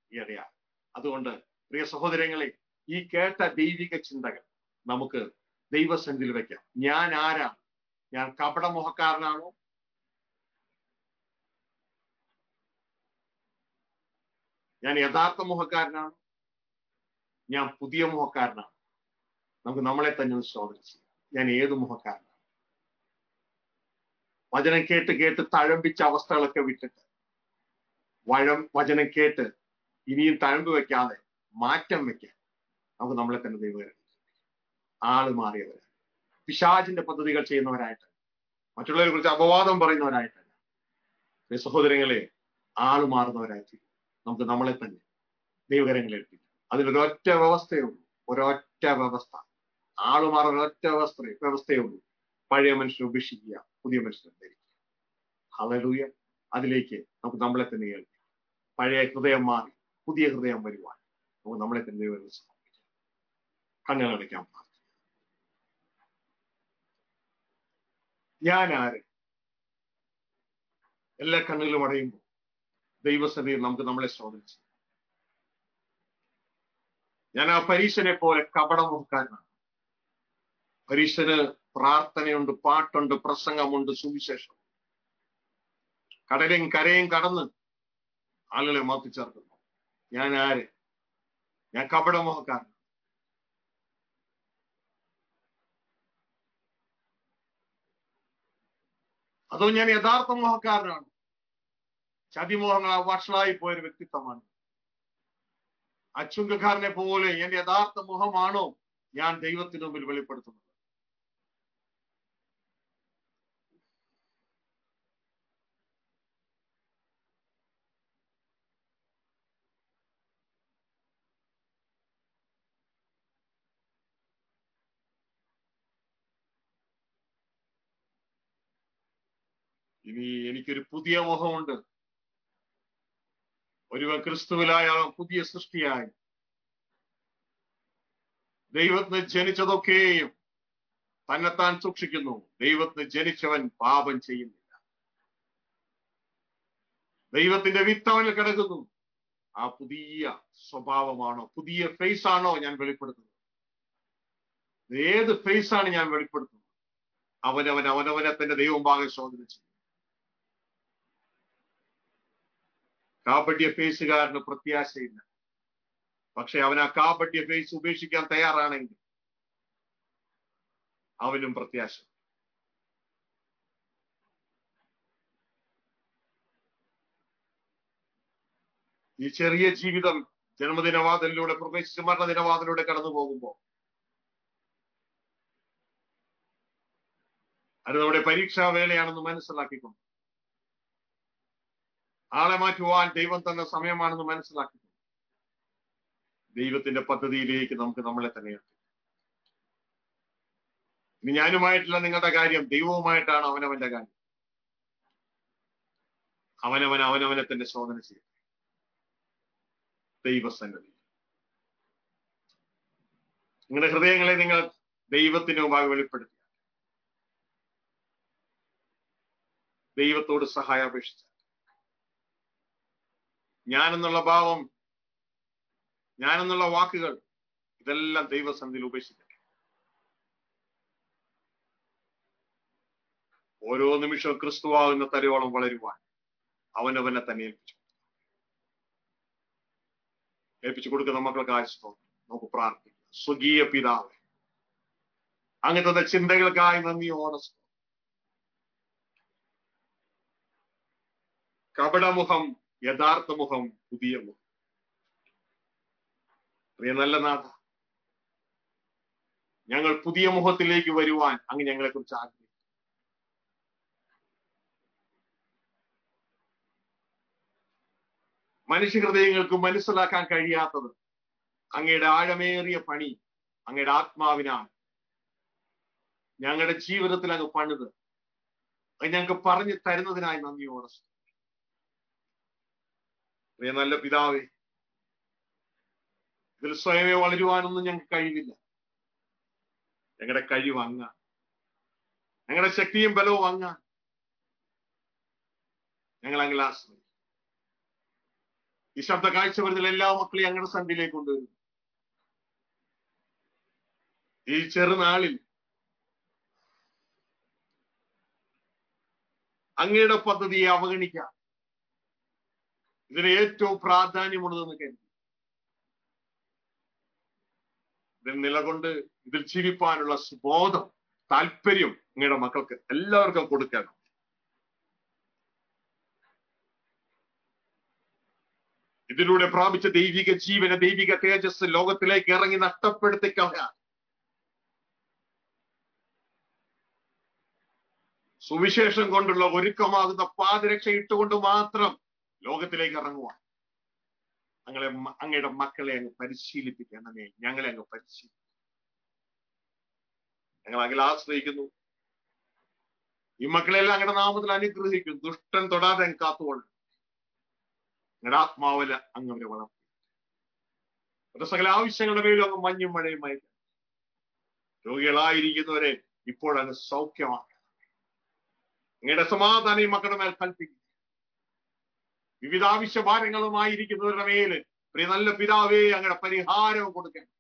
ഇടയാണ് അതുകൊണ്ട് പ്രിയ സഹോദരങ്ങളെ ഈ കേട്ട ദൈവിക ചിന്തകൾ നമുക്ക് ദൈവസന്നിധിയിൽ വെക്കാം ഞാൻ ആരാണ് ഞാൻ കപടമുഖക്കാരനാണോ ഞാൻ യഥാർത്ഥ മുഖക്കാരനാണ് ഞാൻ പുതിയ മുഖക്കാരനാണ് നമുക്ക് നമ്മളെ തന്നെ ഒന്ന് ശോധന ചെയ്യാം ഞാൻ ഏത് മുഖക്കാരനാണ് വചനം കേട്ട് കേട്ട് തഴമ്പിച്ച അവസ്ഥകളൊക്കെ വിട്ടിട്ട് വഴം വചനം കേട്ട് ഇനിയും തഴമ്പ് വെക്കാതെ മാറ്റം വെക്കാൻ നമുക്ക് നമ്മളെ തന്നെ ദൈവകരം ആള് മാറിയവരാണ് പിശാചിന്റെ പദ്ധതികൾ ചെയ്യുന്നവരായിട്ട് മറ്റുള്ളവരെ കുറിച്ച് അപവാദം പറയുന്നവരായിട്ടല്ല പ്രിയ സഹോദരങ്ങളെ ആള് മാറുന്നവരായിട്ട് നമുക്ക് നമ്മളെ തന്നെ ദൈവകരങ്ങളിൽ ഏൽപ്പിക്കാം അതിലൊരൊറ്റ വ്യവസ്ഥയേ ഉള്ളൂ ഒരൊറ്റ വ്യവസ്ഥ ആള് മാറുന്ന ഒരൊറ്റ വ്യവസ്ഥ വ്യവസ്ഥയേ ഉള്ളൂ പഴയ മനുഷ്യനെ ഉപേക്ഷിക്കുക പുതിയ മനുഷ്യനെ ധരിക്കുക ഹലലൂയ അതിലേക്ക് നമുക്ക് നമ്മളെ തന്നെ ഏൽപ്പിക്കാം പഴയ ഹൃദയം മാറി പുതിയ ഹൃദയം വരുവാൻ നമുക്ക് നമ്മളെ തന്നെ ദൈവം സമർപ്പിക്കാം കണ്ണുകളടയ്ക്കാൻ പ്രാർത്ഥിക്കാം ഞാൻ ആര് എല്ലാ കണ്ണുകളും അടയുമ്പോൾ ദൈവസന്നിധിയിൽ നമുക്ക് നമ്മളെ ശോധനിച്ചു ഞാൻ ആ പരീക്ഷനെ പോലെ കപടമുഖക്കാരനാണ് പരീക്ഷന് പ്രാർത്ഥനയുണ്ട് പാട്ടുണ്ട് പ്രസംഗമുണ്ട് സുവിശേഷം കടലും കരയും കടന്ന് ആളുകളെ മാറ്റിച്ചേർക്കുന്നു ഞാൻ ആര് ഞാൻ കപടമുഖക്കാരൻ അതോ ഞാൻ യഥാർത്ഥ മോഹക്കാരനാണ് ചതിമോഹങ്ങൾ വഷളായി പോയൊരു വ്യക്തിത്വമാണ് അച്ചുങ്കക്കാരനെ പോലെ എന്റെ യഥാർത്ഥ മുഖമാണോ ഞാൻ ദൈവത്തിന് മുമ്പിൽ വെളിപ്പെടുത്തുന്നത് ഇനി എനിക്കൊരു പുതിയ മുഖമുണ്ട് ഒരുവൻ ക്രിസ്തുവിലായ പുതിയ സൃഷ്ടിയായി ദൈവത്തിന് ജനിച്ചതൊക്കെയും തന്നെത്താൻ സൂക്ഷിക്കുന്നു ദൈവത്തിന് ജനിച്ചവൻ പാപം ചെയ്യുന്നില്ല ദൈവത്തിന്റെ വിത്തവനിൽ കിടക്കുന്നു ആ പുതിയ സ്വഭാവമാണോ പുതിയ ഫേസ് ആണോ ഞാൻ വെളിപ്പെടുത്തുന്നത് ഏത് ഫേസ് ആണ് ഞാൻ വെളിപ്പെടുത്തുന്നത് അവനവൻ അവനവനെ തന്നെ ദൈവം ഭാഗം ശോധന ചെയ്യും കാപട്യ ഫേസുകാരന് പ്രത്യാശയില്ല പക്ഷെ അവൻ ആ കാപട്യ ഫേസ് ഉപേക്ഷിക്കാൻ തയ്യാറാണെങ്കിൽ അവനും പ്രത്യാശ ഈ ചെറിയ ജീവിതം ജന്മദിനവാതിലൂടെ പ്രവേശിച്ച് മരണദിനവാതിലൂടെ കടന്നു പോകുമ്പോൾ അത് നമ്മുടെ പരീക്ഷാ വേളയാണെന്ന് മനസ്സിലാക്കിക്കൊണ്ട് ആളെ മാറ്റുവാൻ ദൈവം തന്ന സമയമാണെന്ന് മനസ്സിലാക്കി ദൈവത്തിന്റെ പദ്ധതിയിലേക്ക് നമുക്ക് നമ്മളെ തന്നെ എത്തി ഇനി ഞാനുമായിട്ടുള്ള നിങ്ങളുടെ കാര്യം ദൈവവുമായിട്ടാണ് അവനവന്റെ കാര്യം അവനവൻ അവനവനെ തന്നെ ശോധന ചെയ്യും ദൈവസന്നതി നിങ്ങളുടെ ഹൃദയങ്ങളെ നിങ്ങൾ ദൈവത്തിന് മുമ്പാകെ വെളിപ്പെടുത്തി ദൈവത്തോട് സഹായം അപേക്ഷിച്ച ഞാനെന്നുള്ള ഭാവം ഞാനെന്നുള്ള വാക്കുകൾ ഇതെല്ലാം ദൈവസന്ധിയിൽ ഉപേക്ഷിക്കട്ടെ ഓരോ നിമിഷവും ക്രിസ്തുവാകുന്ന തലയോളം വളരുവാൻ അവനവനെ തന്നെ ഏൽപ്പിച്ചു ഏൽപ്പിച്ചു കൊടുക്കുന്ന മക്കൾക്ക് ആവശ്യം നമുക്ക് പ്രാർത്ഥിക്കാം സ്വകീയ പിതാവ് അങ്ങനത്തെ ചിന്തകൾക്കായി നന്ദി ഓണസ് കപടമുഖം യഥാർത്ഥ മുഖം പുതിയ മുഖം പ്രിയ നല്ല നാഥ ഞങ്ങൾ പുതിയ മുഖത്തിലേക്ക് വരുവാൻ അങ്ങ് ഞങ്ങളെ കുറിച്ച് ആഗ്രഹിക്കും മനുഷ്യഹൃദയങ്ങൾക്ക് മനസ്സിലാക്കാൻ കഴിയാത്തത് അങ്ങയുടെ ആഴമേറിയ പണി അങ്ങയുടെ ആത്മാവിനാണ് ഞങ്ങളുടെ ജീവിതത്തിൽ അങ്ങ് പണിത് അത് ഞങ്ങൾക്ക് പറഞ്ഞു തരുന്നതിനായി നന്ദിയോടെ പ്രിയ നല്ല പിതാവേ ഇതിൽ സ്വയമേ വളരുവാനൊന്നും ഞങ്ങൾക്ക് കഴിവില്ല ഞങ്ങളുടെ കഴിവ് അങ്ങ ഞങ്ങളുടെ ശക്തിയും ബലവും അങ്ങ ഞങ്ങൾ അങ്ങിൽ ആശ്രയിക്കും ഈ ശബ്ദ കാഴ്ച വരുന്ന എല്ലാ മക്കളെയും അങ്ങയുടെ സന്ധിയിലേക്ക് കൊണ്ടുവരുന്നു ഈ ചെറുനാളിൽ അങ്ങയുടെ പദ്ധതിയെ അവഗണിക്കാം ഇതിന് ഏറ്റവും പ്രാധാന്യമുള്ളതെന്ന് കരുതി ഇതിൽ നിലകൊണ്ട് ഇതിൽ ചിരിപ്പാനുള്ള ബോധം താല്പര്യം നിങ്ങളുടെ മക്കൾക്ക് എല്ലാവർക്കും കൊടുക്കണം ഇതിലൂടെ പ്രാപിച്ച ദൈവിക ജീവന ദൈവിക തേജസ് ലോകത്തിലേക്ക് ഇറങ്ങി നഷ്ടപ്പെടുത്തിക്കളയാൻ സുവിശേഷം കൊണ്ടുള്ള ഒരുക്കമാകുന്ന പാദരക്ഷ ഇട്ടുകൊണ്ട് മാത്രം ലോകത്തിലേക്ക് ഇറങ്ങുവാൻ ഞങ്ങളെ അങ്ങയുടെ മക്കളെ അങ്ങ് പരിശീലിപ്പിക്കണമേ ഞങ്ങളെ അങ്ങ് പരിശീലിപ്പിക്കും ഞങ്ങൾ അകലെ ആശ്രയിക്കുന്നു ഈ മക്കളെല്ലാം അങ്ങയുടെ നാമത്തിൽ അനുഗ്രഹിക്കും ദുഷ്ടൻ തൊടാതെ അങ്ങ് കാത്തുകൊണ്ട് ഞങ്ങളുടെ ആത്മാവല അങ്ങ് അവരെ വളർത്തി അവരുടെ സകല ആവശ്യങ്ങളുടെ മേലും അങ്ങ് മഞ്ഞും മഴയും അയക്കും രോഗികളായിരിക്കുന്നവരെ ഇപ്പോഴങ്ങ് സൗഖ്യമാണ് അങ്ങയുടെ സമാധാനം ഈ മക്കളുടെ മേൽ കൽപ്പിക്കും വിവിധ ആവശ്യഭാരങ്ങളുമായിരിക്കുന്നവരുടെ മേല് പ്രിയ നല്ല പിതാവേ അങ്ങയുടെ പരിഹാരവും കൊടുക്കണം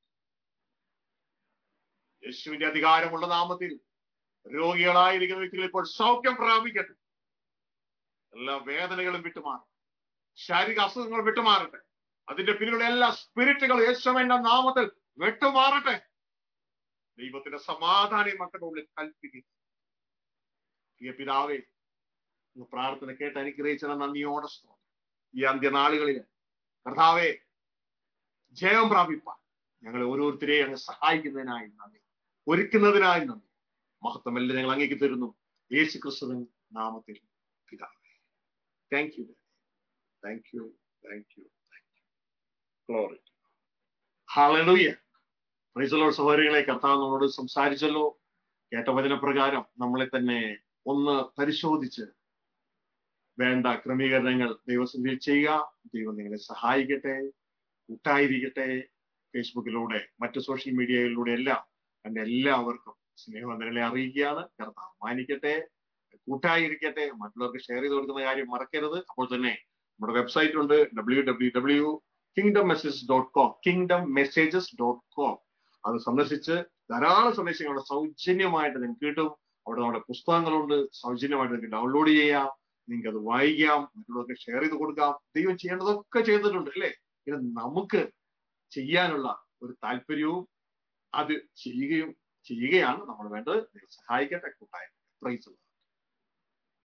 യേശുവിന്റെ അധികാരമുള്ള നാമത്തിൽ രോഗികളായിരിക്കുന്ന വ്യക്തികൾ ഇപ്പോൾ സൗഖ്യം പ്രാപിക്കട്ടെ എല്ലാ വേദനകളും വിട്ടുമാറും ശാരീരിക അസുഖങ്ങൾ വിട്ടുമാറട്ടെ അതിന്റെ പിന്നിലുള്ള എല്ലാ സ്പിരിറ്റുകളും യേശുവിന്റെ നാമത്തിൽ വിട്ടുമാറട്ടെ ദൈവത്തിന്റെ സമാധാനം ഈ മക്കളുടെ ഉള്ളിൽ കൽപ്പിക്കുക പ്രിയ പിതാവേ ഇന്ന് പ്രാർത്ഥന കേട്ട് അനുഗ്രഹിച്ച നന്ദിയോടെ സ്തോത്രം ഈ അന്ത്യനാളുകളിൽ കർത്താവെ ജയം പ്രാപിപ്പാൻ ഞങ്ങളെ ഓരോരുത്തരെയും അങ്ങ് സഹായിക്കുന്നതിനായി നന്ദി ഒരുക്കുന്നതിനായി നന്ദി മഹത്വം എല്ലാം ഞങ്ങൾ അങ്ങേക്ക് തരുന്നു യേശു ക്രിസ്തുവിൻ നാമത്തിൽ പിതാവേ thank you thank you thank you thank you glory hallelujah praise Lord സഹോദരികളെ കർത്താവ് നമ്മളോട് സംസാരിച്ചല്ലോ കേട്ട വചനപ്രകാരം നമ്മളെ തന്നെ ഒന്ന് പരിശോധിച്ച് വേണ്ട ക്രമീകരണങ്ങൾ ദൈവസന്നിധിയിൽ ചെയ്യുക ദൈവം നിങ്ങളെ സഹായിക്കട്ടെ കൂട്ടായിരിക്കട്ടെ ഫേസ്ബുക്കിലൂടെ മറ്റു സോഷ്യൽ മീഡിയയിലൂടെ എല്ലാം എന്റെ എല്ലാവർക്കും സ്നേഹവന്ദനങ്ങളെ അറിയിക്കുകയാണ് കർത്താവ് മാനിക്കട്ടെ കൂട്ടായിരിക്കട്ടെ മറ്റുള്ളവർക്ക് ഷെയർ ചെയ്ത് കൊടുക്കുന്ന കാര്യം മറക്കരുത് അപ്പോൾ തന്നെ നമ്മുടെ വെബ്സൈറ്റ് ഉണ്ട് W W W kingdom messages dot com kingdom messages dot com അത് സന്ദർശിച്ച് ധാരാളം സന്ദേശങ്ങൾ അവിടെ സൗജന്യമായിട്ട് നിങ്ങൾക്ക് കിട്ടും അവിടെ നമ്മുടെ പുസ്തകങ്ങളുണ്ട് സൗജന്യമായിട്ട് നിങ്ങൾക്ക് ഡൗൺലോഡ് ചെയ്യാം നിങ്ങൾക്ക് അത് വായിക്കാം മറ്റുള്ളവർക്ക് ഷെയർ ചെയ്ത് കൊടുക്കാം ദൈവം ചെയ്യേണ്ടതൊക്കെ ചെയ്തിട്ടുണ്ട് അല്ലേ ഇത് നമുക്ക് ചെയ്യാനുള്ള ഒരു താല്പര്യവും അത് ചെയ്യുകയും ചെയ്യുകയാണ് നമ്മൾ വേണ്ടത് ദൈവം സഹായിക്കട്ടെ കൂട്ടായ പ്രൈസ്